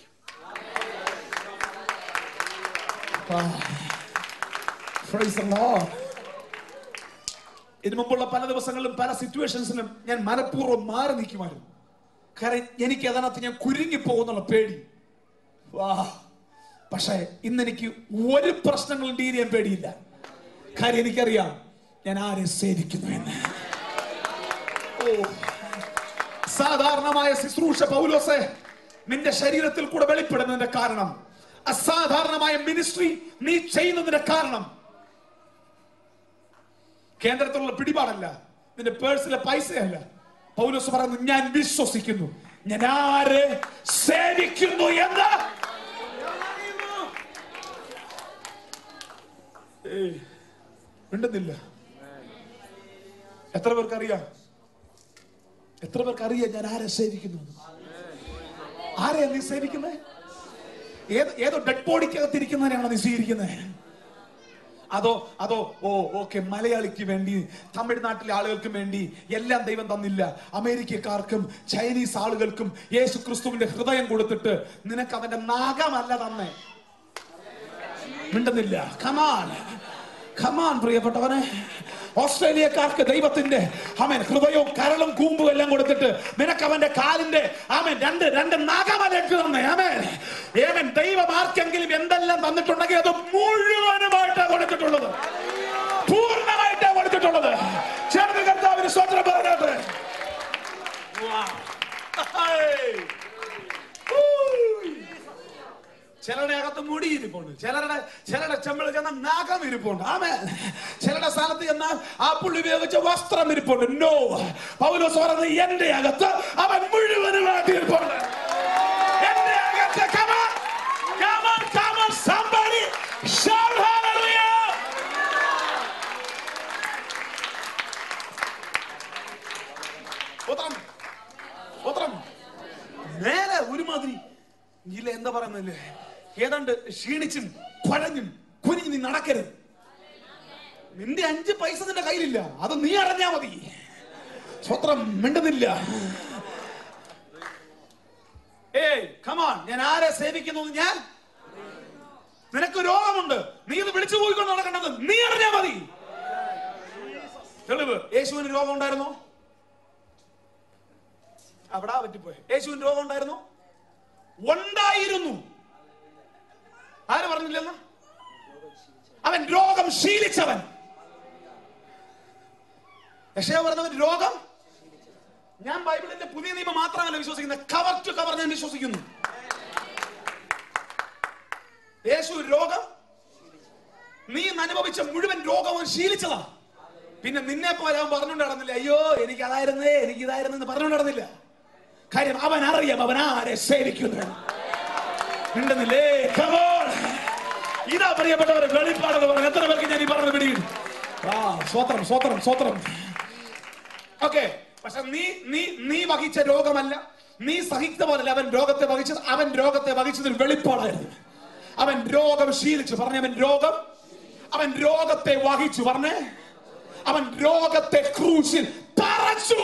ആ. Praise the Lord. ഇതിനു മുമ്പുള്ള പല ദിവസങ്ങളിലും പല സിറ്റുവേഷൻസിലും ഞാൻ മനഃപൂർവ്വം മാറി നിൽക്കുമായിരുന്നു കാരണം എനിക്ക് അതിനകത്ത് ഞാൻ കുരുങ്ങി പോകുന്നുള്ള പേടി വാ പക്ഷേ ഇന്ന് എനിക്ക് ഒരു പ്രശ്നങ്ങളും ഡീൽ ചെയ്യാൻ പേടിയില്ല കാര്യം എനിക്കറിയാം ഞാൻ ആരെ സേവിക്കുന്നു എന്ന് ഓ സാധാരണമായ ശുശ്രൂഷ പൗലോസെ നിന്റെ ശരീരത്തിൽ കൂടെ വെളിപ്പെടുന്നതിന്റെ കാരണം അസാധാരണമായ മിനിസ്ട്രി നീ ചെയ്യുന്നതിന്റെ കാരണം കേന്ദ്രത്തിലുള്ള പിടിപാടല്ല നിന്റെ പേഴ്സിലെ പൈസയല്ല പൗലോസ് പറയുന്നു ഞാൻ വിശ്വസിക്കുന്നു ഞാൻ ആരെ സേവിക്കുന്നു എന്ന് ഏയ്, മിണ്ടുന്നില്ല എത്ര പേർക്ക് അറിയാം എത്ര പേർക്ക് അറിയാം ഞാൻ ആരെ സേവിക്കുന്നു എന്ന്? ആരെയാ നീ സേവിക്കുന്നത് ഏത് ഏതോ ഡെഡ് ബോഡിക്കകത്തിരിക്കുന്നതിനാണ് നീ സ്വീകരിക്കുന്നത് അതോ അതോ ഓ ഓക്കെ മലയാളിക്ക് വേണ്ടി തമിഴ്നാട്ടിലെ ആളുകൾക്കും വേണ്ടി എല്ലാം ദൈവം തന്നില്ല അമേരിക്കക്കാർക്കും ചൈനീസ് ആളുകൾക്കും യേശു ക്രിസ്തുവിന്റെ ഹൃദയം കൊടുത്തിട്ട് നിനക്ക് അവന്റെ നാഗമല്ല തന്നെ മിണ്ടുന്നില്ല കമാൻ കമാൻ പ്രിയപ്പെട്ടവനെ ഓസ്ട്രേലിയക്കാർക്ക് ദൈവത്തിന്റെ അവൻ ഹൃദയവും കരളും കൂമ്പും എല്ലാം കൊടുത്തിട്ട് നിനക്ക് അവന്റെ കാലിന്റെ അവൻ രണ്ട് രണ്ട് നാഗമലേക്ക് തന്നെ അവൻ ഏവൻ ദൈവം ആർക്കെങ്കിലും എന്തെല്ലാം തന്നിട്ടുണ്ടെങ്കിൽ അത് മുഴുവനുമായിട്ടാണ് കൊടുത്തിട്ടുള്ളത് പൂർണ്ണമായിട്ടാണ് കൊടുത്തിട്ടുള്ളത് ചേർന്ന് കർത്താവിന് സ്വന്തം പറഞ്ഞത് ചിലരുടെ അകത്ത് മുടി ഇരിപ്പുണ്ട് ചിലരുടെ ചിലരുടെ ചെമ്പിൾ ചെന്ന നഖം ഇരിപ്പുണ്ട് ആമേ ചിലരുടെ സ്ഥലത്ത് ചെന്നാൽ ആ പുള്ളി ഉപയോഗിച്ച വസ്ത്രം ഇരിപ്പുണ്ട് നോ പൗലോസ് പറഞ്ഞത് എന്റെ അകത്ത് അവൻ മുഴുവനുമായിട്ട് ഇരിപ്പുണ്ട് എന്റെ അകത്ത് come on, come on, come on, somebody shout hallelujah. ഉത്തരം ഉത്തരം നേരെ ഒരുമാതിരി ഇല്ല എന്താ പറയുന്നില്ലേ ഏതാണ്ട് ക്ഷീണിച്ചും പഴഞ്ഞും കുനിഞ്ഞ് നീ നടക്കരുത് നിന്റെ അഞ്ച് പൈസ നിന്റെ കയ്യിലില്ല അത് നീ അറിഞ്ഞാ മതി സ്വത്രം മിണ്ടുന്നില്ല ഏയ് കമാൺ ഞാൻ ആരെ സേവിക്കുന്നു എന്ന് ഞാൻ നിനക്ക് രോഗമുണ്ട് നീ ഇത് വിളിച്ചു പോയിക്കൊണ്ട് നടക്കേണ്ടത് നീ അറിഞ്ഞാ മതി തെളിവ് യേശുവിന് രോഗം ഉണ്ടായിരുന്നോ അവിടെ പറ്റിപ്പോയി യേശുവിന് രോഗം ഉണ്ടായിരുന്നോ ഉണ്ടായിരുന്നു ആര് പറഞ്ഞില്ലെന്ന് അവൻ രോഗം ശീലിച്ചവൻ യക്ഷയ പറഞ്ഞവൻ രോഗം ഞാൻ ബൈബിളിന്റെ പുതിയ നിയമം മാത്രമല്ല വിശ്വസിക്കുന്നത് കവർ ടു കവർ ഞാൻ വിശ്വസിക്കുന്നു യേശു രോഗം നീ ഇന്ന് അനുഭവിച്ച മുഴുവൻ രോഗവും ശീലിച്ചതാ പിന്നെ നിന്നെ പോലെ അവൻ പറഞ്ഞുകൊണ്ട് നടന്നില്ല അയ്യോ എനിക്ക് അതായിരുന്നേ എനിക്ക് ഇതായിരുന്നു എന്ന് പറഞ്ഞുകൊണ്ട് നടന്നില്ല കാര്യം അവൻ അറിയാം അവൻ ആരെ സേവിക്കുന്നു മിണ്ടുന്നില്ലേ Come on. ഇതാ പ്രിയപ്പെട്ടവരെ വെളിപ്പാടെന്ന് പറഞ്ഞു എത്ര പേർക്ക് ഞാൻ ഈ പറഞ്ഞത് പിടിയും ആ സ്വത്രം സ്വത്രം സ്വത്രം ഓക്കെ പക്ഷെ നീ നീ നീ വഹിച്ച രോഗമല്ല നീ സഹിച്ച പോലല്ല അവൻ രോഗത്തെ വഹിച്ചത് അവൻ രോഗത്തെ വഹിച്ചതിൽ വെളിപ്പാടായിരുന്നു അവൻ രോഗം ശീലിച്ചു പറഞ്ഞ അവൻ രോഗം അവൻ രോഗത്തെ വഹിച്ചു പറഞ്ഞേ അവൻ രോഗത്തെ ക്രൂശിൽ തറച്ചു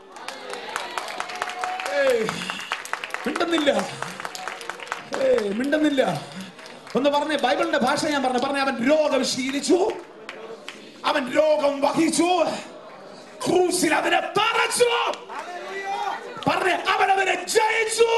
ഏയ്, മിണ്ടുന്നില്ല ഏയ്, മിണ്ടുന്നില്ല ഒന്ന് പറഞ്ഞേ ബൈബിളിന്റെ ഭാഷ ഞാൻ പറഞ്ഞു പറഞ്ഞ അവൻ രോഗം ശീലിച്ചു അവൻ രോഗം വഹിച്ചു ക്രൂസിൽ അവനെ തറച്ചു പറഞ്ഞ അവൻ അവനെ ജയിച്ചു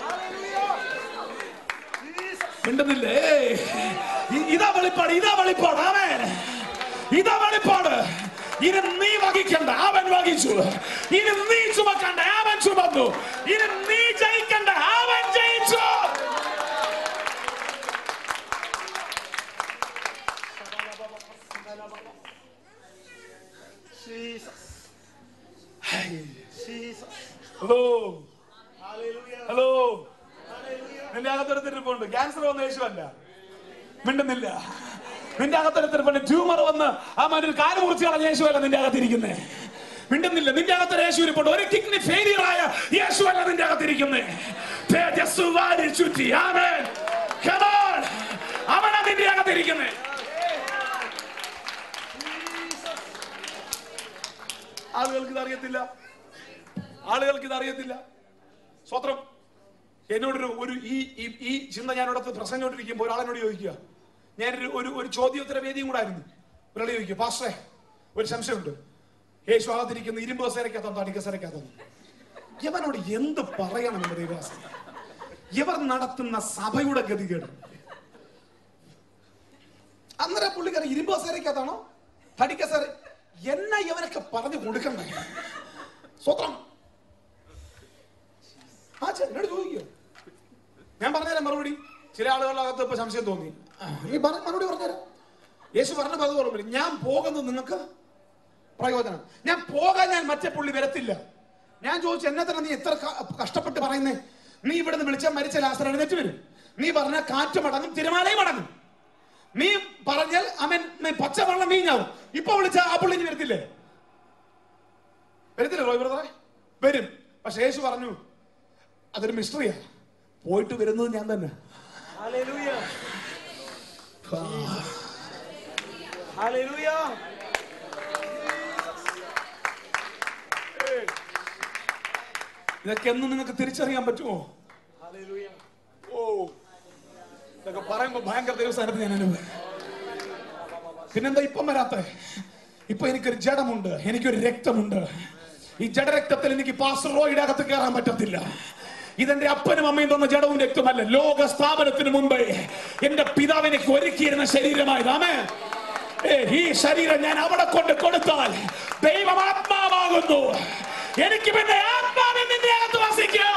മിണ്ടുന്നില്ലേ ഏയ്, ഇ- ഇതാ വെളിപ്പാട് ഇതാ വെളിപ്പാട് അവൻ ഇതാ വെളിപ്പാട് ഇനി നീ വഹിക്കണ്ട അവൻ വഹിച്ചു ഇനി നീ ചുമക്കണ്ട അവൻ ചുമന്നു ഇനി നീ ജയിക്കണ്ട അവൻ ജയിച്ചു ഹലോ ഹലോ നിന്റെ അകത്തൊരു തിരുപ്പുണ്ട് ക്യാൻസർ വന്ന യേശുവല്ല മിണ്ടുന്നില്ല നിന്റെ അകത്തൊരു തിരുപ്പുണ്ട് ട്യൂമർ വന്ന് ആ മറ്റൊരു കാല് മുറിച്ച് കളഞ്ഞ യേശുവല്ല നിന്റെ അകത്തിരിക്കുന്നേ മിണ്ടുന്നില്ല നിന്റെ അകത്തൊരു യേശു ഇരിപ്പുണ്ട് ഒരു കിഡ്നി ഫെയിലിയർ ആയ യേശുവല്ല നിന്റെ അകത്തിരിക്കുന്നേ തേജസ് വാരി ചുറ്റി ആമേൻ Come on. അവനാ നിന്റെ അകത്തിരിക്കുന്നേ ആളുകൾക്ക് ഇത് അറിയത്തില്ല ആളുകൾക്ക് ഇത് അറിയത്തില്ല സ്വത്രം എന്നോടൊരു ഒരു ഈ ഈ- ഈ ചിന്ത ഞാനിടത്ത് പ്രസംഗോട്ടിരിക്കുമ്പോൾ ഒരാളെന്നോട് ചോദിക്കുക ഞാനൊരു ഒരു ഒരു ചോദ്യോത്തര വേദിയും കൂടെ ആയിരുന്നു ഒരാൾ ചോദിക്കുക പാസ്റ്റേ ഒരു സംശയമുണ്ട് യേശു അകത്തിരിക്കുന്ന ഇരുമ്പ് കസേരക്കകത്തോ തടി കസേരക്കകത്തോ ഇവനോട് എന്ത് പറയണം എന്റെ ദൈവാസ ഇവർ നടത്തുന്ന സഭയുടെ ഗതികേട് അന്നേരം പുള്ളിക്കാരൻ ഇരുമ്പ് കസേരക്കകത്താണോ തടി കസേര എന്നെ ഇവനൊക്കെ പറഞ്ഞു കൊടുക്കണ്ടേ സ്വത്രം ആ എന്നോട് ചോദിക്കോ ഞാൻ പറഞ്ഞുതരാം മറുപടി ചില ആളുകളുടെ അകത്ത് ഇപ്പൊ സംശയം തോന്നി ആ, ഈ പറഞ്ഞ മറുപടി പറഞ്ഞുതരാം യേശു പറഞ്ഞ പത് ഓർമ്മയില്ല ഞാൻ പോകുന്നത് നിങ്ങൾക്ക് പ്രയോജനം ഞാൻ പോകാൻ ഞാൻ മറ്റേ പുള്ളി വരത്തില്ല ഞാൻ ചോദിച്ചു എന്നെ തന്നെ നീ എത്ര ക- കഷ്ടപ്പെട്ട് പറയുന്നേ നീ ഇവിടുന്ന് വിളിച്ചാൽ മരിച്ച ലാസർ എഴുന്നേറ്റ് വരും നീ പറഞ്ഞ കാറ്റ് മടങ്ങും തിരുമാലയും മടങ്ങും നീ പറഞ്ഞാൽ അവൻ പച്ചവെള്ളം വീഞ്ഞാവും ഇപ്പൊ വിളിച്ച ആ പുള്ളി ഇനി വരത്തില്ലേ വരത്തില്ലേ റോയ് ബ്രദറെ വരും പക്ഷെ യേശു പറഞ്ഞു അതൊരു മിസ്റ്ററിയാ പോയിട്ട് വരുന്നത് ഞാൻ തന്നെ ഹല്ലേലൂയ ഏയ്. ഇതൊക്കെ എന്ന് നിങ്ങൾക്ക് തിരിച്ചറിയാൻ പറ്റുമോ ഹല്ലേലൂയ. ഓ ഇതൊക്കെ പറയുമ്പോ ഭയങ്കര ദൈവസ്ഥാനത്ത് ഞാൻ അനുഭവം പിന്നെന്താ ഇപ്പം വരാത്ത ഇപ്പൊ എനിക്കൊരു ജഡമുണ്ട് എനിക്കൊരു രക്തമുണ്ട് ഈ ജഡരക്തത്തിൽ എനിക്ക് പാസ്റ്റർ റോയുടെ അകത്ത് കയറാൻ പറ്റത്തില്ല ഇതെന്റെ അപ്പനും അമ്മയും തന്ന ജഡവും രക്തമല്ല ലോക സ്ഥാപനത്തിന് മുമ്പേ എന്റെ പിതാവിനെ ഒരുക്കിയിരുന്ന ശരീരമായതാമേ ഏ, ഈ ശരീരം ഞാൻ അവിടെ കൊണ്ട് കൊടുത്താൽ ദൈവം ആത്മാവാകുന്നു എനിക്ക് പിന്നെ ആത്മാവിൽ നിന്റെ അകത്ത് വസിക്കും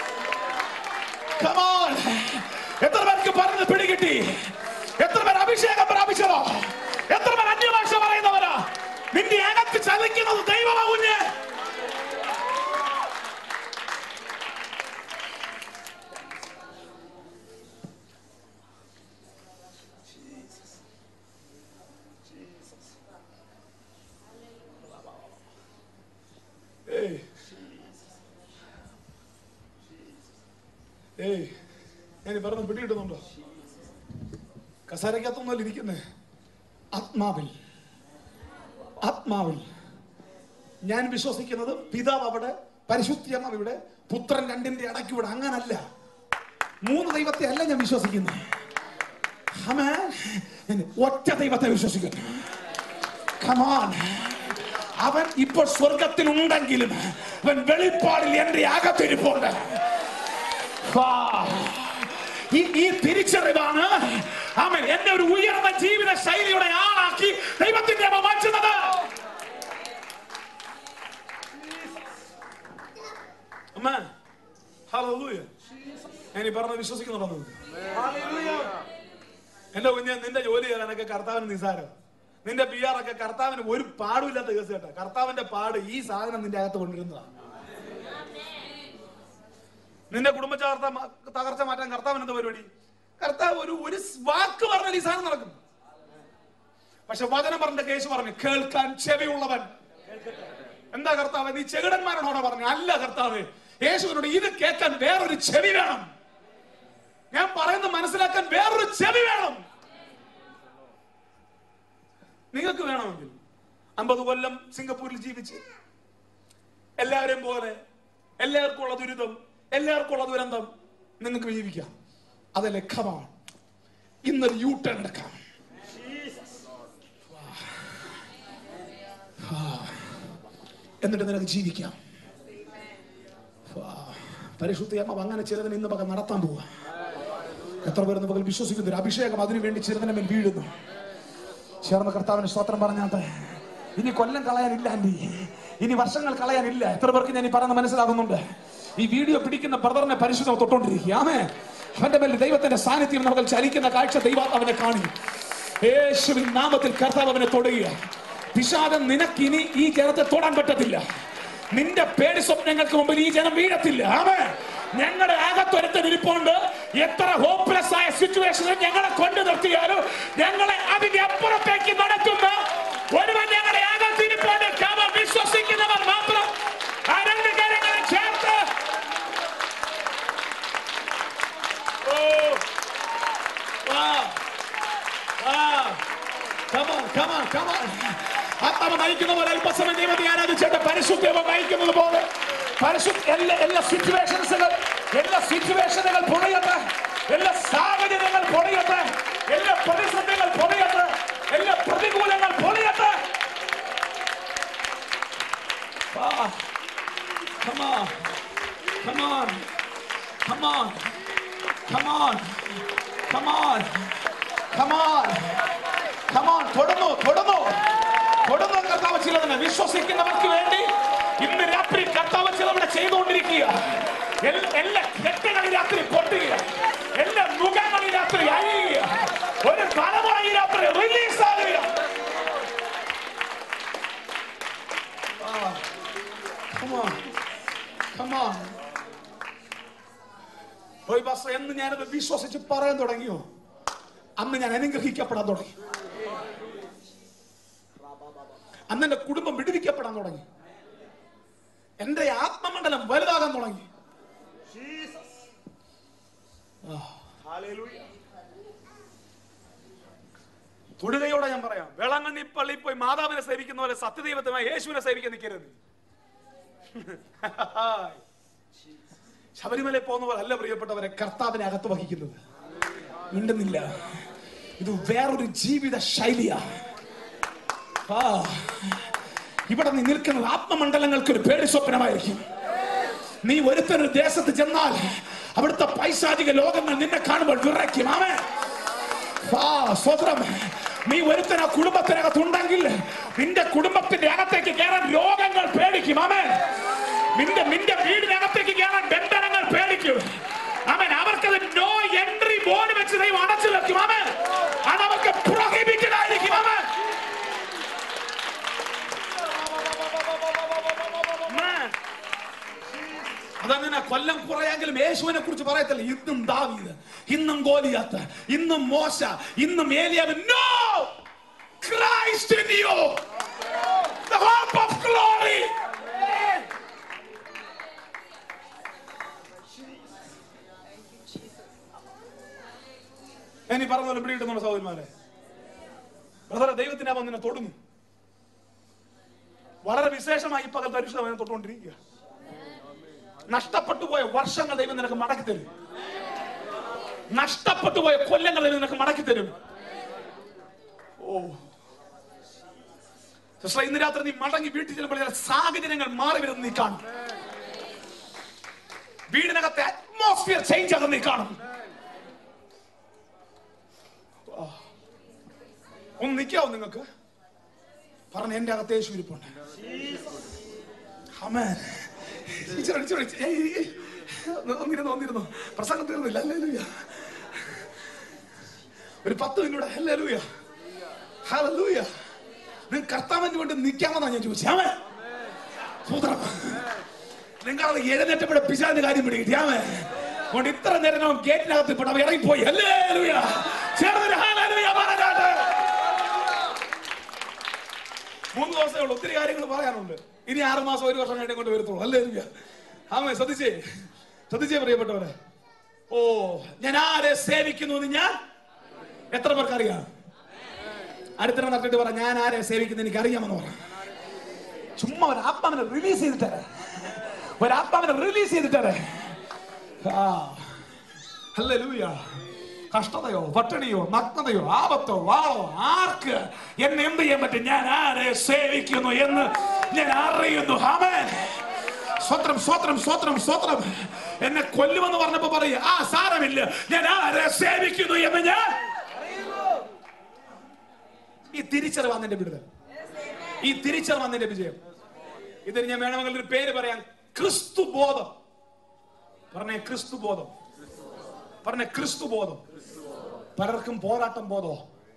Come on. എത്ര പേർക്ക് പറഞ്ഞത് പിടികിട്ടി എത്ര പേർ അഭിഷേകം പ്രാപിച്ചതോ എത്ര പേർ അന്യഭാഷ പറയുന്നവരാ നിന്റെ അകത്ത് ചലിക്കുന്നത് ദൈവമാ കുഞ്ഞ് ഏയ് ഏയ് ഞാൻ ഈ പറഞ്ഞത് പിടികിട്ടുന്നുണ്ടോ കസാരക്കകത്തൊന്നല്ല ഇരിക്കുന്നേ ആത്മാവിൽ ആത്മാവിൽ ഞാൻ വിശ്വസിക്കുന്നത് പിതാവ് അവിടെ പരിശുദ്ധിയമ്മ ഇവിടെ പുത്രൻ രണ്ടിന്റെ ഇടയ്ക്ക് ഇവിടെ അങ്ങനല്ല മൂന്ന് ദൈവത്തെ അല്ല ഞാൻ വിശ്വസിക്കുന്നത് ആമേൻ. ഞാൻ ഒറ്റ ദൈവത്തെ വിശ്വസിക്കുന്നു Come on. അവൻ ഇപ്പോൾ സ്വർഗത്തിലുണ്ടെങ്കിലും അവൻ വെളിപ്പാടിൽ എന്റെ അകത്തിരിപ്പുണ്ട് വാ. ഈ ഈ തിരിച്ചറിവാണ് അവൻ എന്നെ ഒരു ഉയർന്ന ജീവിത ശൈലിയുടെ ആളാക്കി ദൈവത്തിന്റെ അമ്മ മാറ്റുന്നത് അമ്മ ഹല്ലേലൂയ ഞാൻ ഈ പറഞ്ഞത് വിശ്വസിക്കുന്നുണ്ടോ ഹല്ലേലൂയ എന്റെ കുഞ്ഞ് നിന്റെ ജോലി ചെയ്യാനൊക്കെ കർത്താവിന് നിസാരം നിന്റെ പി ആർ ഒക്കെ കർത്താവിന് ഒരു പാടുമില്ലാത്ത കേസ് കേട്ടോ കർത്താവിന്റെ പാട് ഈ സാധനം നിന്റെ അകത്ത് കൊണ്ടിരുന്നതാണ് നിന്റെ കുടുംബ ചാർത്ത തകർച്ച മാറ്റാൻ കർത്താവിന് എന്താ പരിപാടി കർത്താവ് ഒരു ഒരു വാക്ക് പറഞ്ഞാൽ ഈ സാധനം നടക്കും പക്ഷെ വചനം പറഞ്ഞ കേസ് പറഞ്ഞു കേൾക്കാൻ ചെവിയുള്ളവൻ എന്താ കർത്താവ് നീ ചെകിടന്മാരോടാണ് പറഞ്ഞു അല്ല കർത്താവ് യേശുവിനോട് ഇത് കേൾക്കാൻ വേറൊരു ചെവി വേണം ഞാൻ പറയുന്നത് മനസ്സിലാക്കാൻ വേറൊരു ചെവി വേണം നിങ്ങൾക്ക് വേണമെങ്കിൽ അമ്പത് കൊല്ലം സിംഗപ്പൂരിൽ ജീവിച്ച് എല്ലാവരെയും പോലെ എല്ലാവർക്കും ഉള്ള ദുരിതം എല്ലാവർക്കും ഉള്ള ദുരന്തം നിങ്ങൾക്ക് ജീവിക്കാം അത് ലഖമാണ് ഇന്നൊരു യൂ ടേൺ എടുക്കാം ആ. എന്നിട്ട് നിനക്ക് ജീവിക്കാം ആ. പരിശുദ്ധയമ്മ അങ്ങനെ ചിലതിന് ഇന്ന് പകൽ നടത്താൻ പോവാ എത്ര പേർ ഇന്ന് പകൽ വിശ്വസിക്കുന്നു ഒരു അഭിഷേകം അതിനു വേണ്ടി ചിലതിനെ മേൽ വീഴുന്നു ചേർന്ന കർത്താവിന് സ്തോത്രം പറഞ്ഞാട്ടെ ഇനി കൊല്ലം കളയാനില്ല ആന്റി ഇനി വർഷങ്ങൾ കളയാനില്ല എത്ര പേർക്ക് ഞാൻ ഈ പറയുന്നത് മനസ്സിലാകുന്നുണ്ട് ഈ വീഡിയോ പിടിക്കുന്ന ബ്രദറിനെ പരിശുദ്ധം തൊട്ടോണ്ടിരിക്കുക ആമേ അവന്റെ മേൽ ദൈവത്തിന്റെ സാന്നിധ്യം നമുക്ക് ചലിക്കുന്ന കാഴ്ച ദൈവാത്മാവിനെ കാണി യേശുവിൻ നാമത്തിൽ കർത്താവ് അവനെ തൊടുക പിശാദം നിനക്കിനി ഈ ജനത്തെ തൊടാൻ പറ്റത്തില്ല നിന്റെ പേടി സ്വപ്നങ്ങൾക്ക് മുമ്പിൽ ഈ ജനം വീഴത്തില്ല ആമേ ഞങ്ങളുടെ അകത്തൊരുത്തൻ ഇരിപ്പുണ്ട് എത്ര ഹോപ്പ്ലെസ് ആയ സിറ്റുവേഷനിൽ ഞങ്ങളെ കൊണ്ടു നിർത്തിയാലും ഞങ്ങളെ അതിന്റെ അപ്പുറത്തേക്ക് നടക്കുന്ന ഒരുവൻ ഞങ്ങളുടെ അകത്തിരിപ്പുണ്ട് കവ വിശ്വസിക്കുന്നവർ മാത്രം ആ രണ്ട് കാര്യങ്ങളെ ചേർത്ത് ഓ വാ വാ Come on, come on, come on. ആത്മാവ് നയിക്കുന്ന പോലെ അല്പസമയം ദൈവത്തെ ആരാധിച്ചിട്ട് പരിശുദ്ധമ നയിക്കുന്നത് പോലെ പരിശുദ്ധ എല്ലാ എല്ലാ സിറ്റുവേഷൻസുകൾ എല്ലാ സിറ്റുവേഷനുകൾ പൊളിയട്ടെ എല്ലാ സാഹചര്യങ്ങൾ പൊളിയട്ടെ എല്ലാ പ്രതിസന്ധികൾ പൊളിയട്ടെ എല്ലാ പ്രതികൂലങ്ങൾ പൊളിയട്ടെ Ah, come on, come on, come on, come on, come on, come on. Come on തൊടുന്നു തൊടുന്നു തൊടുന്നു കർത്താവ് ചിലതിനെ വിശ്വസിക്കുന്നവർക്ക് വേണ്ടി ഇന്ന് രാത്രി കർത്താവ് ചിലവിടെ ചെയ്തുകൊണ്ടിരിക്കുക എൽ- എല്ലാ കെട്ടുകൾ ഈ രാത്രി പൊട്ടുക എല്ലാ മുഖങ്ങൾ ഈ രാത്രി അഴിയുക ഒരു തലമുറ ഈ രാത്രി റിലീസ് ആകുക Ah, come on, come on. ഒരു ബസ് എന്ന് ഞാനത് വിശ്വസിച്ച് പറയാൻ തുടങ്ങിയോ അന്ന് ഞാൻ അനുഗ്രഹിക്കപ്പെടാൻ തുടങ്ങി അന്ന് എന്റെ കുടുംബം വിടുവിക്കപ്പെടാൻ തുടങ്ങി എന്റെ ആത്മമണ്ഡലം വലുതാകാൻ തുടങ്ങി ആ. തൊടുകയോടെ ഞാൻ പറയാം വേളാങ്കണ്ണി പള്ളിയിൽ പോയി മാതാവിനെ സേവിക്കുന്ന പോലെ സത്യദൈവത്തിനായി യേശുവിനെ സേവിക്കാൻ നിൽക്കരുത് ശബരിമലയിൽ പോകുന്ന പോലെ അല്ല പ്രിയപ്പെട്ടവരെ കർത്താവിനെ അകത്ത് വഹിക്കുന്നത് മിണ്ടുന്നില്ല ഇത് വേറൊരു ജീവിത ശൈലിയാ ആ ഇവിടെ നീ നിൽക്കുന്നത് ആത്മമണ്ഡലങ്ങൾക്ക് ഒരു പേടി സ്വപ്നമായിരിക്കും നീ ഒരുത്തനൊരു ദേശത്ത് ചെന്നാൽ അവിടുത്തെ പൈശാചിക ലോകങ്ങൾ നിന്നെ കാണുമ്പോൾ വിറയ്ക്കും ആമേ ആ സ്വതന്ത്രം നീ ഒരുത്തന കുടുംബത്തിനകത്തുണ്ടെങ്കിൽ നിന്റെ കുടുംബത്തിന്റെ അകത്തേക്ക് കയറാൻ രോഗങ്ങൾ പേടിക്കും ആമേ നിന്റെ നിന്റെ വീടിനകത്തേക്ക് കയറാൻ ബന്ധനങ്ങൾ പേടിക്കും അവൻ അവർക്കത് നോ എൻട്രി ബോർഡ് വെച്ച് ദൈവം അടച്ചു വെക്കും അവൻ അത് അവർക്ക് പ്രൊഹിബിറ്റഡ് ആയിരിക്കും അവൻ അതങ്ങനെ കൊല്ലം കുറയെങ്കിലും യേശുവിനെ കുറിച്ച് പറയത്തില്ല ഇന്നും ദാവീദ് ഇന്നും ഗോലിയാത്ത് ഇന്നും മോശ ഇന്നും ഏലിയാവ് no Christ in you the hope of glory ഞാൻ ഈ പറഞ്ഞ പോലെ പിടികിട്ടുന്ന സഹോദരന്മാരെ ബ്രദറെ ദൈവത്തിനെ അവൻ നിന്നെ തൊടുന്നു വളരെ വിശേഷമായി ഈ പകൽ പരിശുദ്ധം അവനെ തൊട്ടുകൊണ്ടിരിക്കുക നഷ്ടപ്പെട്ടു പോയ വർഷങ്ങൾ ദൈവം നിനക്ക് മടക്കി തരും നഷ്ടപ്പെട്ടു പോയ കൊല്ലങ്ങൾ ദൈവം നിനക്ക് മടക്കി തരും ഓ സിസ്റ്റർ ഇന്ന് രാത്രി നീ മടങ്ങി വീട്ടിൽ ചെല്ലുമ്പോൾ ചില സാഹചര്യങ്ങൾ മാറി വരുന്നത് നീ കാണും വീടിനകത്തെ അറ്റ്മോസ്ഫിയർ ചേഞ്ച് ആകുന്ന നീ കാണും ആ. ഒന്ന് നിൽക്കാവോ നിങ്ങൾക്ക് പറഞ്ഞ എന്റെ അകത്ത് യേശു ഇരിപ്പുണ്ട് ആമേൻ ഇച്ചിരി, ഇച്ചിരി, ഇച്ചിരി. ഏയ്, ഏയ്, ഏയ്. വന്നിരുന്നു വന്നിരുന്നു പ്രസംഗം തീർന്നില്ല അല്ലേ ലൂയ ഒരു പത്ത് മിനിറ്റ് അല്ലേ ലൂയ ഹല്ലേലൂയ നിങ്ങൾ കർത്താവിന് വേണ്ടി നിൽക്കാമെന്നാ ഞാൻ ചോദിച്ചത് ആമേ സൂത്രം നിങ്ങളത് എഴുന്നേറ്റപ്പോഴെ പിശാന്റെ കാര്യം പിടികിട്ടി ആമേ അതുകൊണ്ട് ഇത്ര നേരം അവൻ ഗേറ്റിനകത്ത് ഇപ്പോൾ അവൻ ഇറങ്ങിപ്പോയി അല്ലേ ലൂയ ചേർന്നൊരു ഹല്ലേലൂയ പറഞ്ഞാട്ടെ മൂന്ന് ദിവസമേ ഉള്ളൂ ഒത്തിരി കാര്യങ്ങൾ പറയാനുണ്ട് ഇനി ആറ് മാസം ഒരു വർഷം കഴിഞ്ഞേ കൊണ്ട് വരത്തുള്ളൂ അല്ലേ ലൂയ ആമേ ശ്രദ്ധിച്ചേ ശ്രദ്ധിച്ചേ പ്രിയപ്പെട്ടവരെ ഓ ഞാൻ ആരെ സേവിക്കുന്നു എന്ന് ഞാൻ എത്ര പേർക്ക് അറിയാം അടുത്തിടെ നട്ടിട്ട് പറ ഞാൻ ആരെ സേവിക്കുന്നു എനിക്ക് അറിയാമെന്ന് പറ ചുമ്മാ ഒരു ആത്മാവിനെ റിലീസ് ചെയ്തിട്ടേ ഒരു ആത്മാവിനെ റിലീസ് ചെയ്തിട്ടേ ആ ഹല്ലേലൂയ കഷ്ടതയോ പട്ടിണിയോ നഗ്നതയോ ആപത്തോ വാളോ ആർക്ക് എന്നെ എന്ത് ചെയ്യാൻ പറ്റും ഞാൻ ആരെ സേവിക്കുന്നു എന്ന് ഞാൻ അറിയുന്നു ആമേൻ സ്വത്രം സ്വത്രം സ്വത്രം സ്വത്രം എന്നെ കൊല്ലുമെന്ന് പറഞ്ഞപ്പോ പറയും ആ സാരമില്ല ഞാൻ ആരെ സേവിക്കുന്നു എന്ന് ഞാൻ ഈ തിരിച്ചറിവാണ് എന്റെ വിടുതൽ ഈ തിരിച്ചറിവാണ് എന്റെ വിജയം ഇതിന് ഞാൻ വേണമെങ്കിൽ ഒരു പേര് പറയാം ക്രിസ്തു ബോധം പറഞ്ഞേ ക്രിസ്തു ബോധം പറഞ്ഞ ക്രിസ്തു ബോധം പലർക്കും പോരാട്ടം ബോധമോ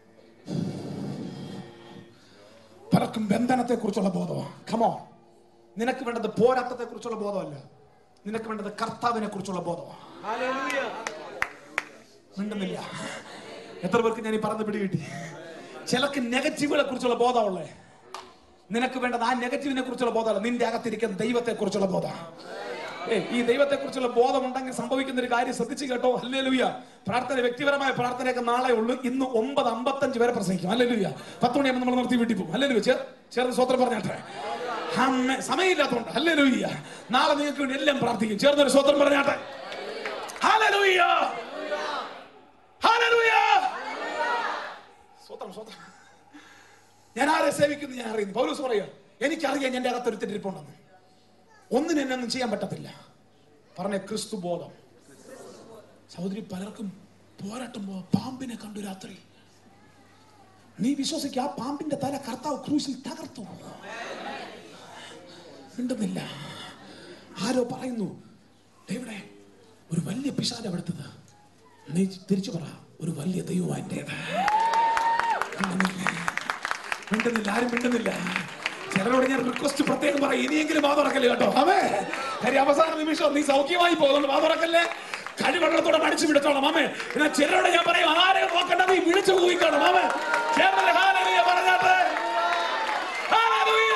പലർക്കും ബന്ധനത്തെ കുറിച്ചുള്ള ബോധമോ കമോ നിനക്ക് വേണ്ടത് പോരാട്ടത്തെ കുറിച്ചുള്ള ബോധമല്ല നിനക്ക് വേണ്ടത് കർത്താവിനെ കുറിച്ചുള്ള ബോധമോ മിണ്ടുന്നില്ല എത്ര പേർക്ക് ഞാൻ ഈ പറഞ്ഞ് പിടികിട്ടി ചിലർക്ക് നെഗറ്റീവുകളെ കുറിച്ചുള്ള ബോധമുള്ളേ നിനക്ക് വേണ്ടത് ആ നെഗറ്റീവിനെ കുറിച്ചുള്ള ബോധമല്ല നിന്റെ അകത്തിരിക്കുന്ന ദൈവത്തെ കുറിച്ചുള്ള ബോധം ഏയ് ഈ ദൈവത്തെ കുറിച്ചുള്ള ബോധം ഉണ്ടെങ്കിൽ സംഭവിക്കുന്ന ഒരു കാര്യം ശ്രദ്ധിച്ചു കേട്ടോ അല്ലേ ലൂയ പ്രാർത്ഥന വ്യക്തിപരമായ പ്രാർത്ഥനയൊക്കെ നാളെ ഉള്ളൂ ഇന്ന് ഒമ്പത് അമ്പത്തഞ്ച് വരെ പ്രസംഗിക്കും അല്ലേ ലൂയ പത്ത് മണിയാകുമ്പോൾ നമ്മൾ നിർത്തി വീട്ടിൽ പോകും അല്ലേ ലൂയ ചേർ ചേർന്ന് സ്വത്രം പറഞ്ഞാട്ടെ അമ്മ സമയമില്ലാത്തതുകൊണ്ട് അല്ലേ ലൂയ നാളെ നിങ്ങൾക്ക് വേണ്ടി എല്ലാം പ്രാർത്ഥിക്കും ചേർന്നൊരു സ്വത്രം പറഞ്ഞാട്ടെ ഹല്ലേലൂയ ഹല്ലേലൂയ സ്വത്രം സ്വത്രം ഞാൻ ആരെ സേവിക്കുന്നു ഞാൻ അറിയുന്നു പൗലോസ് പറയുക എനിക്കറിയാം എന്റെ അകത്തൊരു തെറ്റിരിപ്പുണ്ടെന്ന് ഒന്നിനും എന്നെ ഒന്നും ചെയ്യാൻ പറ്റത്തില്ല പറഞ്ഞ ക്രിസ്തു ബോധം സഹോദരി പലർക്കും പോരാട്ടം പോ പാമ്പിനെ കണ്ടു രാത്രി നീ വിശ്വസിക്കുക ആ പാമ്പിന്റെ തല കർത്താവ് ക്രൂശിൽ തകർത്തു മിണ്ടുന്നില്ല ആരോ പറയുന്നു എവിടെ ഒരു വലിയ പിശാച എടുത്തത് നീ തിരിച്ചു പറ ഒരു വലിയ ദൈവം എന്റേത് മിണ്ടുന്നില്ല മിണ്ടുന്നില്ല ആരും മിണ്ടുന്നില്ല ചിലരോട് ഞാൻ റിക്വസ്റ്റ് പ്രത്യേകം പറയും ഇനിയെങ്കിലും വാ തുറക്കല്ലേ കേട്ടോ അവേ കാര്യം അവസാന നിമിഷം നീ സൗഖ്യമായി പോകുന്നു വാ തുറക്കല്ലേ കഴിവെള്ളത്തോടെ മടിച്ചു വിടത്തോളം മാമേ എന്നാൽ ചിലരോട് ഞാൻ പറയും ആരെ നോക്കണ്ട നീ വിളിച്ചു പോയിക്കണം മാമേ ചേർന്നല്ലേ ഹാലലുയ പറഞ്ഞാട്ടെ ഹാലലുയ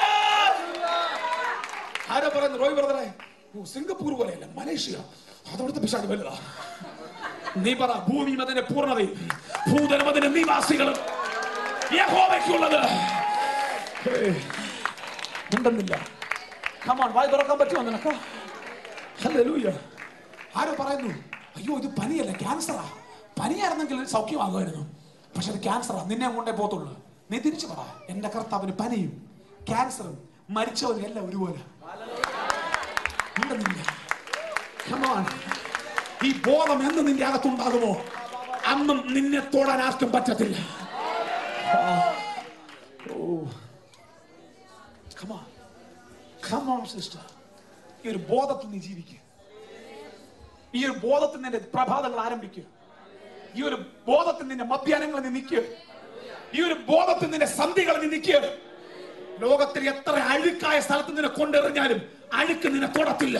ആരോ പറയുന്നു റോയ് ബ്രദറെ ഓ സിംഗപ്പൂർ പോലെയല്ല മലേഷ്യ അതവിടുത്തെ പിശാച് വലുതാ നീ പറ ഭൂമി അതിന്റെ പൂർണ്ണതയും ഭൂതലം അതിന്റെ നിവാസികളും യഹോവയ്ക്കുള്ളത് ഉണ്ടെന്നില്ല കമോൺ വായി തുറക്കാൻ പറ്റുമോ നിനക്ക് ഹല്ലേലൂയ ആരോ പറയുന്നു അയ്യോ ഇത് പനിയല്ല ക്യാൻസറാ പനിയായിരുന്നെങ്കിൽ സൗഖ്യമാകുമായിരുന്നു പക്ഷെ അത് ക്യാൻസറാ നിന്നെ കൊണ്ടേ പോത്തുള്ളൂ നീ തിരിച്ചു പറ എന്റെ കർത്താവിന് പനിയും ക്യാൻസറും മരിച്ചവനും എല്ലാം ഒരുപോലെ ഉണ്ടെന്നില്ല Come on. ഈ ബോധം എന്ന് നിന്റെ അകത്തുണ്ടാകുമോ അന്നും നിന്നെ തൊടാൻ ആർക്കും പറ്റത്തില്ല Come on. Come on, sister. ഈ ഒരു ബോധത്തിൽ നീ ജീവിക്കുക ഈ ഒരു ബോധത്തിൽ നിന്റെ പ്രഭാതങ്ങൾ ആരംഭിക്കുക ഈ ഒരു ബോധത്തിൽ നിന്റെ മധ്യാഹ്നങ്ങൾ നീ നിൽക്കുക ഈ ഒരു ബോധത്തിൽ നിന്റെ സന്ധികൾ നീ നിൽക്കുക ലോകത്തിൽ എത്ര അഴുക്കായ സ്ഥലത്ത് നിന്നെ കൊണ്ടെറിഞ്ഞാലും അഴുക്ക് നിന്നെ തൊടത്തില്ല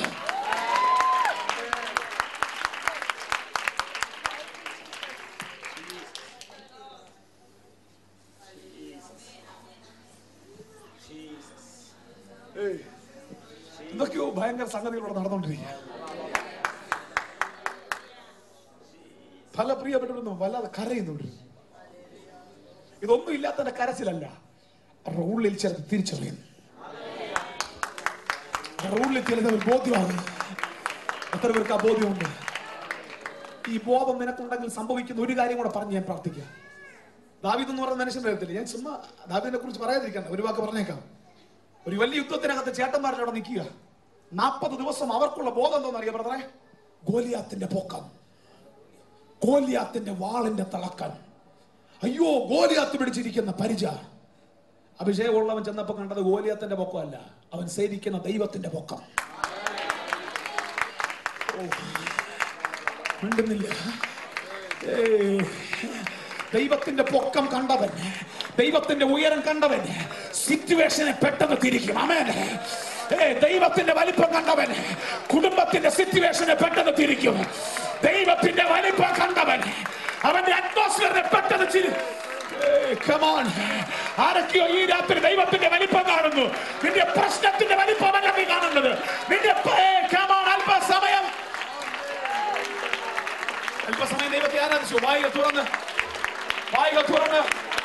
ഏയ്. എന്തൊക്കെയോ ഭയങ്കര സംഗതികളോട് നടന്നുകൊണ്ടിരിക്കുക പല പ്രിയപ്പെട്ടവരൊന്നും വല്ലാതെ കരയുന്നുണ്ട് ഇതൊന്നും ഇല്ലാത്തതിന്റെ കരച്ചിലല്ല അവരുടെ ഉള്ളിൽ ചിലത് തിരിച്ചറിയും അവരുടെ ഉള്ളിൽ ചിലത് ഒരു ബോധ്യമാണ് എത്ര പേർക്ക് ആ ബോധ്യമുണ്ട് ഈ ബോധം നിനക്കുണ്ടെങ്കിൽ സംഭവിക്കുന്ന ഒരു കാര്യം കൂടെ പറഞ്ഞ് ഞാൻ പ്രാർത്ഥിക്കാം ദാവീദ് എന്ന് പറയുന്ന മനുഷ്യൻ വരത്തില്ല ഞാൻ ചുമ്മാ ദാവീദിനെ കുറിച്ച് പറയാതിരിക്കണ്ട ഒരു വാക്ക് പറഞ്ഞേക്കാം ഒരു വലിയ യുദ്ധത്തിനകത്ത് ചേട്ടന്മാരുടെ അവിടെ നിൽക്കുക നാൽപ്പത് ദിവസം അവർക്കുള്ള ബോധം എന്താണെന്ന് അറിയാം ബ്രദറെ ഗോലിയാത്തിന്റെ പൊക്കം ഗോലിയാത്തിന്റെ വാളിന്റെ തിളക്കം അയ്യോ ഗോലിയാത്ത് പിടിച്ചിരിക്കുന്ന പരിച അഭിഷേകമുള്ളവൻ ചെന്നപ്പോ കണ്ടത് ഗോലിയാത്തിന്റെ പൊക്കമല്ല അവൻ സേവിക്കുന്ന ദൈവത്തിന്റെ പൊക്കം ഓ, മിണ്ടുന്നില്ല ഏയ്. ദൈവത്തിന്റെ പൊക്കം കണ്ടവൻ ദൈവത്തിന്റെ ഉയരം കണ്ടവൻ സിറ്റുവേഷനെ പെട്ടെന്ന് തിരിക്കും അമേൻ ഏ ദൈവത്തിന്റെ വലിപ്പം കണ്ടവൻ കുടുംബത്തിന്റെ സിറ്റുവേഷനെ പെട്ടെന്ന് തിരിക്കും ദൈവത്തിന്റെ വലിപ്പം കണ്ടവൻ അവന്റെ അറ്റ്മോസ്ഫിയറിനെ പെട്ടെന്ന് ചിരി ഏയ്, come on. ആരൊക്കെയോ ഈ രാത്രി ദൈവത്തിന്റെ വലിപ്പം കാണുന്നു നിന്റെ പ്രശ്നത്തിന്റെ വലിപ്പമല്ല നീ കാണുന്നത് നിന്റെ പ- ഏയ്, come on, അല്പസമയം അല്പസമയം ദൈവത്തെ ആരാധിച്ചു വായിക തുറന്ന് വായിക തുറന്ന്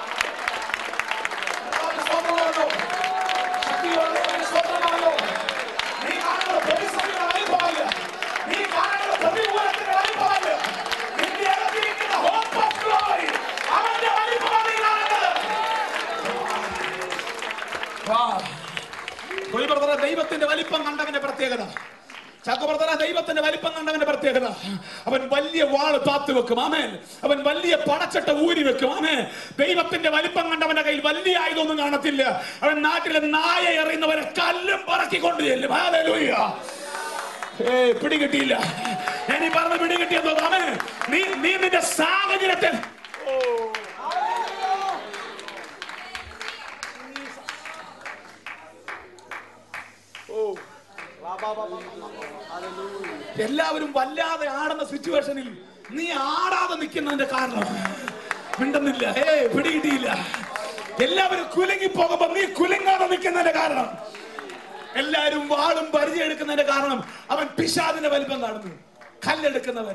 സ്തോത്രമാകുന്നു. ശക്തിയോടെ സ്തോത്രമാകുന്നു. നീ കാണുന്നത് പ്രതിസന്ധിയുടെ വലിപ്പമല്ല. നീ കാണുന്നത് പ്രതികൂലത്തിന്റെ വലിപ്പമല്ല. നിന്റെ അകത്തിരിക്കുന്ന hope of glory, അവന്റെ വലിപ്പമാണ് നീ കാണുന്നത്. വാ. ഒരു ബ്രദറെ ദൈവത്തിന്റെ വലിപ്പം കണ്ടവന്റെ പ്രത്യേകത ചക്കപ്രധാന ദൈവത്തിന്റെ വലിപ്പം കണ്ടവന്റെ പ്രത്യേകത അവൻ വലിയ വാള് താത്തു വെക്കും ആമേൻ അവൻ വലിയ പടച്ചട്ട ഊരി വെക്കും ആമേ ദൈവത്തിന്റെ വലിപ്പം കണ്ടവന്റെ കയ്യിൽ വലിയ ആയുധമൊന്നും കാണത്തില്ല അവൻ നാട്ടിലെ നായ എറിയുന്നവരെ കല്ലും പറക്കിക്കൊണ്ട് ചെല്ലും ഹല്ലേലൂയ. ഏയ് പിടികിട്ടിയില്ല ഞാൻ ഈ പറഞ്ഞ പിടികിട്ടിയെന്നോ ആമേ നീ നീ നിന്റെ സാഹചര്യത്തെ എല്ലാവരും വല്ലാതെ ആടുന്ന സിറ്റുവേഷനിൽ നീ ആടാതെ നിൽക്കുന്നതിന്റെ കാരണം മിണ്ടുന്നില്ല ഏ പിടികിട്ടിയില്ല എല്ലാവരും കുലുങ്ങി പോകുമ്പോ നീ കുലുങ്ങാതെ നിൽക്കുന്നതിന്റെ കാരണം എല്ലാരും വാളും പരിചയം എടുക്കുന്നതിന്റെ കാരണം അവൻ പിശാദിന്റെ വലിപ്പം കാണുന്നു കല്ലെടുക്കുന്നവൻ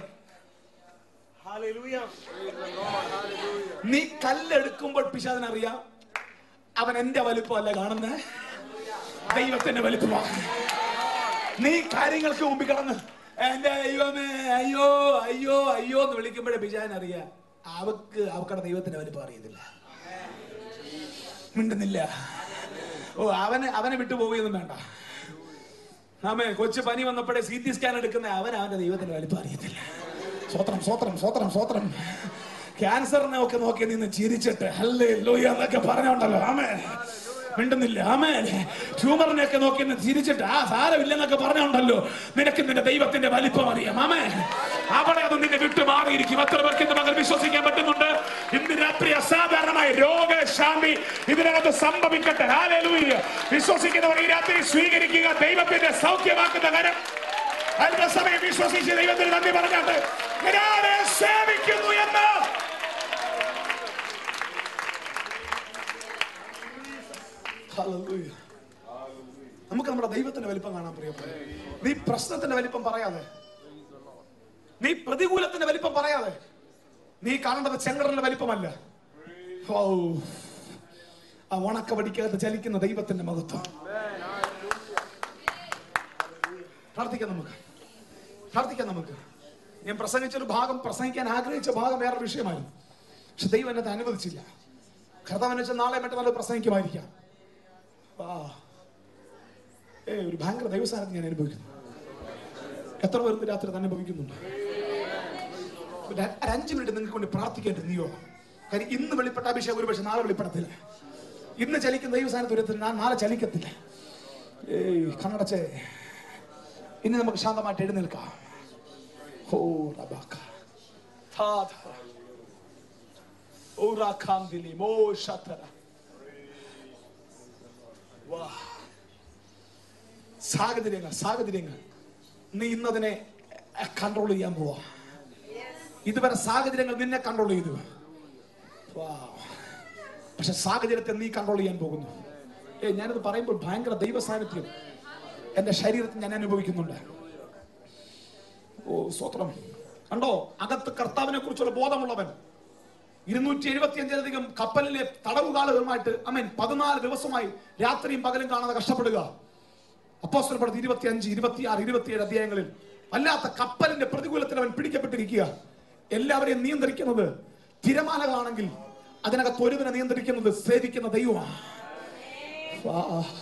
നീ കല്ലെടുക്കുമ്പോൾ പിശാദിനറിയാം അവൻ എന്റെ വലിപ്പമല്ല കാണുന്നത് ദൈവത്തിന്റെ വലിപ്പമാണ് നീ കാര്യങ്ങൾക്ക് മുമ്പിൽ കിടന്ന് എന്റെ ദൈവമേ അയ്യോ അയ്യോ അയ്യോ എന്ന് വിളിക്കുമ്പോഴേ ബിജാൻ അറിയാം അവക്ക് അവക്കടെ ദൈവത്തിന്റെ വലിപ്പം അറിയുന്നില്ല മിണ്ടുന്നില്ല ഓ അവന് അവനെ വിട്ടു പോവുകയൊന്നും വേണ്ട ആമേ കൊച്ചു പനി വന്നപ്പോഴേ സി ടി സ്കാൻ എടുക്കുന്ന അവൻ അവന്റെ ദൈവത്തിന്റെ വലിപ്പം അറിയത്തില്ല സ്വത്രം സ്വത്രം സ്വത്രം സ്വത്രം ക്യാൻസറിനെ ഒക്കെ നോക്കി നിന്ന് ചിരിച്ചിട്ട് അല്ലേ ലോയ എന്നൊക്കെ പറഞ്ഞോണ്ടല്ലോ ആമേ മിണ്ടുന്നില്ല ആമേ ട്യൂമറിനെ ഒക്കെ നോക്കി നിന്ന് ചിരിച്ചിട്ട് ആ സാരമില്ലെന്നൊക്കെ പറഞ്ഞോണ്ടല്ലോ നിനക്ക് നിന്റെ ദൈവത്തിന്റെ വലിപ്പം അറിയാം ആമേ അവിടെ അത് നിന്നെ വിട്ടു മാറിയിരിക്കും എത്ര പേർക്ക് ഇന്ന് മകൾ വിശ്വസിക്കാൻ പറ്റുന്നുണ്ട് ഇന്ന് രാത്രി അസാധാരണമായ രോഗശാന്തി ഇതിനകത്ത് സംഭവിക്കട്ടെ ഹാലൂയ്യ വിശ്വസിക്കുന്നവർ ഈ രാത്രി സ്വീകരിക്കുക ദൈവത്തിന്റെ സൗഖ്യമാക്കുന്ന കരം അല്പസമയം വിശ്വസിച്ച് ദൈവത്തിന് നന്ദി പറഞ്ഞാട്ട് ഞാനെ സേവിക്കുന്നു എന്ന് Hallelujah. നമുക്ക് നമ്മുടെ ദൈവത്തിന്റെ വലിപ്പം കാണാൻ പ്രിയപ്പെട്ട നീ പ്രശ്നത്തിന്റെ വലിപ്പം പറയാതെ നീ പ്രതികൂലത്തിന്റെ വലിപ്പം പറയാതെ നീ കാണേണ്ടത് ചെങ്കടലിന്റെ വലിപ്പമല്ല ഓ ആ ഉണക്കവടിക്കകത്ത് ചലിക്കുന്ന ദൈവത്തിന്റെ മഹത്വം പ്രാർത്ഥിക്കാം നമുക്ക് പ്രാർത്ഥിക്കാം നമുക്ക് ഞാൻ പ്രസംഗിച്ചൊരു ഭാഗം പ്രസംഗിക്കാൻ ആഗ്രഹിച്ച ഭാഗം വേറെ വിഷയമായിരുന്നു പക്ഷെ ദൈവം എന്നത് അനുവദിച്ചില്ല കർത്താവിനെ വെച്ചാൽ നാളെ മറ്റന്നാൾ പ്രസംഗിക്കുമായിരിക്കാം ആ ഏ ഒരു ഭയങ്കര ദൈവസ്ഥാനത്ത് ഞാൻ അനുഭവിക്കുന്നു എത്ര പേർക്ക് രാത്രി തന്നെ അനുഭവിക്കുന്നുണ്ട് ഒരു അ- ഒരു അഞ്ച് മിനിറ്റ് നിങ്ങൾക്ക് വേണ്ടി പ്രാർത്ഥിക്കേണ്ട നീയോ കാര്യം ഇന്ന് വെളിപ്പെട്ട അഭിഷേകം ഒരു പക്ഷെ നാളെ വെളിപ്പെടത്തില്ല ഇന്ന് ചലിക്കുന്ന ദൈവസ്ഥാനത്ത് ഒരു നാ- നാളെ ചലിക്കത്തില്ല ഏയ് കണ്ണടച്ചേ ഇനി നമുക്ക് ശാന്തമായിട്ട് എഴുന്നേൽക്കാം ഓ റബാക്ക ഫാദർ ഓ റാഖാന്തിലി മോ ശതര വാ സാഹചര്യങ്ങൾ സാഹചര്യങ്ങൾ നീ ഇന്നതിനെ കൺട്രോൾ ചെയ്യാൻ പോവാ ഇതുവരെ സാഹചര്യങ്ങൾ നിന്നെ കൺട്രോൾ ചെയ്തു വാ. പക്ഷെ സാഹചര്യത്തെ നീ കൺട്രോൾ ചെയ്യാൻ പോകുന്നു ഏ ഞാനിത് പറയുമ്പോൾ ഭയങ്കര ദൈവ സാന്നിധ്യം എന്റെ ശരീരത്തിൽ ഞാൻ അനുഭവിക്കുന്നുണ്ട് ഓ സ്വത്രം കണ്ടോ അകത്ത് കർത്താവിനെ കുറിച്ചുള്ള ബോധമുള്ളവൻ ഇരുന്നൂറ്റി എഴുപത്തി അഞ്ചിലധികം കപ്പലിലെ തടവുകാളുകളുമായിട്ട് അമേൻ പതിനാല് ദിവസമായി രാത്രിയും പകലും കാണാതെ കഷ്ടപ്പെടുക അപ്പോസ്റ്റൽപ്പെടുത്തി ഇരുപത്തി അഞ്ച് ഇരുപത്തി ആറ് ഇരുപത്തിയേഴ് അധ്യായങ്ങളിൽ അല്ലാത്ത കപ്പലിന്റെ പ്രതികൂലത്തിൽ അവൻ പിടിക്കപ്പെട്ടിരിക്കുക എല്ലാവരെയും നിയന്ത്രിക്കുന്നത് തിരമാലകളാണെങ്കിൽ അതിനകത്ത് ഒരുവിനെ നിയന്ത്രിക്കുന്നത് സേവിക്കുന്ന ദൈവമാണ് വാ.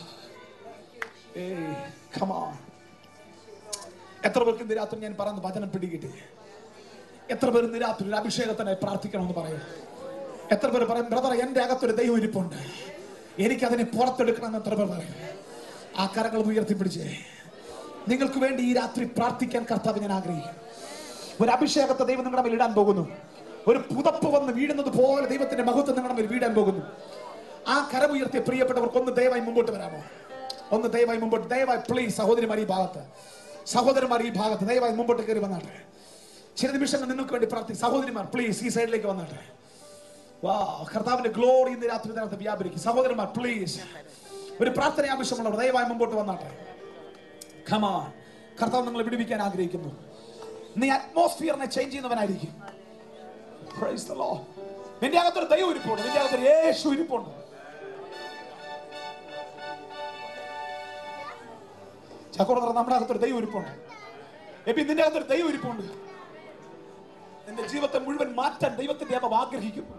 ഏയ്, come on. എത്ര പേർക്ക് ഇന്ന് രാത്രി ഞാൻ പറയുന്ന വചനം പിടികിട്ടി എത്ര പേർ ഇന്ന് രാത്രി ഒരു അഭിഷേകത്തിനായി പ്രാർത്ഥിക്കണമെന്ന് പറയാം എത്ര പേർ പറയും ബ്രദർ എന്റെ അകത്തൊരു ദൈവം ഇരിപ്പുണ്ട് എനിക്കതിനെ പുറത്തെടുക്കണമെന്ന് എത്ര പേർ പറയും ആ കരങ്ങൾ ഉയർത്തിപ്പിടിച്ചേ നിങ്ങൾക്ക് വേണ്ടി ഈ രാത്രി പ്രാർത്ഥിക്കാൻ കർത്താവ് ഞാൻ ആഗ്രഹിക്കും ഒരു അഭിഷേകത്തെ ദൈവം നിങ്ങളുടെ മേൽ ഇടാൻ പോകുന്നു ഒരു പുതപ്പ് വന്ന് വീഴുന്നത് പോലെ ദൈവത്തിന്റെ മഹത്വം നിങ്ങളുടെ മേൽ വീഴാൻ പോകുന്നു ആ കരമുയർത്തിയ പ്രിയപ്പെട്ടവർക്ക് ഒന്ന് ദയവായി മുമ്പോട്ട് വരാമോ ഒന്ന് ദയവായി മുമ്പോട്ട് ദയവായി പ്ലീസ് സഹോദരിമാർ ഈ ഭാഗത്ത് സഹോദരന്മാർ ഈ ഭാഗത്ത് ദയവായി മുമ്പോട്ട് കയറി വന്നാട്ടെ ചില നിമിഷങ്ങൾ നിങ്ങൾക്ക് വേണ്ടി പ്രാർത്ഥി സഹോദരിമാർ പ്ലീസ് ഈ സൈഡിലേക്ക് വന്നാട്ടെ വാ കർത്താവിന്റെ ഗ്ലോറി ഇന്ന് രാത്രി ഇതിനകത്ത് വ്യാപരിക്കും സഹോദരന്മാർ പ്ലീസ് ഒരു പ്രാർത്ഥന ആവശ്യമുള്ളവർ ദയവായി മുമ്പോട്ട് വന്നാട്ടെ ഖമാൻ കർത്താവ് നിങ്ങളെ വിടുവിക്കാൻ ആഗ്രഹിക്കുന്നു നീ അറ്റ്മോസ്ഫിയറിനെ ചേഞ്ച് ചെയ്യുന്നവനായിരിക്കും Praise the Lord. നിന്റെ അകത്തൊരു ദൈവം ഇരിപ്പുണ്ട് നിന്റെ അകത്തൊരു യേശു ഇരിപ്പുണ്ട് ചക്കോട് പറഞ്ഞ നമ്മുടെ അകത്തൊരു ദൈവം ഇരിപ്പുണ്ട് എപ്പി നിന്റെ അകത്തൊരു ദൈവം ഇരിപ്പുണ്ട് നിന്റെ ജീവിതത്തെ മുഴുവൻ മാറ്റാൻ ദൈവത്തിന്റെ ആത്മാവ് ആഗ്രഹിക്കുന്നു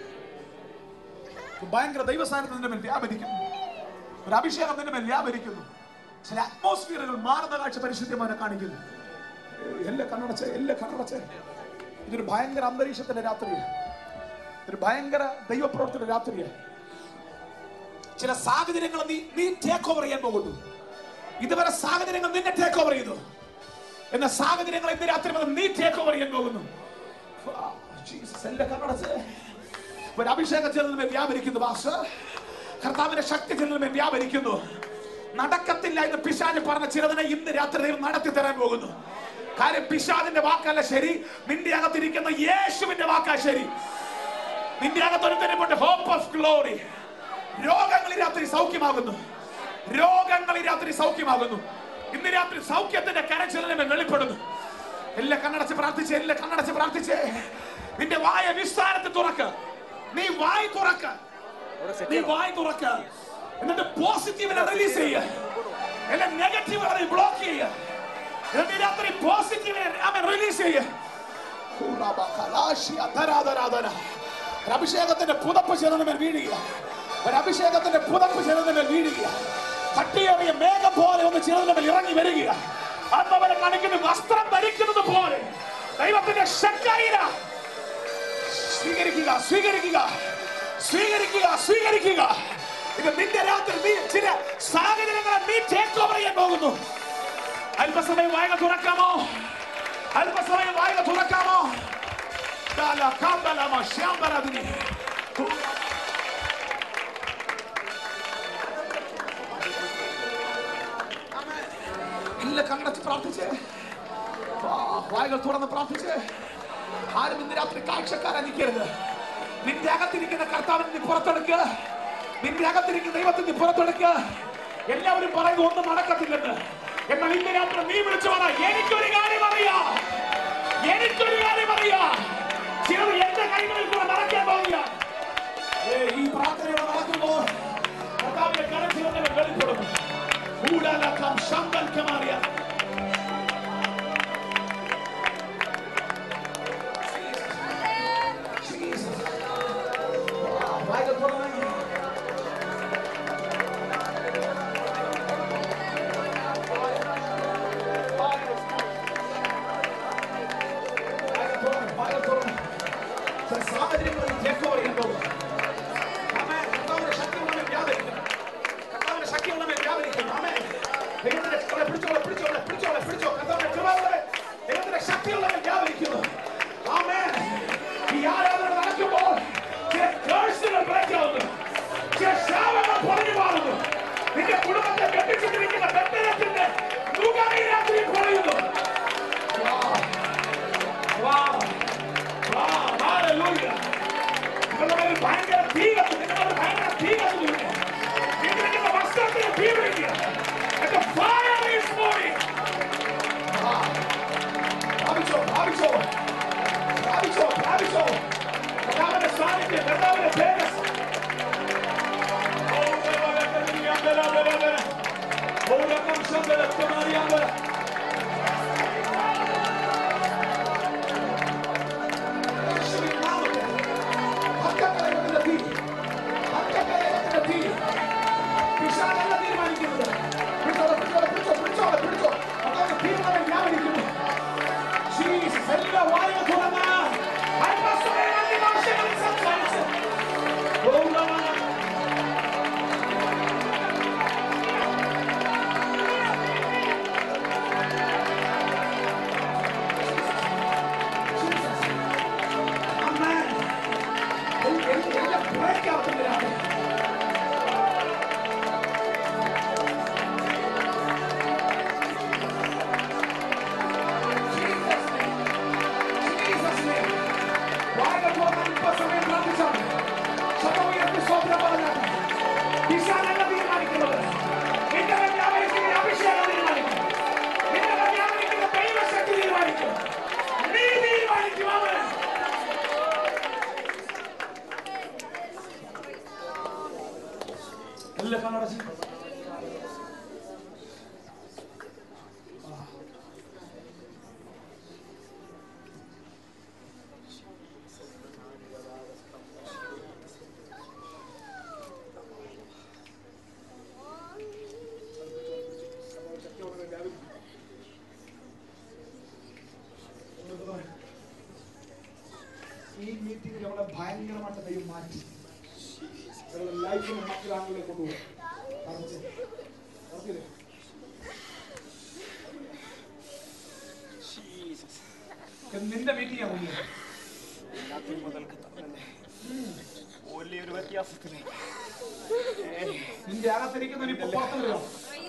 ഒരു ഭയങ്കര ദൈവസ്ഥാനത്ത് നിന്റെ മേൽ വ്യാപരിക്കുന്നു ഒരു അഭിഷേകം നിന്റെ മേൽ വ്യാപരിക്കുന്നു ചില അറ്റ്മോസ്ഫിയറുകൾ മാറുന്ന കാഴ്ച പരിശുദ്ധമാനെ കാണിക്കുന്നു എല്ലാ കണ്ണടച്ച് എല്ലാ കണ്ണടച്ച് ഇതൊരു ഭയങ്കര അന്തരീക്ഷത്തിന്റെ രാത്രിയാണ് ഒരു ഭയങ്കര ദൈവപ്രവർത്തന രാത്രിയാണ് ചില സാഹചര്യങ്ങൾ നീ നീ ടേക്ക് ഓവർ ചെയ്യാൻ പോകുന്നു ഇതുവരെ സാഹചര്യങ്ങൾ നിന്നെ ടേക്ക് ഓവർ ചെയ്തു എന്ന സാഹചര്യങ്ങൾ ഇന്ന് രാത്രി മുതൽ നീ ടേക്ക് ഓവർ ചെയ്യാൻ പോകുന്നു ആ, ജീസസ്, എല്ലാ കണ്ണടച്ച് ഒരു അഭിഷേകം ചെല്ലുന്ന വ്യാപരിക്കുന്നു ഭാഷ കർത്താവിന്റെ ശക്തി ചെല്ലുന്ന വ്യാപരിക്കുന്നു നടക്കത്തില്ല എന്ന് പിശാജ് പറഞ്ഞ ചിലതിനെ ഇന്ന് രാത്രി ദൈവം നടത്തി തരാൻ പോകുന്നു കാര്യം പിശാജിന്റെ വാക്കല്ല ശരി നിന്റെ അകത്തിരിക്കുന്ന യേശുവിന്റെ വാക്കാ ശരി നിന്റെ അകത്തൊരുത്തരുമുണ്ട് ഹോപ്പ് ഓഫ് ഗ്ലോറി രോഗങ്ങൾ ഈ രാത്രി സൗഖ്യമാകുന്നു രോഗങ്ങൾ ഈ രാത്രി സൗഖ്യമാകുന്നു ഇന്ന് രാത്രി സൗഖ്യത്തിന്റെ കരച്ചിലിനെ വെളിപ്പെടുന്നു എല്ലാ കണ്ണടച്ച് പ്രാർത്ഥിച്ചേ എല്ലാ കണ്ണടച്ച് പ്രാർത്ഥിച്ചേ നിന്റെ വായ വിസ്താരത്തിൽ തുറക്ക നീ വായി തുറക്ക നീ വായി തുറക്ക എന്നിട്ട് പോസിറ്റീവിനെ റിലീസ് ചെയ്യ എല്ലാം നെഗറ്റീവ് ബ്ലോക്ക് ചെയ്യ എന്നിട്ട് ഈ രാത്രി പോസിറ്റീവിനെ അവൻ റിലീസ് ചെയ്യ ഒരു അഭിഷേകത്തിന്റെ പുതപ്പ് ചേർന്നമേൽ വീഴുക ഒരു അഭിഷേകത്തിന്റെ പുതപ്പ് ചേർന്നമേൽ വീഴുക കട്ടിയേറിയ മേഘം പോലെ ഒന്ന് ചേർന്നമേൽ ഇറങ്ങി വരിക അന്നവരെ കാണിക്കുന്ന വസ്ത്രം ധരിക്കുന്നത് പോലെ ദൈവത്തിന്റെ ശക്തിയില സ്വീകരിക്കുക സ്വീകരിക്കുക സ്വീകരിക്കുക സ്വീകരിക്കുക ഇത് നിന്റെ രാത്രി നീ ചില സാഹചര്യങ്ങളെ നീ ടേക്ക് ഓവർ ചെയ്യാൻ പോകുന്നു അല്പസമയം വായന തുറക്കാമോ അല്പസമയം വായന തുറക്കാമോ ദാല കാന്തലമ ശ്യാംബരദിനി. എല്ലാ കണ്ണടച്ച് പ്രാർത്ഥിച്ചേ ആ, വായകൾ തുറന്ന് പ്രാർത്ഥിച്ചേ ആരും ഇന്ന് രാത്രി കാഴ്ചക്കാരാ നിൽക്കരുത് നിന്റെ അകത്തിരിക്കുന്ന കർത്താവിനെ നീ പുറത്തെടുക്കുക നിന്റെ അകത്തിരിക്കുന്ന ദൈവത്തെ നീ പുറത്തെടുക്കുക എല്ലാവരും പറയുന്നു ഒന്നും നടക്കത്തില്ലെന്ന് എന്നാൽ ഇന്ന് രാത്രി നീ വിളിച്ചു പറ എനിക്കൊരു കാര്യം അറിയാം എനിക്കൊരു കാര്യം അറിയാം ചിലത് എന്റെ കൈകളിൽ കൂടെ നടക്കാൻ പോവുക ഈ പ്രാർത്ഥനയോടെ നടക്കുമ്പോൾ എല്ലാ വായു തുറന്ന് അല്പസമയം അന്യഭാഷകളിൽ സംസാരിച്ച് ഗൗരവമാണ് Amen. എൽ- എൽ- എല്ലാം break ആവുന്നതിനാണ്. Jesus name. Jesus name. വായന തുറന്ന് അല്പസമയം പ്രാർത്ഥിച്ചാണ്. ശബ്ദം ഉയർത്തി സ്തോത്രം പറഞ്ഞാട്ടെ. പിശാചല്ല തീരുമാനിക്കുന്നത്. നിന്റെ മേൽ വ്യാപരിക്കുന്ന അഭിഷേകം തീരുമാനിക്കും. നിന്റെ മേൽ വ്യാപരിക്കുന്ന ദൈവശക്തി തീരുമാനിക്കും. നീ തീരുമാനിക്കും അവൻ എല്ലാ കണ്ണടച്ച് ഈ മീറ്റിംഗ് നമ്മളെ ഭയങ്കരമായിട്ട് ദൈവം മാറ്റി അവരുടെ ലൈഫിന് മറ്റൊരു ആംഗിളിലേക്ക് കൊണ്ടുപോകും പറഞ്ഞ് പറഞ്ഞില്ലേ ഇത് നിന്റെ മീറ്റിംഗ് ആണ് വലിയൊരു വ്യത്യാസത്തിലേക്ക് നിന്റെ അകത്തിരിക്കുന്ന ഇപ്പൊ പുറത്തു വരും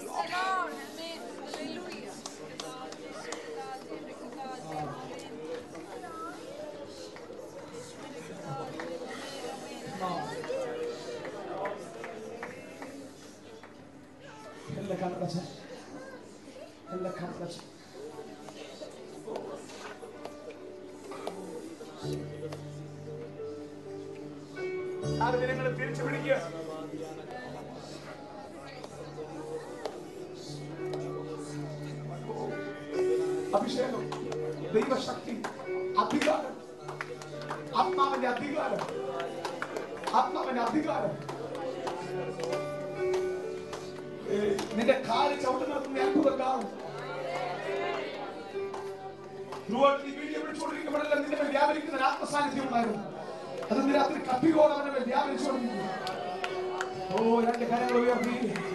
എല്ലാ കണ്ണടച്ച് എല്ലാ കണ്ണടച്ച് ആറ് ദിനങ്ങൾ തിരിച്ചു പിടിക്കുക അഭിഷേകം ദൈവശക്തി അധികാരം ആത്മാവിന്റെ അധികാരം ആത്മാവിന്റെ അധികാരം ഏ, നിന്റെ കാല് ചവിട്ടുന്ന അത്ഭുതം കാണും Throughout ഈ വീഡിയോ വിളിച്ചുകൊണ്ടിരിക്കുമ്പോഴെല്ലാം നിന്റെ മേൽ വ്യാപരിക്കുന്ന ഒരു ആത്മസാന്നിധ്യം ഉണ്ടായിരുന്നു അത് ഇന്ന് രാത്രി കപ്പികോട് അവന്റെ മേൽ വ്യാപരിച്ചുകൊണ്ടിരിക്കുന്നു ഓ രണ്ട് കരങ്ങൾ ഉയർത്തി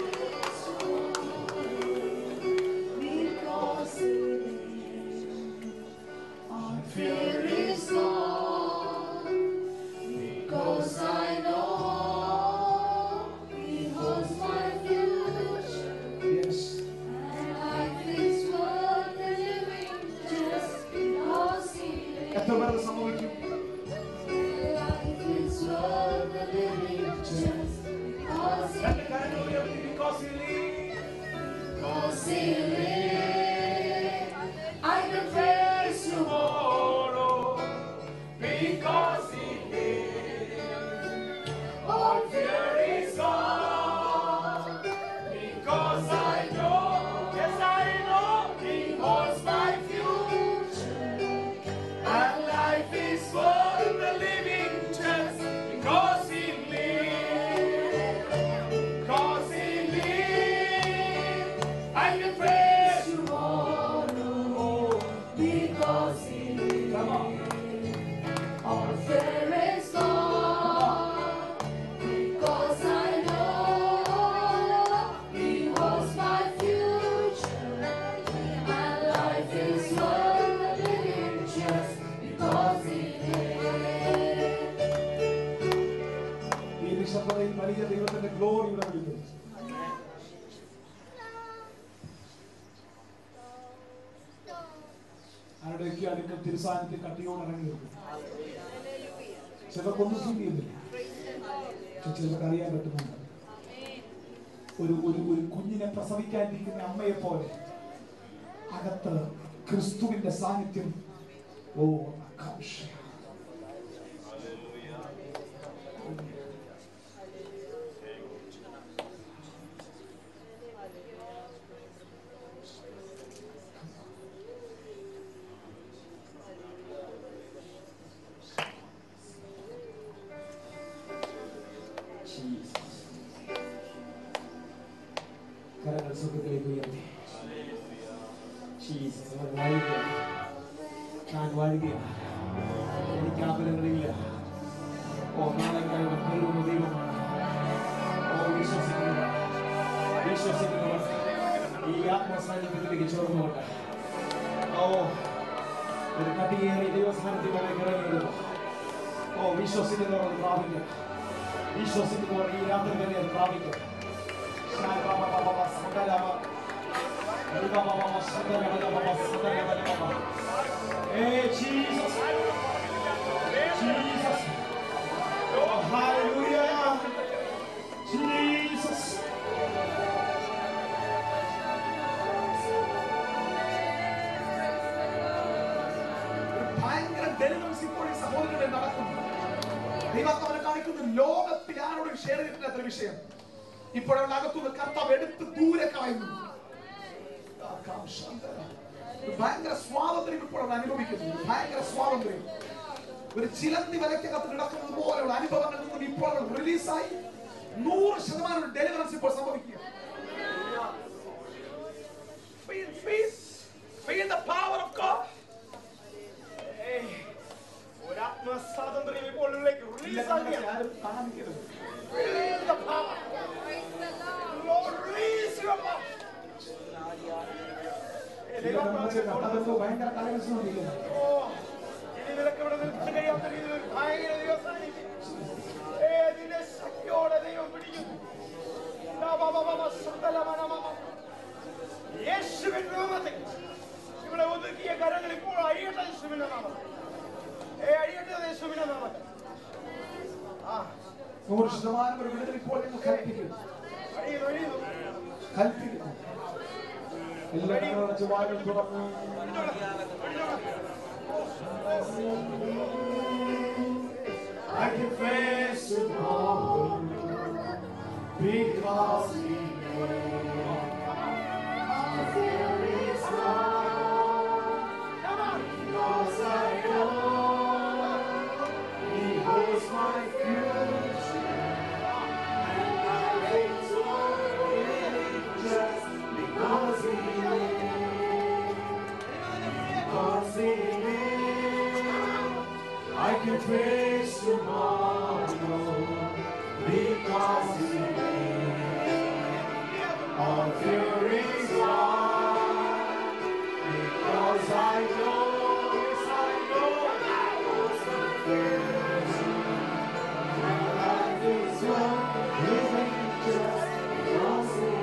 Fear is gone, because I know He holds my future. Yes. And life is worth the living just because He എത്ര പേർ അത് സമ്മതിക്കും Life is worth the living just because He രണ്ട് കരങ്ങൾ ഉയർത്തി because he lives. Because He lives. I can praise You Tomorrow, because he lives. all Fear is gone, because I know, yes I know, he holds my future. And life is worth the living just because he lives. Because he lives, I can praise you tomorrow. because He lives. Come on. All fear is gone because I know He holds my future. My life is worth the living just because He lives. ഈ നിശബ്ദതയിൽ വലിയ ദൈവത്തിന്റെ glory ഇവിടെ വിളിക്കുന്നു ആരുടെയൊക്കെ അടുക്കൽ തിരുസാന്നിധ്യം കട്ടിയോട് ഇറങ്ങി നിൽക്കും ചിലർക്കൊന്നും ഫീൽ ചെയ്യുന്നില്ല പക്ഷെ ചിലർക്ക് അറിയാൻ പറ്റുന്നുണ്ട് ഒരു ഒരു ഒരു കുഞ്ഞിനെ പ്രസവിക്കാനിരിക്കുന്ന അമ്മയെ പോലെ അകത്ത് ക്രിസ്തുവിന്റെ സാന്നിധ്യം ഓ ആകാംക്ഷ കരങ്ങൾ സുഖത്തിലേക്ക് ഉയർത്തി ജീസസ് ഞാൻ വാഴുകയാണ് ഞാൻ വാഴുകയാണ് എനിക്ക് ആപലങ്ങളില്ല ഓ നാളെ കഴിവ് കരുതുന്ന ദൈവമാണ് ഓ വിശ്വസിക്കുക വിശ്വസിക്കുന്നവർ ഈ ആത്മസാന്നിധ്യത്തിലേക്ക് ചേർന്നുകൊണ്ട് ഓ ഒരു കട്ടിയേറി ദൈവസ്ഥാനത്തിലേക്ക് ഇറങ്ങി വരുന്നു ഓ വിശ്വസിക്കുന്നവർ അത് പ്രാപിക്കും വിശ്വസിക്കുന്നവർ ഈ രാത്രി തന്നെ അത് പ്രാപിക്കും ശാന്താമ സകലമ Ribababa, Sandarababa, Sandarababa. Hey, Jesus. Jesus. Oh, hallelujah. Jesus. ഒരു ഭയങ്കര ഡെലിവറൻസ് ഇപ്പോൾ ഈ സഹോദരനെ നടക്കുന്നു ദൈവാത്മാവിനെ കാണിക്കുന്ന ലോകത്തിൽ ആരോടും ഷെയർ ചെയ്തിട്ടില്ലാത്ത ഒരു വിഷയം ഇപ്പോഴുള്ള അകത്തുനിന്ന് കർത്താവ് എടുത്ത് ദൂരെ കളയുന്നു ഒരു ഭയങ്കര സ്വാതന്ത്ര്യം ഇപ്പോൾ അവിടെ അനുഭവിക്കുന്നു ഒരു ഭയങ്കര സ്വാതന്ത്ര്യം ഒരു ചിലന്തി വലയ്ക്കകത്ത് കിടക്കുന്നത് പോലെയുള്ള അനുഭവങ്ങളിൽ നിന്നും ഇപ്പോൾ റിലീസായി നൂറ് ശതമാനം ഡെലിവറൻസ് ഇപ്പോൾ സംഭവിക്കുക Feel, feel, feel the power of God. ഒരു ആത്മസ്വാതന്ത്ര്യം ഇപ്പോൾ ഉള്ളിലേക്ക് റിലീസ് ആകുകയാണ് ആരും കാണാൻ നിൽക്കരുത്. Feel the power. Lord, release your power. ഏ, ദൈവം പ്രാർത്ഥിക്കുന്നു. അതൊക്കെ ഭയങ്കര കലകലശമായിരിക്കുന്നു. ഓ, ഇനി നിനക്ക് ഇവിടെ നിൽക്കാൻ കഴിയാത്ത രീതിയിൽ ഒരു ഭയങ്കര ദൈവ സാന്നിധ്യം. ഏ, നിന്നെ ശക്തിയോടെ ദൈവം പിടിക്കുന്നു. ഇതാ, ബാ, ബാ, ബാ, ബാ, സുന്ദര, മന, മ, മ. യേശുവിൻ നാമത്തിൽ ഇവിടെ ഒതുക്കിയ കരങ്ങൾ ഇപ്പോൾ അഴിയട്ടെ യേശുവിന്റെ നാമത്തിൽ ഏ അഴിയട്ടെ യേശുവിന്റെ നാമത്തിൽ ആ നൂറ് ശതമാനം ഒരു വിടുതൽ ഇപ്പോൾ ഞങ്ങൾ കൽപ്പിക്കുന്നു അഴിയുന്നു അഴിയുന്നു കൽപ്പിക്കുന്നു എല്ലാ കണ്ണടച്ച് വാതിൽ തുറന്നു I can face tomorrow because He Because I know He holds my future and my victory just because He lives. Because He lives, I can face tomorrow because He lives. All fear is gone because I know, yes I know, my life is worth living just because He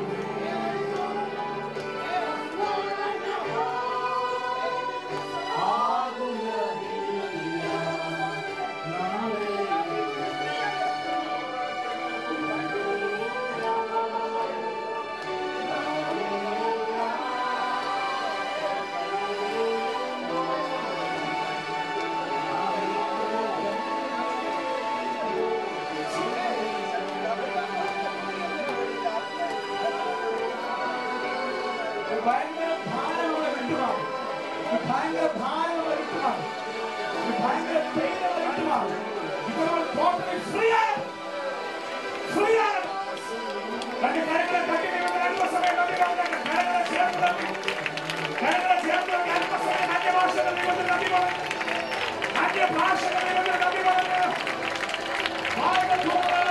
ഒരു ഭയങ്കര ഭാരമുള്ള വിട്ടുമാറും ഒരു ഭയങ്കര ഭാരമുള്ള വിട്ടുമാറും ഒരു ഭയങ്കര പെയിനുള്ള വിട്ടുമാറും ഇപ്പോൾ നമ്മൾ ടോട്ടലി ഫ്രീ ആണ് ഫ്രീ ആണ് രണ്ട് കരങ്ങളെ തട്ടി നിങ്ങൾ അല്പസമയം നന്ദി പറഞ്ഞേക്ക്. കരങ്ങളെ ചേർത്ത് തട്ടി. കരങ്ങളെ ചേർത്ത് തട്ടി അല്പസമയം അന്യഭാഷകൾ ദൈവത്തിന് നന്ദി പറഞ്ഞു അന്യഭാഷകൾ ദൈവത്തിന് നന്ദി പറഞ്ഞു വായന തുറന്ന്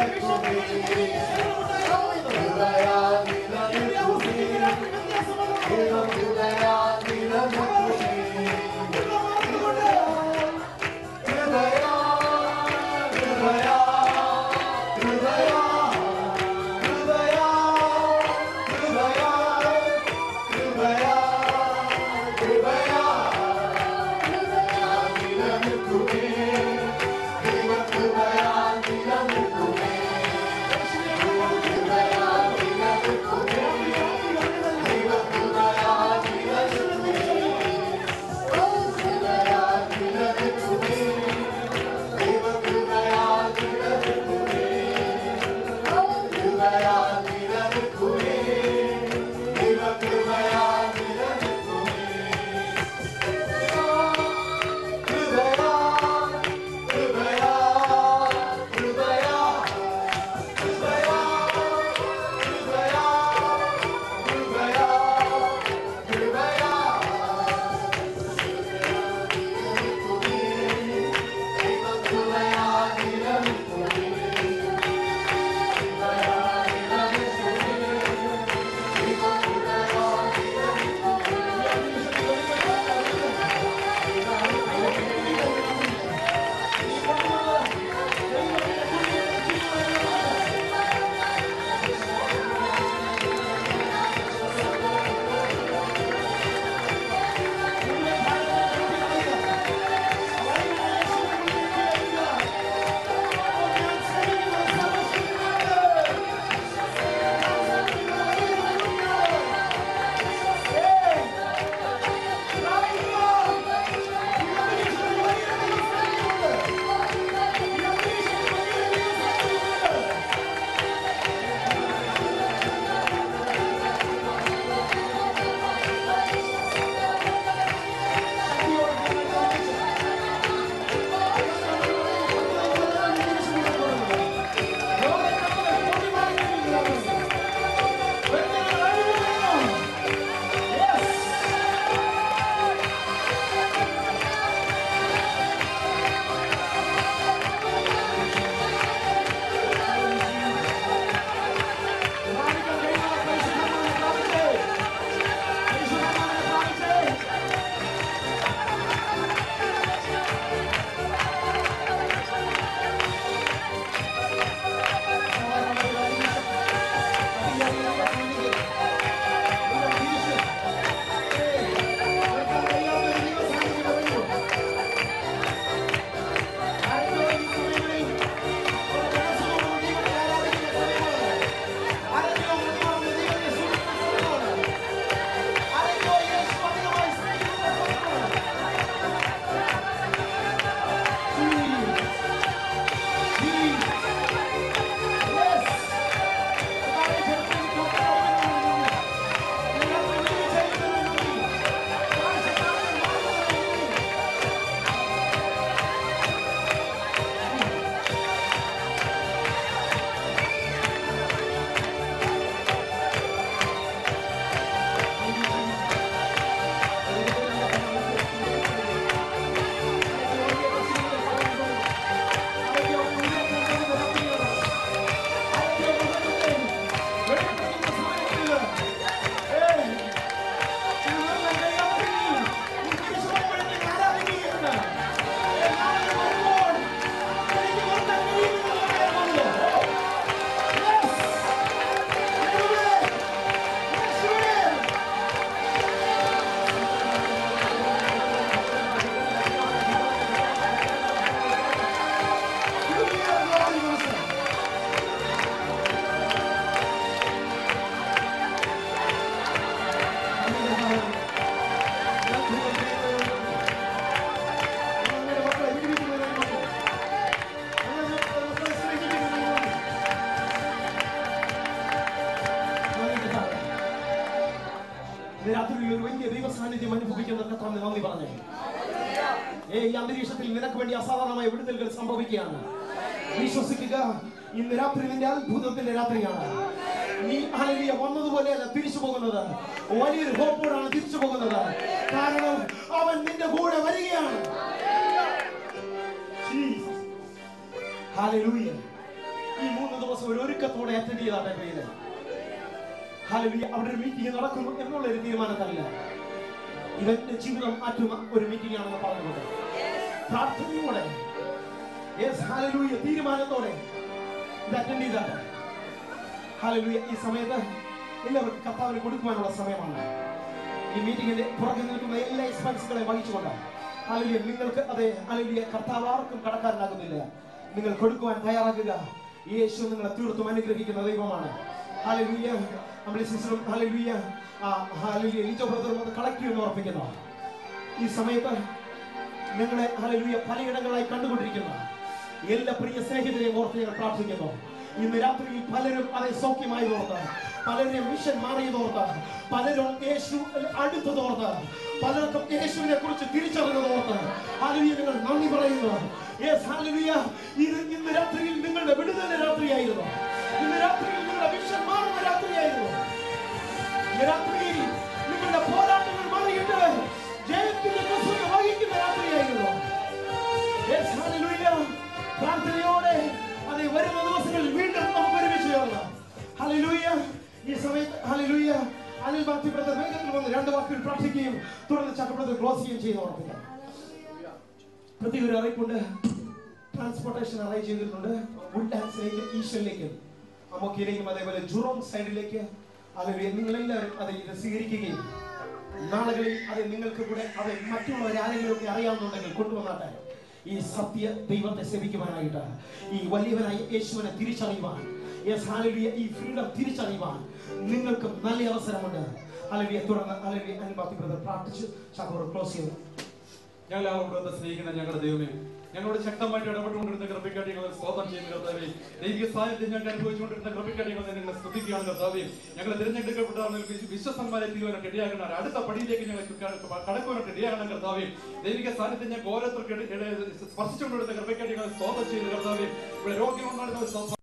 രാത്രിയിൽ ഒരു വലിയ ദൈവ സാന്നിധ്യം അനുഭവിക്കുന്ന കർത്താവിന് നന്ദി പറഞ്ഞു ഏ ഈ അന്തരീക്ഷത്തിൽ നിനക്ക് വേണ്ടി അസാധാരണമായ വിടുതലുകൾ സംഭവിക്കുകയാണ് വിശ്വസിക്കുക ഇന്ന് രാത്രി നിന്റെ അത്ഭുതത്തിന്റെ രാത്രിയാണ് നീ ഹല്ലേലൂയ വന്നതുപോലെയല്ല തിരിച്ചു പോകുന്നത് വലിയൊരു ഹോപ്പോടാണ് തിരിച്ചു പോകുന്നത് കാരണം അവൻ നിന്റെ കൂടെ വരികയാണ് Jesus. ഹല്ലേലൂയ ഈ മൂന്ന് ദിവസം ഒരു ഒരുക്കത്തോടെ അറ്റൻഡ് ചെയ്താട്ടെ പ്രിയരെ ഹാലലുയ അവിടെ ഒരു മീറ്റിംഗ് നടക്കുന്നു എന്നുള്ള ഒരു തീരുമാനത്തല്ല ഇവന്റെ ജീവിതം മാറ്റുന്ന ഒരു മീറ്റിംഗ് ആണെന്ന് പറഞ്ഞുകൊണ്ട് പ്രാർത്ഥനയോടെ യെസ് ഹാലലൂയ തീരുമാനത്തോടെ ഇത് അറ്റൻഡ് ചെയ്താട്ടെ ഹാലലൂയ ഈ സമയത്ത് എല്ലാവർക്കും കർത്താവിന് കൊടുക്കുവാനുള്ള സമയമാണ് ഈ മീറ്റിംഗിന്റെ പുറകെ നിൽക്കുന്ന എല്ലാ എക്സ്പെൻസുകളെ വഹിച്ചുകൊണ്ട് ഹാലലൂയ നിങ്ങൾക്ക് അതെ ഹാലലൂയ കർത്താവ് ആർക്കും കടക്കാരനാകുന്നില്ല നിങ്ങൾ കൊടുക്കുവാൻ തയ്യാറാകുക യേശു നിങ്ങളെ തീർത്തും അനുഗ്രഹിക്കുന്ന ദൈവമാണ് ഹാലലൂയ നമ്മുടെ സിസ്റ്ററും ഹാലലൂയ ആ ഹാലലൂയ ലിജോ ബ്രദറും അത് കളക്ട് ചെയ്യുമെന്ന് ഉറപ്പിക്കുന്നു ഈ സമയത്ത് നിങ്ങളെ ഹല്ലേലൂയ പലയിടങ്ങളായി കണ്ടുകൊണ്ടിരിക്കുന്ന എല്ലാ പ്രിയ സ്നേഹിതരെയും ഓർത്ത് ഞങ്ങൾ പ്രാർത്ഥിക്കുന്നു ഇന്ന് രാത്രിയിൽ പലരും അതെ സൗഖ്യമായതോർത്ത് പലരും മിഷൻ മാറിയതോർത്ത് പലരും യേശു അടുത്തതോർത്ത് പലർക്കും യേശുവിനെ കുറിച്ച് തിരിച്ചറിഞ്ഞതോർത്ത് ഹല്ലേലൂയ നിങ്ങൾ നന്ദി പറയുന്നു യെസ് ഹല്ലേലൂയ ഇത് ഇന്ന് രാത്രിയിൽ നിങ്ങളുടെ വിടുതല രാത്രിയായിരുന്നു ഇന്ന് രാത്രിയിൽ നിങ്ങളുടെ മിഷൻ മാറുന്ന രാത്രിയായിരുന്നു ഈ രാത്രിയിൽ നിങ്ങളുടെ പോരാട്ടങ്ങൾ മാറിയിട്ട് ജയത്തിന്റെ കസൂര വഹിക്കുന്ന രാത്രിയായിരുന്നു Yes, hallelujah. പ്രാർത്ഥനയോടെ അതെ വരുന്ന ദിവസങ്ങളിൽ വീണ്ടും നമുക്ക് ഒരുമിച്ച് ചേർന്ന് ഹല്ലേലൂയ ഈ സമയത്ത് ഹല്ലേലൂയ അനിൽ ബാത്തി ബ്രദർ വേഗത്തിൽ വന്ന് രണ്ട് വാക്കുകൾ പ്രാർത്ഥിക്കുകയും തുടർന്ന് ചക്ക ബ്രദർ ക്ലോസ് ചെയ്യുകയും ചെയ്ത് ഓർപ്പിക്കാം പ്രത്യേക ഒരു അറിയിപ്പുണ്ട് ട്രാൻസ്പോർട്ടേഷൻ അറേഞ്ച് ചെയ്തിട്ടുണ്ട് വുഡ്ലാൻഡ്സിലേക്കും ഈശ്വരിലേക്കും അമോക്കിയിലേക്കും അതേപോലെ ജുറോം സൈഡിലേക്ക് അല്ലെങ്കിൽ നിങ്ങളെല്ലാവരും അത് ഇത് സ്വീകരിക്കുകയും നാളുകളിൽ അത് നിങ്ങൾക്ക് കൂടെ അത് മറ്റുള്ളവർ ആരെങ്കിലും ഒക്കെ അറിയാവുന്നുണ്ടെങ്കിൽ കൊണ്ടുവന്നാട്ടെ ഈ സത്യ ദൈവത്തെ സേവിക്കുവാനായിട്ട് ഈ വലിയവനായ യേശുവിനെ തിരിച്ചറിയുവാൻ യെസ് ഹാലലിയ ഈ ഫ്രീഡം തിരിച്ചറിയുവാൻ നിങ്ങൾക്കും നല്ല അവസരമുണ്ട് ഹാലലിയ തുടർന്ന് ഹാലലിയ അനുഭവത്തി ബ്രദർ പ്രാർത്ഥിച്ചു ചാക്കോർ ക്ലോസ് ചെയ്തു ഞങ്ങൾ അവിടെ സ്നേഹിക്കുന്ന ഞങ്ങളുടെ ദൈവമേ ഞങ്ങളോട് ശക്തമായിട്ട് ഇടപെട്ടുകൊണ്ടിരുന്ന കൃപയ്ക്കാട്ടി ഞങ്ങൾ സ്തോത്രം ചെയ്യുന്ന കർത്താവേ ദൈവിക സാന്നിധ്യം ഞങ്ങൾ അനുഭവിച്ചുകൊണ്ടിരുന്ന കൃപയ്ക്കാട്ടി ഞങ്ങൾ നിങ്ങളെ സ്തുതിക്കുകയാണ് കർത്താവേ ഞങ്ങൾ തിരഞ്ഞെടുക്കപ്പെട്ട വിശ്വസന്മാരെ തീരുവാനായിട്ട് ഇടയാകണം അടുത്ത പടിയിലേക്ക് ഞങ്ങൾ കടക്കുവാനായിട്ട് ഇടയാകണം കർത്താവേ ദൈവിക സാന്നിധ്യം ഞങ്ങൾക്ക് ഓരോരുത്തർക്ക് സ്പർശിച്ചുകൊണ്ടിരുന്ന കൃപയ്ക്കാട്ടി ഞങ്ങൾ സ്തോത്രം ചെയ്യുന്ന കർത്താവേ ഇവിടെ രോഗികളുണ്ടായിരുന്ന